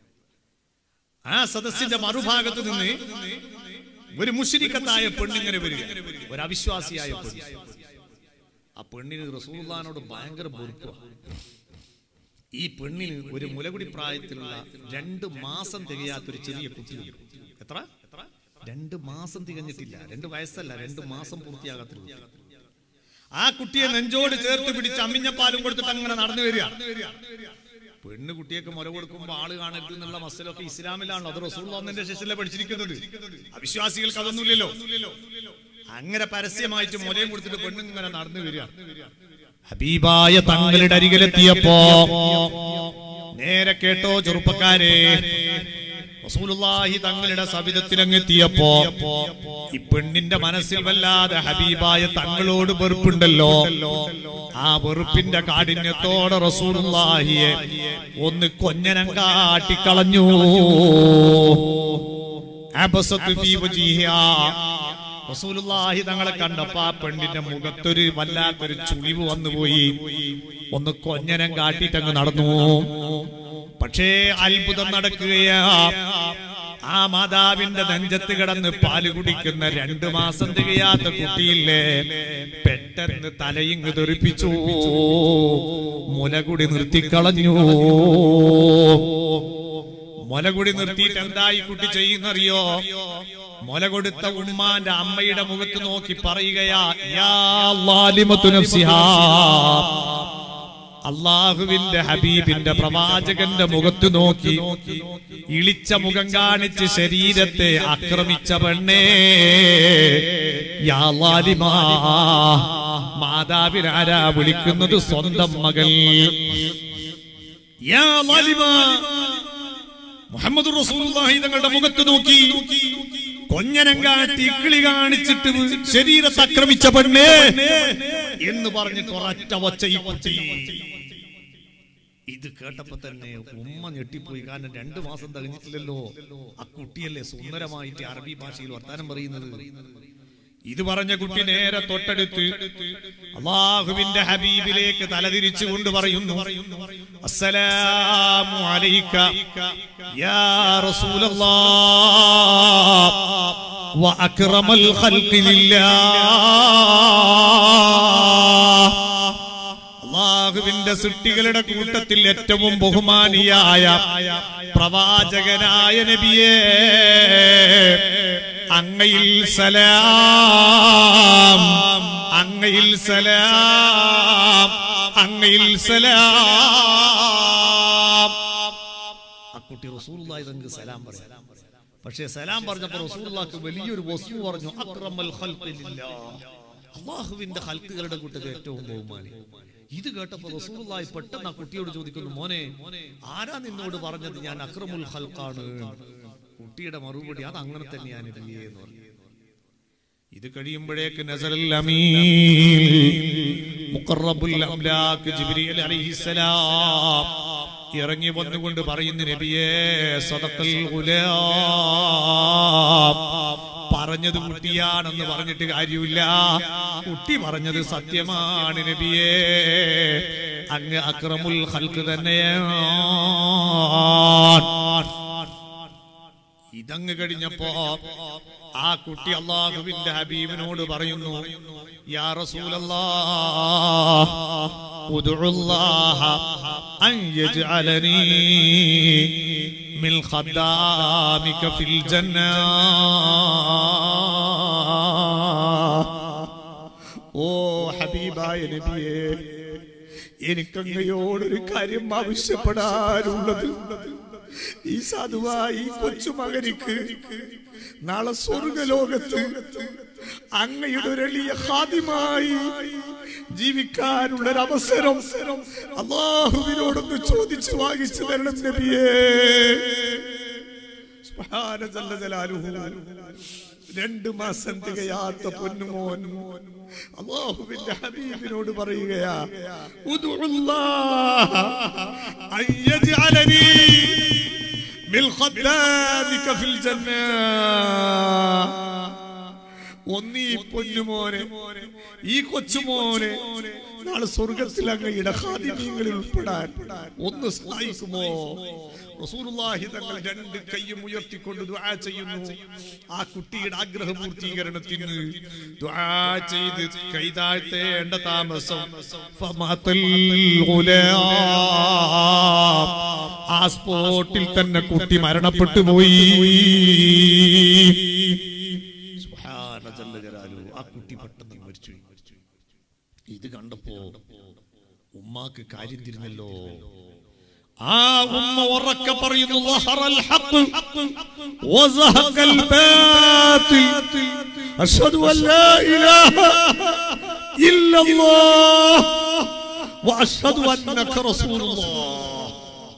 ആ സദസ്സിന്റെ മറുഭാഗത്ത് നിന്ന് ഒരു മുഷിരിക്കത്തായ പെണ്ണിങ്ങനെ വരിക ഒരു അവിശ്വാസിയായ പെണ്ണ് ആ പെണ്ണിന് റസൂലുള്ളാഹിനോട് ഭയങ്കര വെറുപ്പാണ് ഈ പെണ്ണിന് ഒരു മുലകുടി പ്രായത്തിലുള്ള രണ്ട് മാസം തികയാത്തൊരു ചെറിയ കുട്ടിയുണ്ട് എത്ര രണ്ട് മാസം തികഞ്ഞിട്ടില്ല രണ്ട് വയസ്സല്ല രണ്ട് മാസം പൂർത്തിയാകാത്തൊരു കുട്ടി ആ കുട്ടിയെ നെഞ്ചോട് ചേർത്ത് പിടിച്ച് അമ്മിഞ്ഞപ്പാലും കൊടുത്തിട്ട് അങ്ങനെ നടന്നു വരിക പെണ്ണ് കുട്ടിയൊക്കെ മുല കൊടുക്കുമ്പോ ആള് കാണരുത് എന്നുള്ള മസലൊക്കെ ഇസ്ലാമിലാണല്ലോ അത് റസൂൽ ഒന്നിന്റെ ശേഷല്ലേ പഠിച്ചിരിക്കുന്നത് അവിശ്വാസികൾക്ക് അതൊന്നുമില്ലല്ലോ അങ്ങനെ പരസ്യമായിട്ട് മുലയും കൊടുത്തിട്ട് പെണ്ണ് ഇങ്ങനെ നടന്നു വരിക ഹബീബായ തങ്ങളുടെ അരികിലെത്തിയപ്പോ നേരെ കേട്ടോ ചെറുപ്പക്കാരെ റസൂലുള്ളാഹി തങ്ങളുടെ സവിധത്തിലങ്ങെത്തിയപ്പോ ഈ പെണ്ണിന്റെ മനസ്സിൽ വല്ലാതെ ഹബീബായ തങ്ങളോട് വെറുപ്പുണ്ടല്ലോ ആ വെറുപ്പിന്റെ കാഠിന്യത്തോടെ റസൂലുള്ളാഹിയെ ഒന്ന് കൊഞ്ഞനം കാട്ടിക്കളഞ്ഞു അബസത്ത് ഫീ വജീഹിഹാ റസൂലുള്ളാഹി തങ്ങളെ കണ്ടപ്പോ ആ പെണ്ണിന്റെ മുഖത്തൊരു വല്ലാത്തൊരു ചുളിവ് വന്നുപോയി ഒന്ന് കൊഞ്ഞനം കാട്ടിട്ടങ്ങ് നടന്നു പക്ഷേ അത്ഭുതം നടക്കുകയാ ആ മാതാവിന്റെ നെഞ്ചത്ത് കിടന്ന് പാല് കുടിക്കുന്ന രണ്ടു മാസം തികയാത്ത കുട്ടിയില്ലേ പെട്ടെന്ന് തലയിങ് തെറിപ്പിച്ചു മുലകുടി നിർത്തിക്കളഞ്ഞു മുലകുടി നിർത്തിയിട്ട് എന്തായി കുട്ടി ചെയ്യുന്നറിയോ മുല കൊടുത്ത ഉമ്മാന്റെ അമ്മയുടെ മുഖത്ത് നോക്കി പറയുകയാ യാ ലാലിമത്തു നഫ്സിഹാ അള്ളാഹുവിന്റെ ഹബീബിന്റെ പ്രവാചകന്റെ മുഖത്ത് നോക്കി ഇളിച്ച മുഖം കാണിച്ച് ശരീരത്തെ ആക്രമിച്ച പെണ്ണേ യാ ലാലിമാ മാതാവിനാരാ വിളിക്കുന്നത് സ്വന്തം മകൾ യാ ലാലിമാ മുഹമ്മദ് റസൂലുള്ളാഹി തങ്ങളുടെ മുഖത്ത് നോക്കി കൊഞ്ഞനം കാട്ടി ഇക്കിളി കാണിച്ചിട്ട് ശരീരത്തെ ആക്രമിച്ച പെണ്ണേ എന്ന് പറഞ്ഞിട്ട് ഒരൊറ്റ ഒച്ച ഈ കുട്ടി ഇത് കേട്ടപ്പോ തന്നെ ഉമ്മ ഞെട്ടിപ്പോയി കാരണം രണ്ടു മാസം തികഞ്ഞിട്ടില്ലല്ലോ ആ കുട്ടിയല്ലേ സുന്ദരമായിട്ട് അറബി ഭാഷയിൽ വർത്താനം പറയുന്നത് ഇത് പറഞ്ഞ കുട്ടി നേരെ തൊട്ടടുത്ത് അള്ളാഹുവിന്റെ ഹബീബിലേക്ക് തലതിരിച്ചു കൊണ്ട് പറയുന്നു അസ്സലാമു അലൈക യാ റസൂലല്ലാഹ് വ അക്രമൽ ഖൽഖി ലില്ലാഹ് അള്ളാഹുവിന്റെ സൃഷ്ടികളുടെ കൂട്ടത്തിൽ ഏറ്റവും ബഹുമാനിയായ പ്രവാചകനായ നബിയേ അങ്ങയിൽ സലാം അങ്ങയിൽ സലാം അങ്ങയിൽ സലാം ആ കുട്ടി റസൂലുള്ളാഹി തങ്ങൾക്ക് സലാം പറയാം പക്ഷേ സലാം പറഞ്ഞപ്പോൾ റസൂലുള്ളാഹിക്ക് വലിയൊരു വസ്തു പറഞ്ഞു അക്രമൽ ഖൽഖി ലില്ലാഹ്. അള്ളാഹുവിന്റെ ഹൽക്കുകളുടെ കൂട്ടത്തിൽ ഏറ്റവും ബഹുമാനി ഇത് കേട്ടപ്പോൾ റസൂലുള്ളാഹി പെട്ടെന്ന് ആ കുട്ടിയോട് ചോദിക്കുന്നു മോനെ ആരാ നിന്നോട് പറഞ്ഞത് ഞാൻ അക്രമുൽ ഹൽക്കാണ് കുട്ടിയുടെ മറുപടി അത് അങ്ങനെ തന്നെയാണ് നബിയേ എന്ന് പറഞ്ഞു ഇത് കഴിയുമ്പോഴേക്ക് നസറൽ അമീൻ മുഖറബുൽ അംലാക്ക് ജിബ്രീൽ അലൈഹിസ്സലാം ഇറങ്ങി വന്നുകൊണ്ട് പറയുന്നു നബിയേ സദഖൽ ഗുലാം പറഞ്ഞത് കുട്ടിയാണെന്ന് പറഞ്ഞിട്ട് കാര്യമില്ല കുട്ടി പറഞ്ഞത് സത്യമാണ് നബിയേ അങ്ങ് അക്രമുൽ ഹൽക്ക് തന്നെയാണ് ഇതങ്ങ് കഴിഞ്ഞപ്പോ ആ കുട്ടി അള്ളാഹുവിന്റെ ഹബീബിനോട് പറയുന്നു യാ റസൂലല്ലാഹ് ഉദ്ഉല്ലാഹ അൻ യജ്അലനി മിൻ ഖദ്ദാമിക ഫിൽ ജന്ന ഓ ഹബീബായ നബിയേ എനിക്കങ്ങയോടൊരു കാര്യം ആവശ്യപ്പെടാനുള്ളത് ഈ സാധുവായി ഈ കൊച്ചുമകനിക്ക് നാളെ സ്വർഗലോകത്ത് അങ്ങയുടെ ഒരു എളിയ ഹാദ്യമായി ജീവിക്കാനുള്ള അവസരം അള്ളാഹുവിനോടൊന്ന് ചോദിച്ചു വാങ്ങിച്ചു തരണം നബിയേ സുബ്ഹാന ജല്ല ജലാലുഹു. രണ്ട് മാസം തികയാത്ത പൊന്നുമോൻ അള്ളാഹുവിന്റെ ഹബീബിനോട് പറയുകയാ ഉദ്ഉല്ലാഹ അൻ യജ്അലനി മിൻ ഖദ്ദാമിക ഫിൽ ജന്ന ഒന്നീ പൊന്നുമോനെ ഈ കൊച്ചുമോനെ നാളെ സ്വർഗത്തിൽ അങ്ങയുടെ ഹാദിമീങ്ങളിൽ ഉൾപ്പെടാൻ ഒന്ന് സഹായിക്കുമോ റസൂലുള്ളാഹി തങ്ങൾ രണ്ട് കൈയും ഉയർത്തിക്കൊണ്ട് ദുആ ചെയ്യുന്നു ആ കുട്ടിയുടെ ആഗ്രഹ പൂർത്തീകരണത്തിന് ദുആ ചെയ്ത് കൈ താഴ്ത്തേണ്ട താമസം ഫമതൽ ഗുലാം. ആ സ്പോട്ടിൽ തന്നെ കുട്ടി മരണപ്പെട്ടു പോയി സുബ്ഹാന ജല്ല ജലാലുഹു. ആ കുട്ടി പെട്ടെന്ന് മരിച്ചു ഇത് കണ്ടപ്പോ ഉമ്മാക്ക് കാര്യം തിരിഞ്ഞല്ലോ ആ ഉമ്മ ഉറക്കെ പറയുന്നു "ളഹറൽ ഹഖ് വസഹഖൽ ബാത്തിൽ അഷ്ഹദു അൻ ലാ ഇലാഹ ഇല്ലല്ലാഹ് വഅഷ്ഹദു അന്നക റസൂലുള്ളാഹ്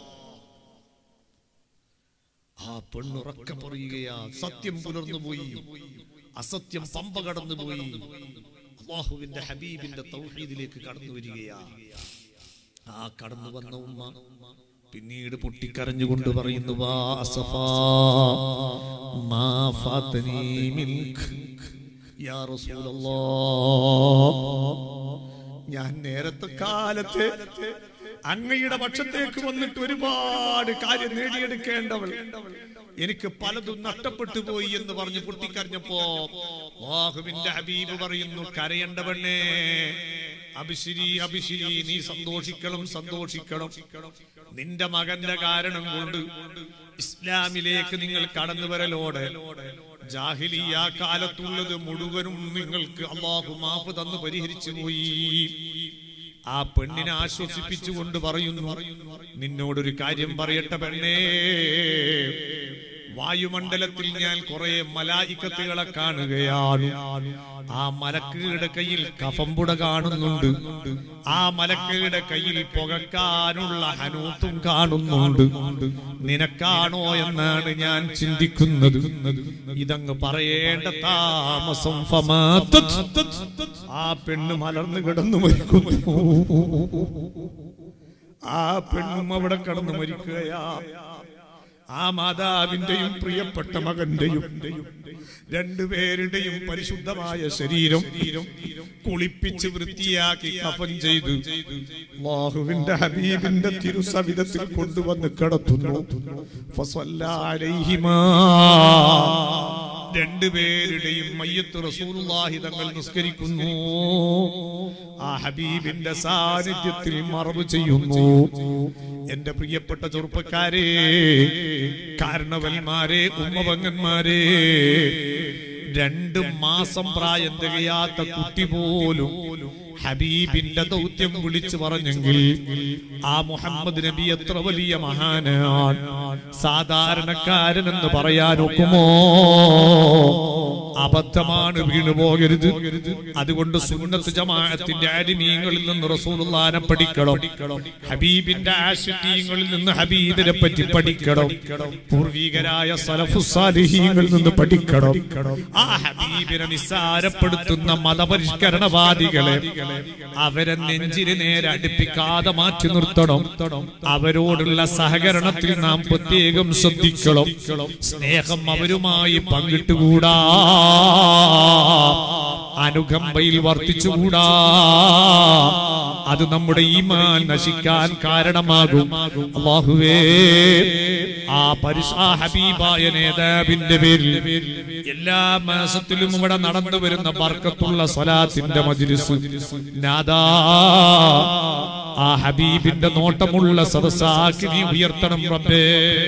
ആ പെണ്ണുറക്കെ പറയുകയാ സത്യം പുലർന്നു പോയി അസത്യം പമ്പ കടന്നു പോയി അള്ളാഹുവിന്റെ ഹബീബിന്റെ തൗഹീദിലേക്ക് കടന്നു വരികയാ ആ കടന്നു വന്ന ഉമ്മ പിന്നീട് പൊട്ടിക്കരഞ്ഞുകൊണ്ട് പറയുന്നു വാ അസഫാ മാ ഫാതനീ മിൻക യാ റസൂലല്ലാഹ് ഞാൻ നേരത്തെ കാലത്തെ അങ്ങയുടെ പക്ഷത്തേക്ക് വന്നിട്ട് ഒരുപാട് കാര്യം നേടിയെടുക്കേണ്ടവൾ എനിക്ക് പലതും നഷ്ടപ്പെട്ടു പോയി എന്ന് പറഞ്ഞ് പൊട്ടിക്കരഞ്ഞപ്പോ വാഹുവിന്റെ ഹബീബ് പറയുന്നു കരയേണ്ട പെണ്ണേ അഭിശിരി അഭിശിരി നീ സന്തോഷിക്കണം സന്തോഷിക്കണം നിന്റെ മകന്റെ കാരണം കൊണ്ട് ഇസ്ലാമിലേക്ക് നിങ്ങൾ കടന്നു വരലോടെ ജാഹിലിയ കാലത്തുള്ളത് മുഴുവനും നിങ്ങൾക്ക് അള്ളാഹു മാപ്പ് തന്നു പരിഹരിച്ചു പോയി ആ പെണ്ണിനെ ആശ്വസിപ്പിച്ചുകൊണ്ട് പറയുന്നു നിന്നോടൊരു കാര്യം പറയട്ടെ പെണ്ണേ വായുമണ്ഡലത്തിൽ ഞാൻ കുറെ മലായിക്കത്തുകളെ കാണുകയാണ് ആ മലക്കുകളുടെ കയ്യിൽ കഫമ്പുട കാണുന്നുണ്ട് ആ മലക്കുകളുടെ കയ്യിൽ പുകക്കാനുള്ള ഹനൂത്തും കാണുന്നുണ്ട് നിനക്കാണോ എന്നാണ് ഞാൻ ചിന്തിക്കുന്നത് ഇതങ്ങ് പറയേണ്ട താമസം ഫമാത്തത്. ആ പെണ്ണ് മലർന്നു കിടന്നു മരിക്കുന്നു ആ പെണ്ണും അവിടെ കടന്നു മരിക്കുകയാ ആ മാതാവിന്റെയും പ്രിയപ്പെട്ട മകന്റെയും രണ്ടുപേരുടെയും പരിശുദ്ധമായ ശരീരം കുളിപ്പിച്ച് വൃത്തിയാക്കി കഫൻ ചെയ്തു അല്ലാഹുവിന്റെ ഹബീബിന്റെ തിരുസവിധത്തിൽ കൊണ്ടുവന്ന് കിടത്തുന്നു ഫസല്ല അലൈഹിമാ. രണ്ടുപേരുടെയും മയ്യത്ത് റസൂലുള്ളാഹി തങ്ങൾ നിസ്കരിക്കുന്നു ആ ഹബീബിന്റെ സാന്നിധ്യത്തിൽ മറവ് ചെയ്യുന്നു എന്റെ പ്രിയപ്പെട്ട ചെറുപ്പക്കാരെ കാരണവന്മാരെ ഉമ്മപങ്ങന്മാരെ രണ്ട് മാസം പ്രായം തികയാത്ത കുട്ടി പോലും ഹബീബിന്റെ ദൗത്യം വിളിച്ചു പറഞ്ഞെങ്കിൽ ആ മുഹമ്മദ് നബി എത്ര വലിയ മഹാനാണ് സാധാരണക്കാരനെന്ന് പറയാനൊക്കുമോ അബദ്ധമാണ് വീണു പോകരുത് അതുകൊണ്ട് സുന്നത്ത് ജമാഅത്തിന്റെ അരിമീങ്ങളിൽ നിന്ന് റസൂലുള്ളാനെ പഠിക്കണം ഹബീബിന്റെ ആശുദ്ധീങ്ങളിൽ നിന്ന് ഹബീബിനെ പറ്റി പഠിക്കണം പൂർവീകരായ സലഫുസാലിഹീങ്ങളിൽ നിന്ന് പഠിക്കണം ആ ഹബീബിനെ നിസ്സാരപ്പെടുത്തുന്ന മതപരിഷ്കരണവാദികളെ അവരെ നെഞ്ചിന് നേരെ അടുപ്പിക്കാതെ മാറ്റി നിർത്തണം അവരോടുള്ള സഹകരണത്തിൽ നാം പ്രത്യേകം ശ്രദ്ധിക്കണം സ്നേഹം അവരുമായി പങ്കിട്ടുകൂടാ അനുകമ്പയിൽ വർത്തിച്ചുകൂടാ അത് നമ്മുടെ ഈമാൻ നശിക്കാൻ കാരണമാകും അള്ളാഹുവേ ആ പരിശാ ഹബീബായ നേതാവിന്റെ പേരിൽ എല്ലാ മാസത്തിലും ഇവിടെ നടന്നു വരുന്ന ബർക്കത്തുള്ള സ്വലാത്തിന്റെ മജിലിസ് നാദാ ആ ഹബീബിന്റെ നോട്ടമുള്ള സദസ്സാക്കി നീ ഉയർത്തണം റബ്ബേ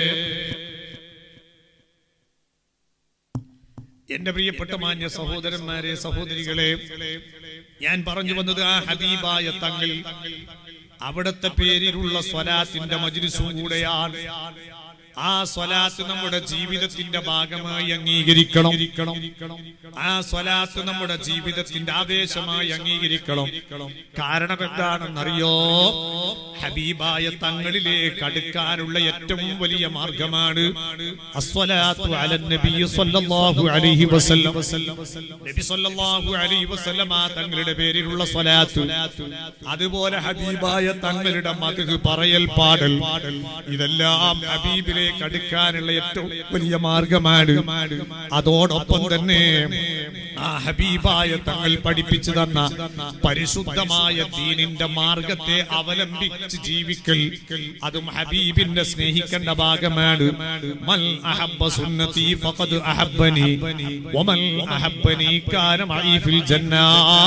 എന്റെ പ്രിയപ്പെട്ട മാന്യ സഹോദരന്മാരെ സഹോദരികളെ ഞാൻ പറഞ്ഞു വന്നത് ആ ഹബീബായ തങ്ങൾ അവിടത്തെ പേരിലുള്ള സ്വലാത്തിന്റെ മജിലിസും കൂടെയാണ് ആ സ്വലാത്ത് നമ്മുടെ ജീവിതത്തിന്റെ ഭാഗമായി അംഗീകരിക്കണം ആ സ്വലാത്ത് നമ്മുടെ ജീവിതത്തിന്റെ ആവേശമായി അംഗീകരിക്കണം കാരണം എന്താണെന്നറിയോ ഹബീബായ തങ്ങളിലേക്ക് അടുക്കാനുള്ള ഏറ്റവും വലിയ മാർഗമാണ് അസ്വലാത്തു അലൻ നബി സ്വല്ലല്ലാഹു അലൈഹി വസല്ലം നബി സ്വല്ലല്ലാഹു അലൈഹി വസല്ലം ആ തങ്ങളുടെ പേരിലുള്ള സ്വലാത്ത് അതുപോലെ ഹബീബായ തങ്ങളുടെ മധു പറയൽ പാടൽ ഇതെല്ലാം ഹബീബിലേക്ക് അടുക്കാനുള്ള ഏറ്റവും വലിയ മാർഗമാണ് അതോടൊപ്പം തന്നെ ആ ഹബീബായ തങ്ങൾ പഠിപ്പിച്ചു തന്ന പരിശുദ്ധമായ ദീനിന്റെ മാർഗത്തെ അവലംബിച്ച് ജീവിക്കൽ അതും ഹബീബിന്റെ സ്നേഹിക്കേണ്ട ഭാഗമാണ് മൽ അഹബ്ബ സുന്നതി ഫഖദ് അഹബ്ബനി വമൽ അഹബ്ബനി കാന മഈ ഫിൽ ജന്നാ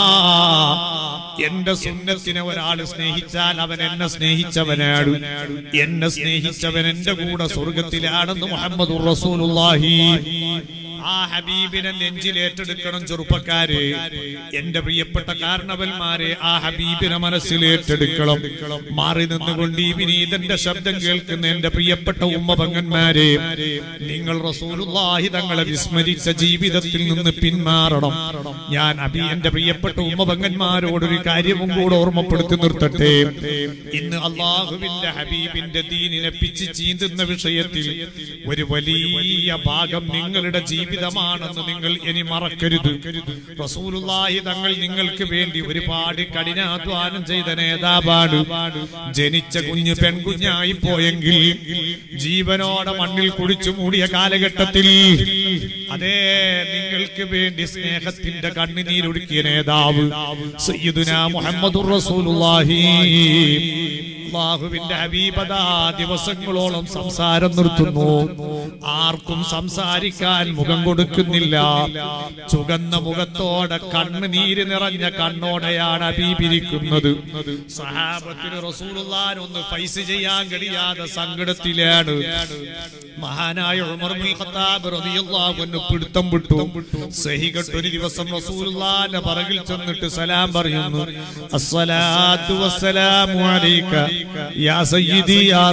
എന്റെ സുന്നത്തിനെ ഒരാൾ സ്നേഹിച്ചാൽ അവൻ എന്നെ സ്നേഹിച്ചവനാണ് എന്നെ സ്നേഹിച്ചവൻ എന്റെ കൂടെ സ്വർഗത്തിലാണെന്ന് മുഹമ്മദ് റസൂലുള്ളാഹി ആ ഹബീബിനെ നെഞ്ചിലേറ്റെടുക്കണം ചെറുപ്പക്കാരെ എന്റെ പ്രിയപ്പെട്ട കാരണവന്മാരെ ആ ഹബീബിനെ മനസ്സിലേറ്റെടുക്കണം മാറി നിന്നുകൊണ്ട് ഈ വിനീതന്റെ ശബ്ദം കേൾക്കുന്ന എന്റെ പ്രിയപ്പെട്ട ഉമ്മപങ്ങന്മാരെ നിങ്ങൾ റസൂലുള്ളാഹി തങ്ങളെ വിസ്മരിച്ച ജീവിതത്തിൽ നിന്ന് പിന്മാറണം ഞാൻ അബി എന്റെ പ്രിയപ്പെട്ട ഉമ്മപങ്ങന്മാരോടൊരു കാര്യവും കൂടെ ഓർമ്മപ്പെടുത്തി നിർത്തട്ടെ ഇന്ന് അള്ളാഹുവിന്റെ ഹബീബിന്റെ ദീനിനെ പിച്ച് ചീന്തുന്ന വിഷയത്തിൽ ഒരു വലിയ ഭാഗം നിങ്ങളുടെ ജീവിതമാണെന്ന് നിങ്ങൾ ഇനി മറക്കരുത് റസൂലുള്ളാഹി തങ്ങൾ നിങ്ങൾക്ക് വേണ്ടി ഒരുപാട് കഠിനാധ്വാനം ചെയ്ത നേതാവാണ് ജനിച്ച കുഞ്ഞ് പെൺകുഞ്ഞായി പോയെങ്കിൽ ജീവനോടെ മണ്ണിൽ കുടിച്ചു മൂടിയ കാലഘട്ടത്തിൽ അതേ നിങ്ങൾക്ക് വേണ്ടി സ്നേഹത്തിന്റെ കണ്ണുനീരൊടുക്കിയ നേതാവ് സയ്യിദുന മുഹമ്മദുർ റസൂലുള്ളാഹി അള്ളാഹുവിന്റെ ഹബീബദാ ദിവസങ്ങളോളം സംസാരം നിർത്തുന്നു ആർക്കും സംസാരിക്കാൻ മുഖം കൊടുക്കുന്നില്ല ചുകന്ന മുഖത്തോടെ കണ്ണുനീര് നിറഞ്ഞ കണ്ണോടെയാണ് ഹബീബിരിക്കുന്നത് സഹാബത്തിന് റസൂലുള്ളാൻ ഒന്ന് ഫൈസ് ചെയ്യാൻ കഴിയാതെ സങ്കടത്തിലാണ് മഹാനായ ഉമർ ബിൻ ഖത്താബ് റളിയല്ലാഹു അൻഹു പിടുത്തം വിട്ടു സഹികെട്ട് ഒരു ദിവസം റസൂലുള്ളാന്റെ പറകിൽ ചെന്നിട്ട് സലാം പറയുന്നു അസ്സലാത്തു വസ്സലാമു അലൈക യാ സയ്യിദി യാ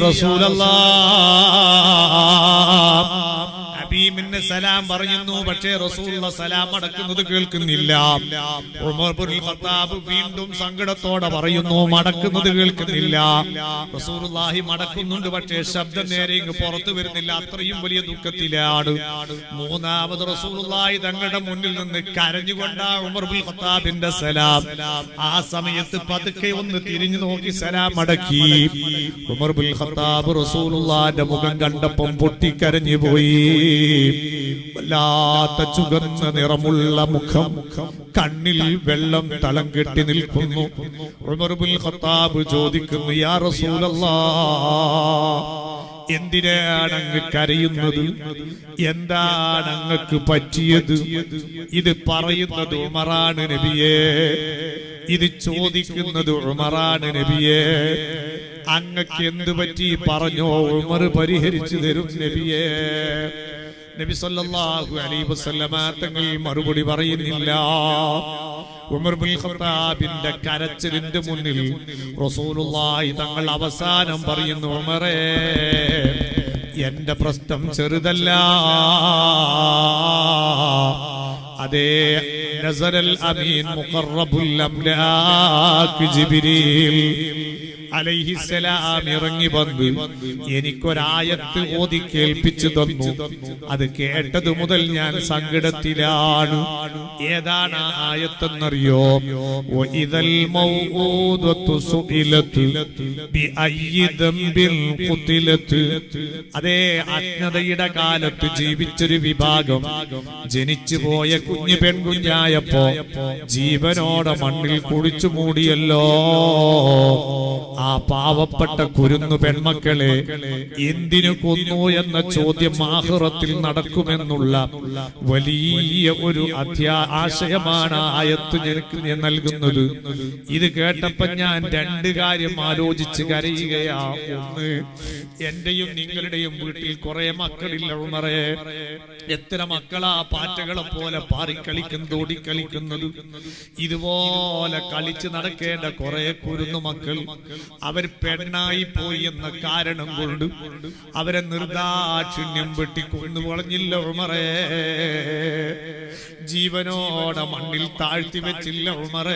റസൂലല്ലാഹ് ഹബീബിന് സലാം പറയുന്നു പക്ഷേ റസൂലുള്ള സലാം അടക്കുന്നത് കേൾക്കുന്നില്ല ഉമർ ബിൻ ഖത്താബ് വീണ്ടും സങ്കടത്തോടെ പറയുന്നു മടക്കുന്നത് കേൾക്കുന്നില്ല റസൂലുള്ളാഹി മടക്കുന്നുണ്ട് പക്ഷേ ശബ്ദം നേരെ ഇങ്ങ് പുറത്തു വരുന്നില്ല അത്രയും വലിയ ദുഃഖത്തിലാണ് മൂന്നാമത് റസൂലുള്ളാഹി തങ്ങളുടെ മുന്നിൽ നിന്ന് കരഞ്ഞുകൊണ്ട ഉമർ ബിൻ ഖത്താബിന്റെ സലാം ആ സമയത്ത് പതുക്കെ ഒന്ന് തിരിഞ്ഞു നോക്കി സലാം അടക്കി ഉമർ ബിൻ ഖത്താബ് റസൂലുള്ളാഹിന്റെ മുഖം കണ്ടപ്പം പൊട്ടിക്കരഞ്ഞു പോയി വല്ലാത്ത ചുവന്ന നിറമുള്ള മുഖം കണ്ണിൽ വെള്ളം തളം കെട്ടി നിൽക്കുന്നു ഉമർ ബിൻ ഖത്താബ് ചോദിക്കുന്നു യാ റസൂലല്ലാ എന്തിനാണ് അങ്ങ് കരയുന്നത് എന്താണ് അങ്ങക്ക് പറ്റിയത് ഇത് പറയുന്നത് ഉമറാണ് നബിയേ ഇത് ചോദിക്കുന്നത് ഉമറാണ് നബിയേ അങ്ങക്ക് എന്ത് പറ്റി പറഞ്ഞോ ഉമർ പരിഹരിച്ചു തരും നബിയേ നബി സല്ലല്ലാഹു അലൈഹി വസല്ലമ തങ്ങൾ മറുപടി പറയുന്നില്ല ഉമർ ബിൻ ഖത്താബിന്റെ കരച്ചിലിന്റെ മുന്നിൽ റസൂലുള്ളാഹി തങ്ങൾ അവസാനം പറയുന്നു ഉമറേ എന്റെ പ്രശ്നം ചെറുതല്ല അതേ നസറൽ അമീൻ മുഖറബുൽ അംലാക്ക് ജിബ്രീൽ അലൈഹിസലാം ഇറങ്ങി വന്ന് എനിക്കൊരായത്ത് ഓതി കേൾപ്പിച്ചു തന്നു അത് കേട്ടത് മുതൽ ഞാൻ സങ്കടത്തിലാണ് ഏതാണ് ആ ആയത്തെന്നറിയോ وَإِذَا الْمَوْءُودَةُ سُئِلَتْ بِأَيِّ ذَنبٍ قُتِلَتْ അതേ അജ്ഞതയുടെ കാലത്ത് ജീവിച്ചൊരു വിഭാഗം ജനിച്ചു പോയ കുഞ്ഞു പെൺകുഞ്ഞായപ്പോ ജീവനോടെ മണ്ണിൽ കുളിച്ചു മൂടിയല്ലോ ആ പാവപ്പെട്ട കുരുന്നു പെൺമക്കളെ എന്തിനു കൊന്നു എന്ന ചോദ്യം ആഹുറത്തിൽ നടക്കുമെന്നുള്ള വലിയ ഒരു അധ്യാ ആശയമാണ് ആയത്ത് എനിക്ക് ഞാൻ നൽകുന്നത് ഇത് കേട്ടപ്പോ ഞാൻ രണ്ട് കാര്യം ആലോചിച്ച് കരയുകയാ ഒന്ന് എന്റെയും നിങ്ങളുടെയും വീട്ടിൽ കുറെ മക്കളില്ല ഉമറേ എത്ര മക്കളാ പാറ്റകളെ പോലെ പാറിക്കളിക്കുന്നത് ഓടിക്കളിക്കുന്നത് ഇതുപോലെ കളിച്ച് നടക്കേണ്ട കുറെ കുരുന്നു മക്കൾ അവർ പെണ്ണായി പോയി എന്ന കാരണം കൊണ്ട് അവരെ നിർദാക്ഷിണ്യം വെട്ടി കൊന്നു വളഞ്ഞില്ല ഉമറേ ജീവനോടെ മണ്ണിൽ താഴ്ത്തി വെച്ചില്ല ഉമറേ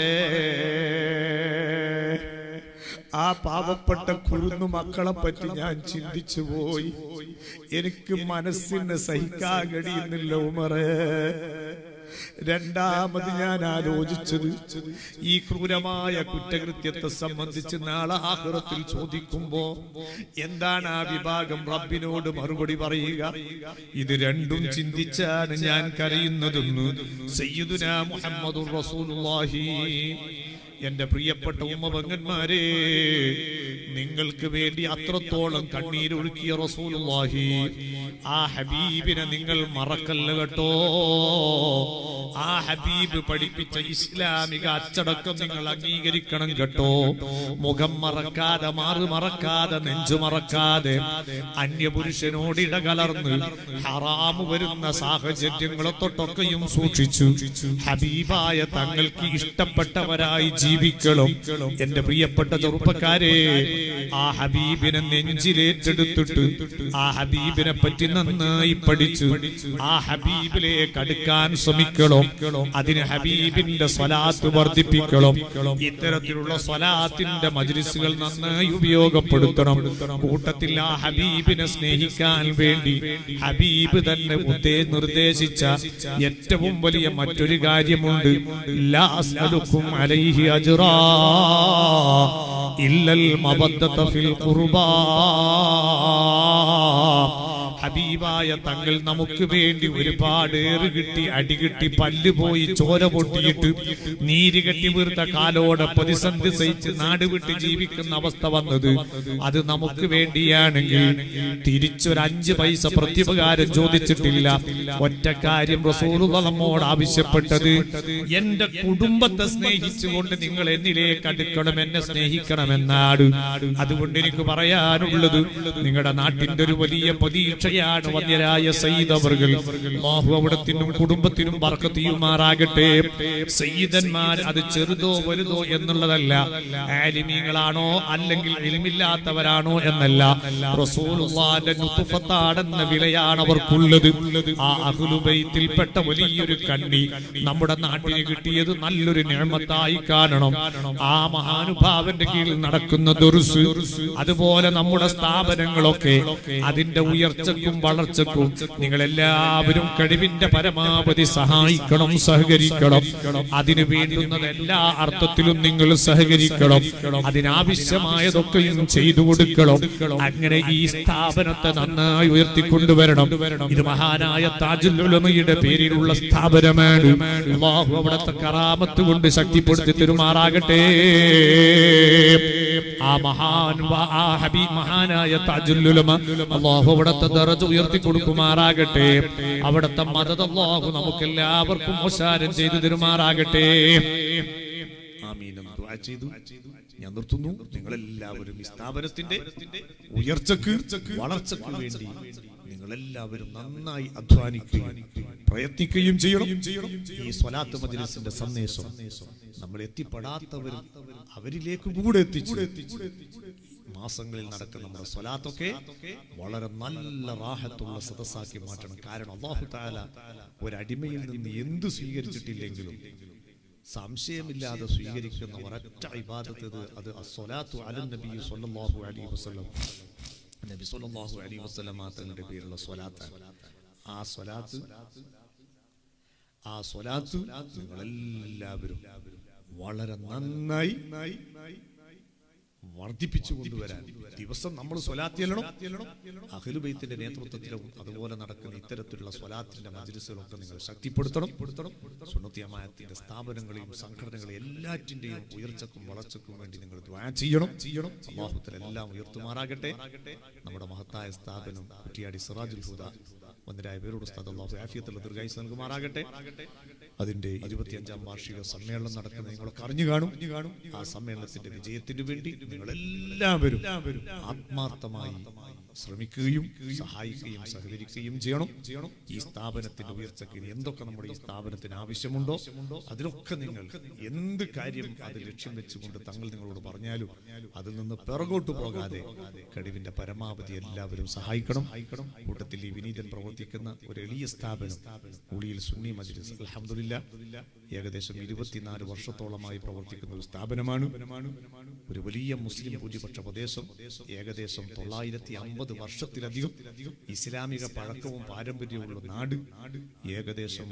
ആ പാവപ്പെട്ട കുരുന്നു മക്കളെ പറ്റി ഞാൻ ചിന്തിച്ചു പോയി എനിക്ക് മനസ്സിന് സഹിക്കാൻ കഴിയുന്നില്ല ഉമറേ രണ്ടാമത് ഞാൻ ആലോചിച്ചത് ഈ ക്രൂരമായ കുറ്റകൃത്യത്തെ സംബന്ധിച്ച് നാളെ ആഹ്റത്തിൽ ചോദിക്കുമ്പോ എന്താണ് ആ വിഭാഗം റബ്ബിനോട് മറുപടി പറയുക ഇത് രണ്ടും ചിന്തിച്ചാണ് ഞാൻ കരയുന്നതെന്ന് സയ്യിദുന മുഹമ്മദുർ റസൂലുള്ളാഹി എന്റെ പ്രിയപ്പെട്ട ഉമ്മപങ്ങന്മാരെ നിങ്ങൾക്ക് വേണ്ടി അത്രത്തോളം കണ്ണീരൊഴുക്കിയ റസൂലുള്ളാഹി ആ ഹബീബിനെ നിങ്ങൾ മറക്കല്ല കേട്ടോ ആ ഹബീബ് പഠിപ്പിച്ച ഇസ്ലാമിക അച്ചടക്കം നിങ്ങൾ അംഗീകരിക്കണം കേട്ടോ മുഖം മറക്കാതെ മാറു മറക്കാതെ നെഞ്ചു മറക്കാതെ അന്യപുരുഷനോട് ഇടകലർന്ന് ഹറാമ് വരുന്ന സാഹചര്യങ്ങളെ തൊട്ടൊക്കെയും സൂക്ഷിച്ചു ഹബീബായ തങ്ങൾക്ക് ഇഷ്ടപ്പെട്ടവരായി ജീവിക്കണം എന്റെ പ്രിയപ്പെട്ട ചെറുപ്പക്കാരെ ആ ഹബീബിനെ നെഞ്ചിലേറ്റെടുത്തിട്ട് ആ ഹബീബിനെ പറ്റി നന്നായി പഠിച്ചു ആ ഹബീബിലേക്ക് അടുക്കാൻ ശ്രമിക്കണം അതിന് ഹബീബിന്റെ സ്വലാത്ത് വർദ്ധിപ്പിക്കണം ഇത്തരത്തിലുള്ള സ്വലാത്തിന്റെ മജ്ലിസുകൾ നന്നായി ഉപയോഗപ്പെടുത്തണം കൂട്ടത്തിൽ ആ ഹബീബിനെ സ്നേഹിക്കാൻ വേണ്ടി ഹബീബ് തന്നെ ഉദ്ദേ നിർദ്ദേശിച്ച ഏറ്റവും വലിയ മറ്റൊരു കാര്യമുണ്ട് ലാ അസ്അലുക്കും അലൈഹി അജ്റാ ഇല്ലൽ മബദ്ദത ഫിൽ ഖുർബാ ഹബീബായ തങ്ങൾ നമുക്ക് വേണ്ടി ഒരുപാട് ഏറ് കിട്ടി അടി കിട്ടി പല്ല് പോയി ചോര പൊട്ടിയിട്ട് നീര് കെട്ടി വീർത്ത കാലോടെ പ്രതിസന്ധി സഹിച്ച് നാട് വിട്ട് ജീവിക്കുന്ന അവസ്ഥ വന്നത് അത് നമുക്ക് വേണ്ടിയാണെങ്കിൽ തിരിച്ചൊരു അഞ്ച് പൈസ പ്രത്യുപകാരം ചോദിച്ചിട്ടില്ല ഒറ്റ കാര്യം റസൂലുള്ള നമ്മോട് ആവശ്യപ്പെട്ടത് എന്റെ കുടുംബത്തെ സ്നേഹിച്ചുകൊണ്ട് നിങ്ങൾ എന്നിലേക്ക് അടുക്കണം എന്നെ സ്നേഹിക്കണമെന്നാണ് അതുകൊണ്ട് എനിക്ക് പറയാനുള്ളത് നിങ്ങളുടെ നാട്ടിന്റെ ഒരു വലിയ പ്രതീക്ഷയാണ് വന്യരായ സയ്യിദവർകൾ അല്ലാഹു അവിടത്തിനും കുടുംബത്തിനും ബർക്കത്തിയുമാറാകട്ടെ സയ്യിദന്മാർ അത് ചെറുതോ വലുതോ എന്നുള്ളതല്ല ആലിമീങ്ങളാണോ അല്ലെങ്കിൽ ഇൽമില്ലാത്തവരാണോ എന്നല്ല റസൂലുള്ളാന്റെ നുതുഫത്താടെന്ന വിലയാണ് അവർക്കുള്ളത് ആ അഹ്ലുബൈത്തിൽപ്പെട്ട വലിയൊരു കണ്ണി നമ്മുടെ നാട്ടിന് കിട്ടിയത് നല്ലൊരു നിയമത്തായി കാണണം ആ മഹാനുഭാവന്റെ കീഴിൽ നടക്കുന്ന ദുർസ് അതുപോലെ നമ്മുടെ സ്ഥാപനങ്ങളൊക്കെ അതിന്റെ ഉയർച്ചക്കും വളർച്ചക്കും നിങ്ങൾ എല്ലാവരും കഴിവിന്റെ പരമാവധി സഹായിക്കണം സഹകരിക്കണം അതിന് വേണ്ടുന്നത് എല്ലാ അർത്ഥത്തിലും നിങ്ങൾ സഹകരിക്കണം അതിനാവശ്യമായതൊക്കെയും ചെയ്തു കൊടുക്കണം അങ്ങനെ ഈ സ്ഥാപനത്തെ നന്നായി ഉയർത്തിക്കൊണ്ടുവരണം ഇത് മഹാനായ താജുൽ ഉലമയുടെ പേരിലുള്ള സ്ഥാപനമാണ് അല്ലാഹു അവിടുത്തെ കറാമത്ത് കൊണ്ട് ശക്തിപ്പെടുത്തി തെരുമാറാകട്ടെ ആ മഹാൻ ആ ഹബീ മഹാനായ താജുൽ ഉലമ അല്ലാഹു അവിടുത്തെ ദറജ ഉയർത്തി കൊടുക്കുമാറാകട്ടെ അവിടുത്തെ മദത് അല്ലാഹു നമുക്ക് എല്ലാവർക്കും മോശാരം ചെയ്തു തരുമാറാകട്ടെ ആമീൻ എന്ന് ദുആ ചെയ്തു ഞാൻ നിർത്തുന്നു നിങ്ങളെല്ലാവരും ഈ സ്ഥാപനത്തിന്റെ ഉയർച്ചക്ക് വളർച്ചക്ക് വേണ്ടി നിങ്ങളെല്ലാവരും നന്നായി അധ്വാനിക്കുകയും പ്രയത്നിക്കുകയും ചെയ്യണം ഈ സ്വലാത്ത് മജ്ലിസിന്റെ സന്ദേശം നമ്മൾ എത്തിപ്പെടാത്തവരും അവരിലേക്ക് കൂടെ എത്തിച്ചു മാസങ്ങളിൽ നടക്കുന്ന നമ്മുടെ സ്വലാത്തൊക്കെ വളരെ നല്ല റാഹത്തുള്ള സദസ്സാക്കി മാറ്റണം കാരണം അള്ളാഹു താല ഒരടിമയിൽ നിന്ന് എന്ത് സ്വീകരിച്ചിട്ടില്ലെങ്കിലും സംശയമില്ലാതെ സ്വീകരിക്കുന്ന ഒരൊറ്റ ഇബാദത്ത് ഇത് അത് അസ്സലാത്തു അലൻ നബി സല്ലല്ലാഹു അലൈഹി വസല്ലം നബി സല്ലല്ലാഹു അലൈഹി വസല്ലം തങ്ങളുടെ പേരുള്ള സ്വലാത്താണ് ആ സ്വലാത്ത് ആ സ്വലാത്ത് നിങ്ങളെല്ലാവരും വളരെ നന്നായി വർദ്ധിപ്പിച്ചു കൊണ്ടുവരാൻ ദിവസം നമ്മൾ സ്വലാത്ത് ചെല്ലണം അഖിലുബൈത്തിന്റെ നേതൃത്വത്തിലും അതുപോലെ നടക്കുന്ന ഇത്തരത്തിലുള്ള സ്വലാത്തിന്റെ മജ്ലിസുകളൊക്കെ നിങ്ങൾ ശക്തിപ്പെടുത്തണം സുന്നത്തിയമായത്തിന്റെ സ്ഥാപനങ്ങളെയും സംഘടനകളെയും എല്ലാറ്റിന്റെയും ഉയർച്ചക്കും വളർച്ചക്കും വേണ്ടി നിങ്ങൾ ദ്വാ ചെയ്യണം ചെയ്യണം അള്ളാഹുത്തിൽ എല്ലാം ഉയർത്തുമാറാകട്ടെ നമ്മുടെ മഹത്തായ സ്ഥാപനം കുറ്റിയാടി സിറാജുൽ ഹുദ ഒന്നരായ പേരോട് ഉസ്താദ് അള്ളാഹു ആഫിയത്തുള്ള ദീർഘായുസ് നൽകുമാറാകട്ടെ അതിന്റെ ഇരുപത്തിയഞ്ചാം വാർഷിക സമ്മേളനം നടക്കുന്ന നിങ്ങളൊക്കെ അറിഞ്ഞു കാണും ആ സമ്മേളനത്തിന്റെ വിജയത്തിന് വേണ്ടി നിങ്ങൾ എല്ലാവരും ആത്മാർത്ഥമായി ശ്രമിക്കുകയും സഹായിക്കുകയും സഹകരിക്കുകയും ചെയ്യണം ഈ സ്ഥാപനത്തിന്റെ ഉയർച്ചയ്ക്ക് ഇനി എന്തൊക്കെ നമ്മുടെ ഈ സ്ഥാപനത്തിന് ആവശ്യമുണ്ടോ അതിലൊക്കെ നിങ്ങൾ എന്ത് കാര്യം അത് ലക്ഷ്യം വെച്ചുകൊണ്ട് തങ്ങൾ നിങ്ങളോട് പറഞ്ഞാലും അതിൽ നിന്ന് പിറകോട്ട് പോകാതെ കഴിവിന്റെ പരമാവധി എല്ലാവരും സഹായിക്കണം കൂട്ടത്തിൽ ഈ വിനീതൻ പ്രവർത്തിക്കുന്ന ഒരു എളിയ സ്ഥാപനം ഉളിയിൽ സുന്നി മജ്ലിസ് അൽഹംദുലില്ലാ ഏകദേശം ഇരുപത്തിനാല് വർഷത്തോളമായി പ്രവർത്തിക്കുന്ന ഒരു സ്ഥാപനമാണ് ഒരു വലിയ മുസ്ലിം ഭൂരിപക്ഷ പ്രദേശം ഏകദേശം തൊള്ളായിരത്തി അമ്പത് വർഷത്തിലധികം ഇസ്ലാമിക പഴക്കവും പാരമ്പര്യമുള്ള നാട് ഏകദേശം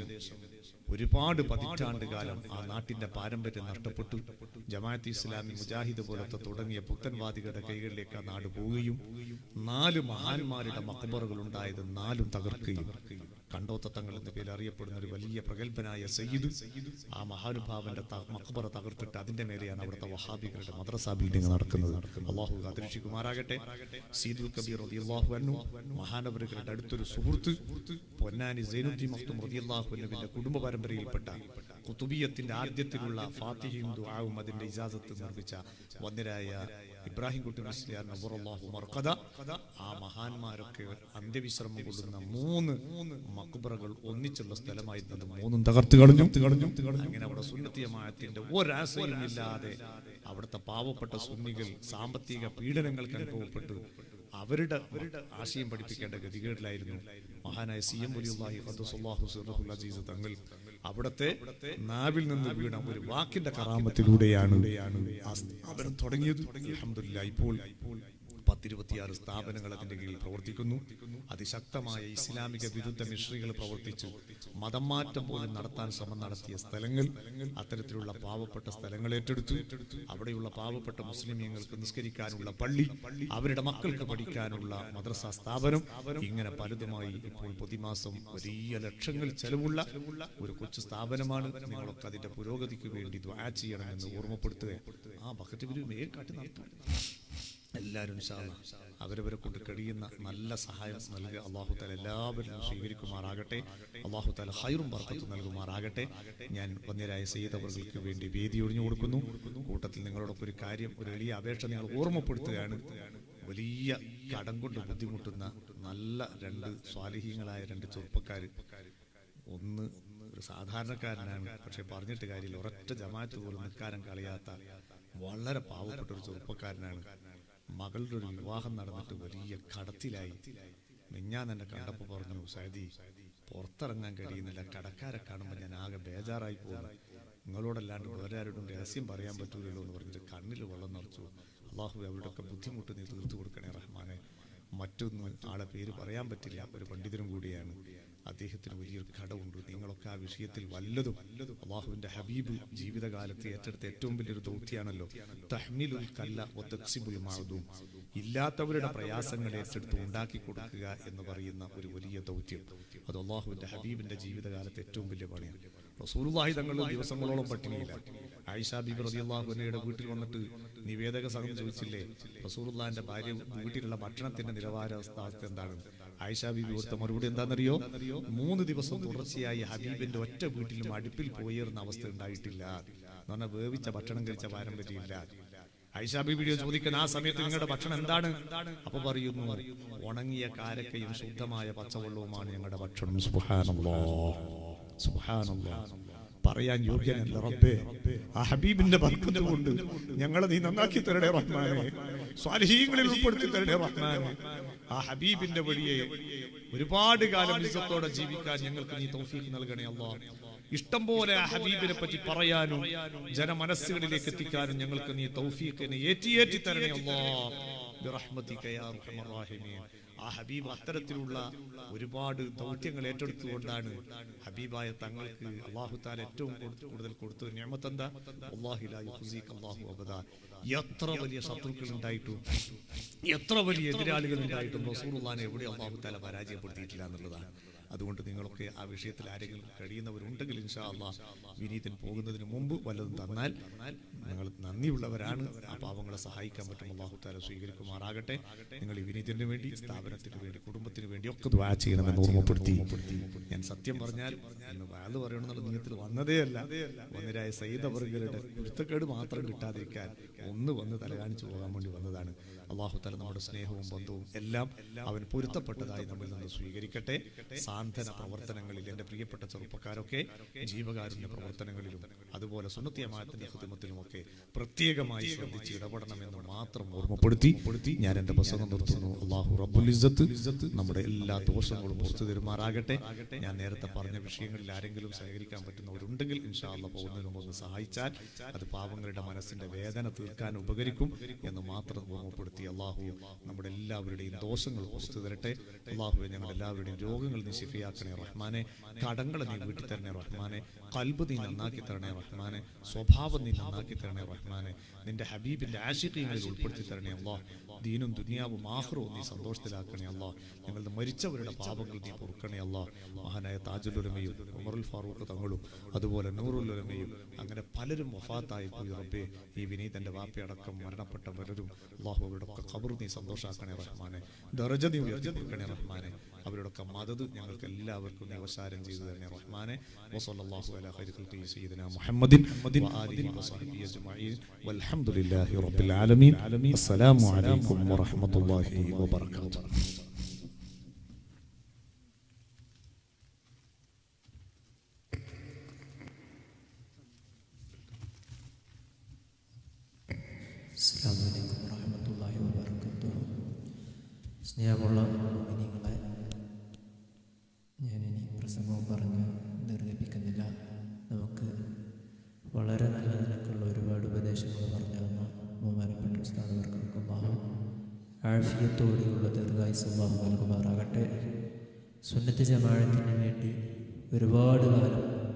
ഒരുപാട് പതിറ്റാണ്ട് കാലം ആ നാട്ടിന്റെ പാരമ്പര്യം നഷ്ടപ്പെട്ടു ജമാഅത്ത് ഇസ്ലാമി മുജാഹിദ് പോലത്തെ തുടങ്ങിയ പുത്തൻവാദികളുടെ കൈകളിലേക്ക് ആ നാട് പോവുകയും നാല് മഹാന്മാരുടെ മക്ബറുകൾ ഉണ്ടായത് നാലും തകർക്കുകയും കണ്ടോത്തങ്ങൾ എന്ന പേരിൽ അറിയപ്പെടുന്ന ഒരു വലിയ പ്രഗത്ഭനായ സയ്യിദ് ആ മഹാനുഭാവന്റെ ത- മക്ബറ തകർത്തിട്ട് അതിന്റെ മേലെയാണ് അവിടുത്തെ വഹാബികളുടെ മദ്രസ ബിൽഡിംഗ് നടക്കുന്നത് അള്ളാഹു കാത്തിരക്ഷിക്കുമാറാകട്ടെ സീദുൽ കബീർ റളിയല്ലാഹു അൻഹു മഹാനവരുകളുടെ അടുത്തൊരു സുഹൃത്ത് പൊന്നാനി സൈനുദ്ദീൻ മഖ്തും റളിയല്ലാഹു അൻഹുവിന്റെ കുടുംബ പരമ്പരയിൽപ്പെട്ട കുത്തുബിയത്തിന്റെ ആദ്യത്തിലുള്ള ഫാത്തിഹയും ദുആവും അതിന്റെ ഇജാസത്ത് നിർമ്മിച്ച വന്യരായ ഇബ്രാഹിം കുട്ടി മുസ്ലിയാർ നബുറല്ലാഹു മർക്കദ ആ മഹാന്മാരൊക്കെ അന്ത്യവിശ്രമം കൊള്ളുന്ന മൂന്ന് മക്ബറകൾ ഒന്നിച്ചുള്ള സ്ഥലമായിരുന്നത് മൂന്നും തകർത്ത് കളഞ്ഞു അങ്ങനെ അവിടെ സുന്നത്തിയമായത്തിന്റെ ഒരാശയും ഇല്ലാതെ അവിടുത്തെ പാവപ്പെട്ട സുന്നികൾ സാമ്പത്തിക പീഡനങ്ങൾക്ക് അനുഭവപ്പെട്ടു അവരുടെ ആശയം പഠിപ്പിക്കേണ്ട ഗതികേടിലായിരുന്നു മഹാനായ സി എം വലിയുള്ളാഹി ഖദ്ദസുല്ലാഹു സിർറഹുൽ അസീസ് തങ്ങൾ അവിടുത്തെ നാവിൽ നിന്ന് വീണ ഒരു വാക്കിന്റെ കറാമത്തിലൂടെയാണ് ആ സ്ഥാപനം തുടങ്ങിയത് അൽഹംദുലില്ലാ ഇപ്പോൾ പത്തിരുപത്തിയാറ് സ്ഥാപനങ്ങൾ അതിന്റെ കീഴിൽ പ്രവർത്തിക്കുന്നു അതിശക്തമായ ഇസ്ലാമിക വിരുദ്ധ മിശ്രികൾ പ്രവർത്തിച്ചു മതം മാറ്റം പോലും നടത്താൻ ശ്രമം നടത്തിയ സ്ഥലങ്ങൾ അത്തരത്തിലുള്ള പാവപ്പെട്ട സ്ഥലങ്ങൾ ഏറ്റെടുത്തു അവിടെയുള്ള പാവപ്പെട്ട മുസ്ലിമീങ്ങൾക്ക് നിസ്കരിക്കാനുള്ള പള്ളി അവരുടെ മക്കൾക്ക് പഠിക്കാനുള്ള മദ്രസ സ്ഥാപനം ഇങ്ങനെ പലതുമായി ഇപ്പോൾ പ്രതിമാസം വലിയ ലക്ഷങ്ങൾ ചെലവുള്ള ഒരു കൊച്ചു സ്ഥാപനമാണ് നിങ്ങളൊക്കെ അതിന്റെ പുരോഗതിക്ക് വേണ്ടി ദ്വാ ചെയ്യണമെന്ന് ഓർമ്മപ്പെടുത്തുക ആ ബക്കറ്റ് ഗുരു വേഗം കാട്ടി നടത്തും എല്ലാവരും ഇൻഷാ അല്ലാ അവരവരെ കൊണ്ട് കഴിയുന്ന നല്ല സഹായം നൽകുക അള്ളാഹു താല എല്ലാവരും സ്വീകരിക്കുമാറാകട്ടെ അള്ളാഹു താല ഹൈറും ബർക്കത്തും നൽകുമാറാകട്ടെ ഞാൻ വന്യരായ സയ്യിദവർക്ക് വേണ്ടി വേദി ഒഴിഞ്ഞു കൊടുക്കുന്നു കൂട്ടത്തിൽ നിങ്ങളോടൊപ്പം ഒരു കാര്യം ഒരു എളിയ അപേക്ഷ നിങ്ങൾ ഓർമ്മപ്പെടുത്തുകയാണ് വലിയ കടം കൊണ്ട് ബുദ്ധിമുട്ടുന്ന നല്ല രണ്ട് സ്വാലിഹീങ്ങളായ രണ്ട് ചെറുപ്പക്കാർ ഒന്ന് ഒരു സാധാരണക്കാരനാണ് പക്ഷെ പറഞ്ഞിട്ട് കാര്യമില്ല ഒരൊറ്റ ജമാഅത്ത് പോലും നിൽക്കാനും കളയാത്ത വളരെ പാവപ്പെട്ട ഒരു ചെറുപ്പക്കാരനാണ് മകളുടെ ഒരു വിവാഹം നടന്നിട്ട് വലിയ കടത്തിലായി മിഞ്ഞാൻ എന്നെ കണ്ടപ്പോൾ പറഞ്ഞു സൈദി പുറത്തിറങ്ങാൻ കഴിയുന്നില്ല കടക്കാരെ കാണുമ്പോൾ ഞാൻ ആകെ ബേജാറായി പോകുന്നു നിങ്ങളോടല്ലാണ്ട് വേറെ ആരോടും രഹസ്യം പറയാൻ പറ്റൂലല്ലോ എന്ന് പറഞ്ഞിട്ട് കണ്ണിൽ വെള്ളം നിറച്ചു അള്ളാഹു അവരുടെയൊക്കെ ബുദ്ധിമുട്ട് നീ തീർത്തു കൊടുക്കണേ റഹ്മാനെ മറ്റൊന്ന് ആളെ പേര് പറയാൻ പറ്റില്ല ഒരു പണ്ഡിതനും കൂടിയാണ് അദ്ദേഹത്തിന് വലിയൊരു കടമുണ്ട് നിങ്ങളൊക്കെ ആ വിഷയത്തിൽ വല്ലതും അള്ളാഹുവിന്റെ ഹബീബ് ജീവിതകാലത്ത് ഏറ്റെടുത്ത ഏറ്റവും വലിയൊരു ദൗത്യാണല്ലോ തഹ്മിലുൽ കല്ല വതക്സിബുൽ മഅദൂം ഇല്ലാത്തവരുടെ പ്രയാസങ്ങൾ ഏറ്റെടുത്ത് ഉണ്ടാക്കി കൊടുക്കുക എന്ന് പറയുന്ന ഒരു വലിയ ദൗത്യം അത് അള്ളാഹുവിന്റെ ഹബീബിന്റെ ജീവിതകാലത്ത് ഏറ്റവും വലിയ പണിയാണ് റസൂലുള്ളാഹി തങ്ങൾ ദിവസങ്ങളോളം പട്ടിണിയില്ല ആയിഷ ബിബി റളിയല്ലാഹു അൻഹയുടെ വീട്ടിൽ വന്നിട്ട് നിവേദക സംഘം ചോദിച്ചില്ലേ റസൂലുള്ളാഹിന്റെ ഭാര്യ വീട്ടിലുള്ള ഭക്ഷണത്തിന്റെ നിലവാരാവസ്ഥ അവസ്ഥ എന്താണ് ആയിഷ ബിബി കൊടുത്ത മറുപടി എന്താണെന്നറിയോ മൂന്ന് ദിവസം തുടർച്ചയായി ഹബീബിന്റെ ഒറ്റ വീട്ടിലും അടുപ്പിൽ പോയേറുന്ന അവസ്ഥ ഉണ്ടായിട്ടില്ല എന്ന് പറഞ്ഞാൽ വേവിച്ച ഭക്ഷണം കഴിച്ച പാരമ്പര്യമില്ല ഐഷ ബിബിഡിയോ ചോദിക്കുന്ന ആ സമയത്ത് നിങ്ങളുടെ ഭക്ഷണം എന്താണ് അപ്പൊ പറയുന്നു ഉണങ്ങിയ കാരക്കയും ശുദ്ധമായ പച്ചവെള്ളവുമാണ് ഞങ്ങളുടെ ഭക്ഷണം സുബ്ഹാനല്ലാ സുബ്ഹാനല്ലാ പറയാൻ യോഗ്യനല്ല റബ്ബേ ആ ഹബീബിന്റെ ബർക്കത്ത് കൊണ്ട് ഞങ്ങളെ നീ നന്നാക്കി തരണേ റഹ്മാനെ സ്വാലിഹീങ്ങളിൽ ഉൾപ്പെടുത്തി തരണേ റഹ്മാനെ ആ ഹബീബിന്റെ വഴിയെ ഒരുപാട് കാലം ഇസ്സത്തോടെ ജീവിക്കാൻ ഞങ്ങൾക്ക് നീ തൗഫീഖ് നൽകണേ അല്ലാ ഇഷ്ടം പോലെ ആ ഹബീബിനെ പറ്റി പറയാനും ജനമനസ്സുകളിലേക്ക് എത്തിക്കാനും ഞങ്ങൾക്ക് നീ തൗഫീഖിനെ ഏറ്റിയേറ്റി തരണേ അല്ലാ ബിറഹ്മതിക യാ അർഹമർ റാഹിമീൻ ആ ഹബീബ് അത്തരത്തിലുള്ള ഒരുപാട് ദൗത്യങ്ങൾ ഏറ്റെടുത്തുകൊണ്ടാണ് ഹബീബായ തങ്ങൾക്ക് അള്ളാഹു താല ഏറ്റവും കൊടു- കൂടുതൽ കൊടുത്തു ഞാമത്തെന്താ അള്ളാഹു അബദാ എത്ര വലിയ ശത്രുക്കൾ ഉണ്ടായിട്ടും എത്ര വലിയ എതിരാളികൾ ഉണ്ടായിട്ടും റസൂലുള്ളാനെ എവിടെ അള്ളാഹു താല പരാജയപ്പെടുത്തിയിട്ടില്ല എന്നുള്ളതാണ് അതുകൊണ്ട് നിങ്ങളൊക്കെ ആ വിഷയത്തിൽ ആരെങ്കിലും കഴിയുന്നവരുണ്ടെങ്കിൽ ഇൻഷാ അള്ളാഹ് വിനീതൻ പോകുന്നതിന് മുമ്പ് വല്ലതും തന്നാൽ നിങ്ങൾ നന്ദിയുള്ളവരാണ് ആ പാവങ്ങളെ സഹായിക്കാൻ പറ്റും അള്ളാഹു താല സ്വീകരിക്കുമാറാകട്ടെ നിങ്ങൾ ഈ വിനീതന് വേണ്ടി സ്ഥാപനത്തിന് വേണ്ടി കുടുംബത്തിന് വേണ്ടി ഒക്കെ ദ്വാ ചെയ്യണമെന്ന് ഓർമ്മപ്പെടുത്തി ഞാൻ സത്യം പറഞ്ഞാൽ ഇന്ന് വാല് പറയണമെന്നുള്ള നീയത്തിൽ വന്നതേ അല്ല ഒന്നരായ സയ്യിദ് അവറുകളുടെ കുരുത്തക്കേട് മാത്രം കിട്ടാതിരിക്കാൻ ഒന്ന് വന്ന് തല കാണിച്ചു പോകാൻ വേണ്ടി വന്നതാണ് അള്ളാഹു തല നമ്മുടെ സ്നേഹവും ബന്ധവും എല്ലാം അവൻ പൊരുത്തപ്പെട്ടതായി നമ്മിൽ നിന്ന് സ്വീകരിക്കട്ടെ സാന്ത്വന പ്രവർത്തനങ്ങളിൽ എൻ്റെ പ്രിയപ്പെട്ട ചെറുപ്പക്കാരൊക്കെ ജീവകാരുണ്യ പ്രവർത്തനങ്ങളിലും അതുപോലെ സുന്നത്തിയമായത്തിന്റെ ഹൃദയത്തിലുമൊക്കെ പ്രത്യേകമായി ശ്രദ്ധിച്ച് ഇടപെടണമെന്ന് മാത്രം ഓർമ്മപ്പെടുത്തി ഞാൻ എൻ്റെ പ്രസംഗം നിർത്തുന്നു അള്ളാഹു റബ്ബുൽ ഇസ്സത്ത് നമ്മുടെ എല്ലാ ദോഷങ്ങളും പുറത്തു തരുമാറാകട്ടെ ഞാൻ നേരത്തെ പറഞ്ഞ വിഷയങ്ങളിൽ ആരെങ്കിലും സഹകരിക്കാൻ പറ്റുന്നവരുണ്ടെങ്കിൽ ഇൻഷാ അള്ളാഹ് പോകുന്നതിന് മുമ്പ് ഒന്ന് സഹായിച്ചാൽ അത് പാവങ്ങളുടെ മനസ്സിന്റെ വേദന തീർക്കാൻ ഉപകരിക്കും എന്ന് മാത്രം ഓർമ്മപ്പെടുത്തി അള്ളാഹു നമ്മുടെ എല്ലാവരുടെയും ദോഷങ്ങൾ പുറത്തു തരട്ടെ അള്ളാഹുവെ ഞങ്ങളുടെ എല്ലാവരുടെയും രോഗങ്ങൾ നീ ശിഫിയാക്കണേ റഹ്മാനെ കടങ്ങളെ നീ വീട്ടി തരണേ റഹ്മാനെ കൽബ് നീ നന്നാക്കി തരണേ റഹ്മാനെ സ്വഭാവം നീ നന്നാക്കി തരണേ റഹ്മാനെ നിന്റെ ഹബീബിന്റെ ആശിക്കങ്ങളിൽ ഉൾപ്പെടുത്തി തരണേ അള്ളാഹ് ദീനും ദുനിയാവും ആഹ്റവും നീ സന്തോഷത്തിലാക്കണേ അള്ളാഹ് ഞങ്ങളുടെ മരിച്ചവരുടെ പാപങ്ങൾ നീ പൊറുക്കണേ അള്ളാഹ് മഹാനായ താജുലുലമയും ഉമറുൽ ഫാറൂഖ് തങ്ങളും അതുപോലെ നൂറുലുലമയും അങ്ങനെ പലരും വഫാത്തായി പോയി റബ്ബേ ഈ വിനീതന്റെ വാപ്പയടക്കം മരണപ്പെട്ട പലരും അള്ളാഹു അവരുടെ ഒക്കെ ഖബർ നീ സന്തോഷാക്കണേ റഹ്മാനെ ദർജ നീ ഉയർത്തി കൊടുക്കണേ റഹ്മാനെ അവരുടെയൊക്കെ മദത് ഞങ്ങൾക്ക് എല്ലാവർക്കും നീ അവസാരം ചെയ്തു തന്നെ റഹ്മാനെ വസല്ലല്ലാഹു അലാ ഖൈരി ഖൽഖി സയ്യിദിനാ മുഹമ്മദിൻ വആലിഹി വസഹ്ബിഹി അജ്മഈൻ വൽഹംദുലില്ലാഹി റബ്ബിൽ ആലമീൻ അസ്സലാമു അലൈക്കും വറഹ്മത്തുള്ളാഹി വബറകാതുഹു അസ്സാം വലൈക്കും വറഹമത്തല്ലാഹി വബർക്കാത്തു സ്നേഹമുള്ള മിനിങ്ങളെ ഞാനിനി പ്രസംഗവും പറഞ്ഞ് ദീർഘിപ്പിക്കുന്നില്ല നമുക്ക് വളരെ നല്ല നിലക്കുള്ള ഒരുപാട് ഉപദേശങ്ങൾ പറഞ്ഞു തന്ന ബഹുമാനപ്പെട്ട ഉസ്താദവർക്കും അള്ളാഹു ആഫിയത്തോടെയുള്ള ദീർഘായുസ് അള്ളാഹു നൽകുമാറാകട്ടെ സുന്നത്ത് ജമാഴത്തിന് വേണ്ടി ഒരുപാട് കാലം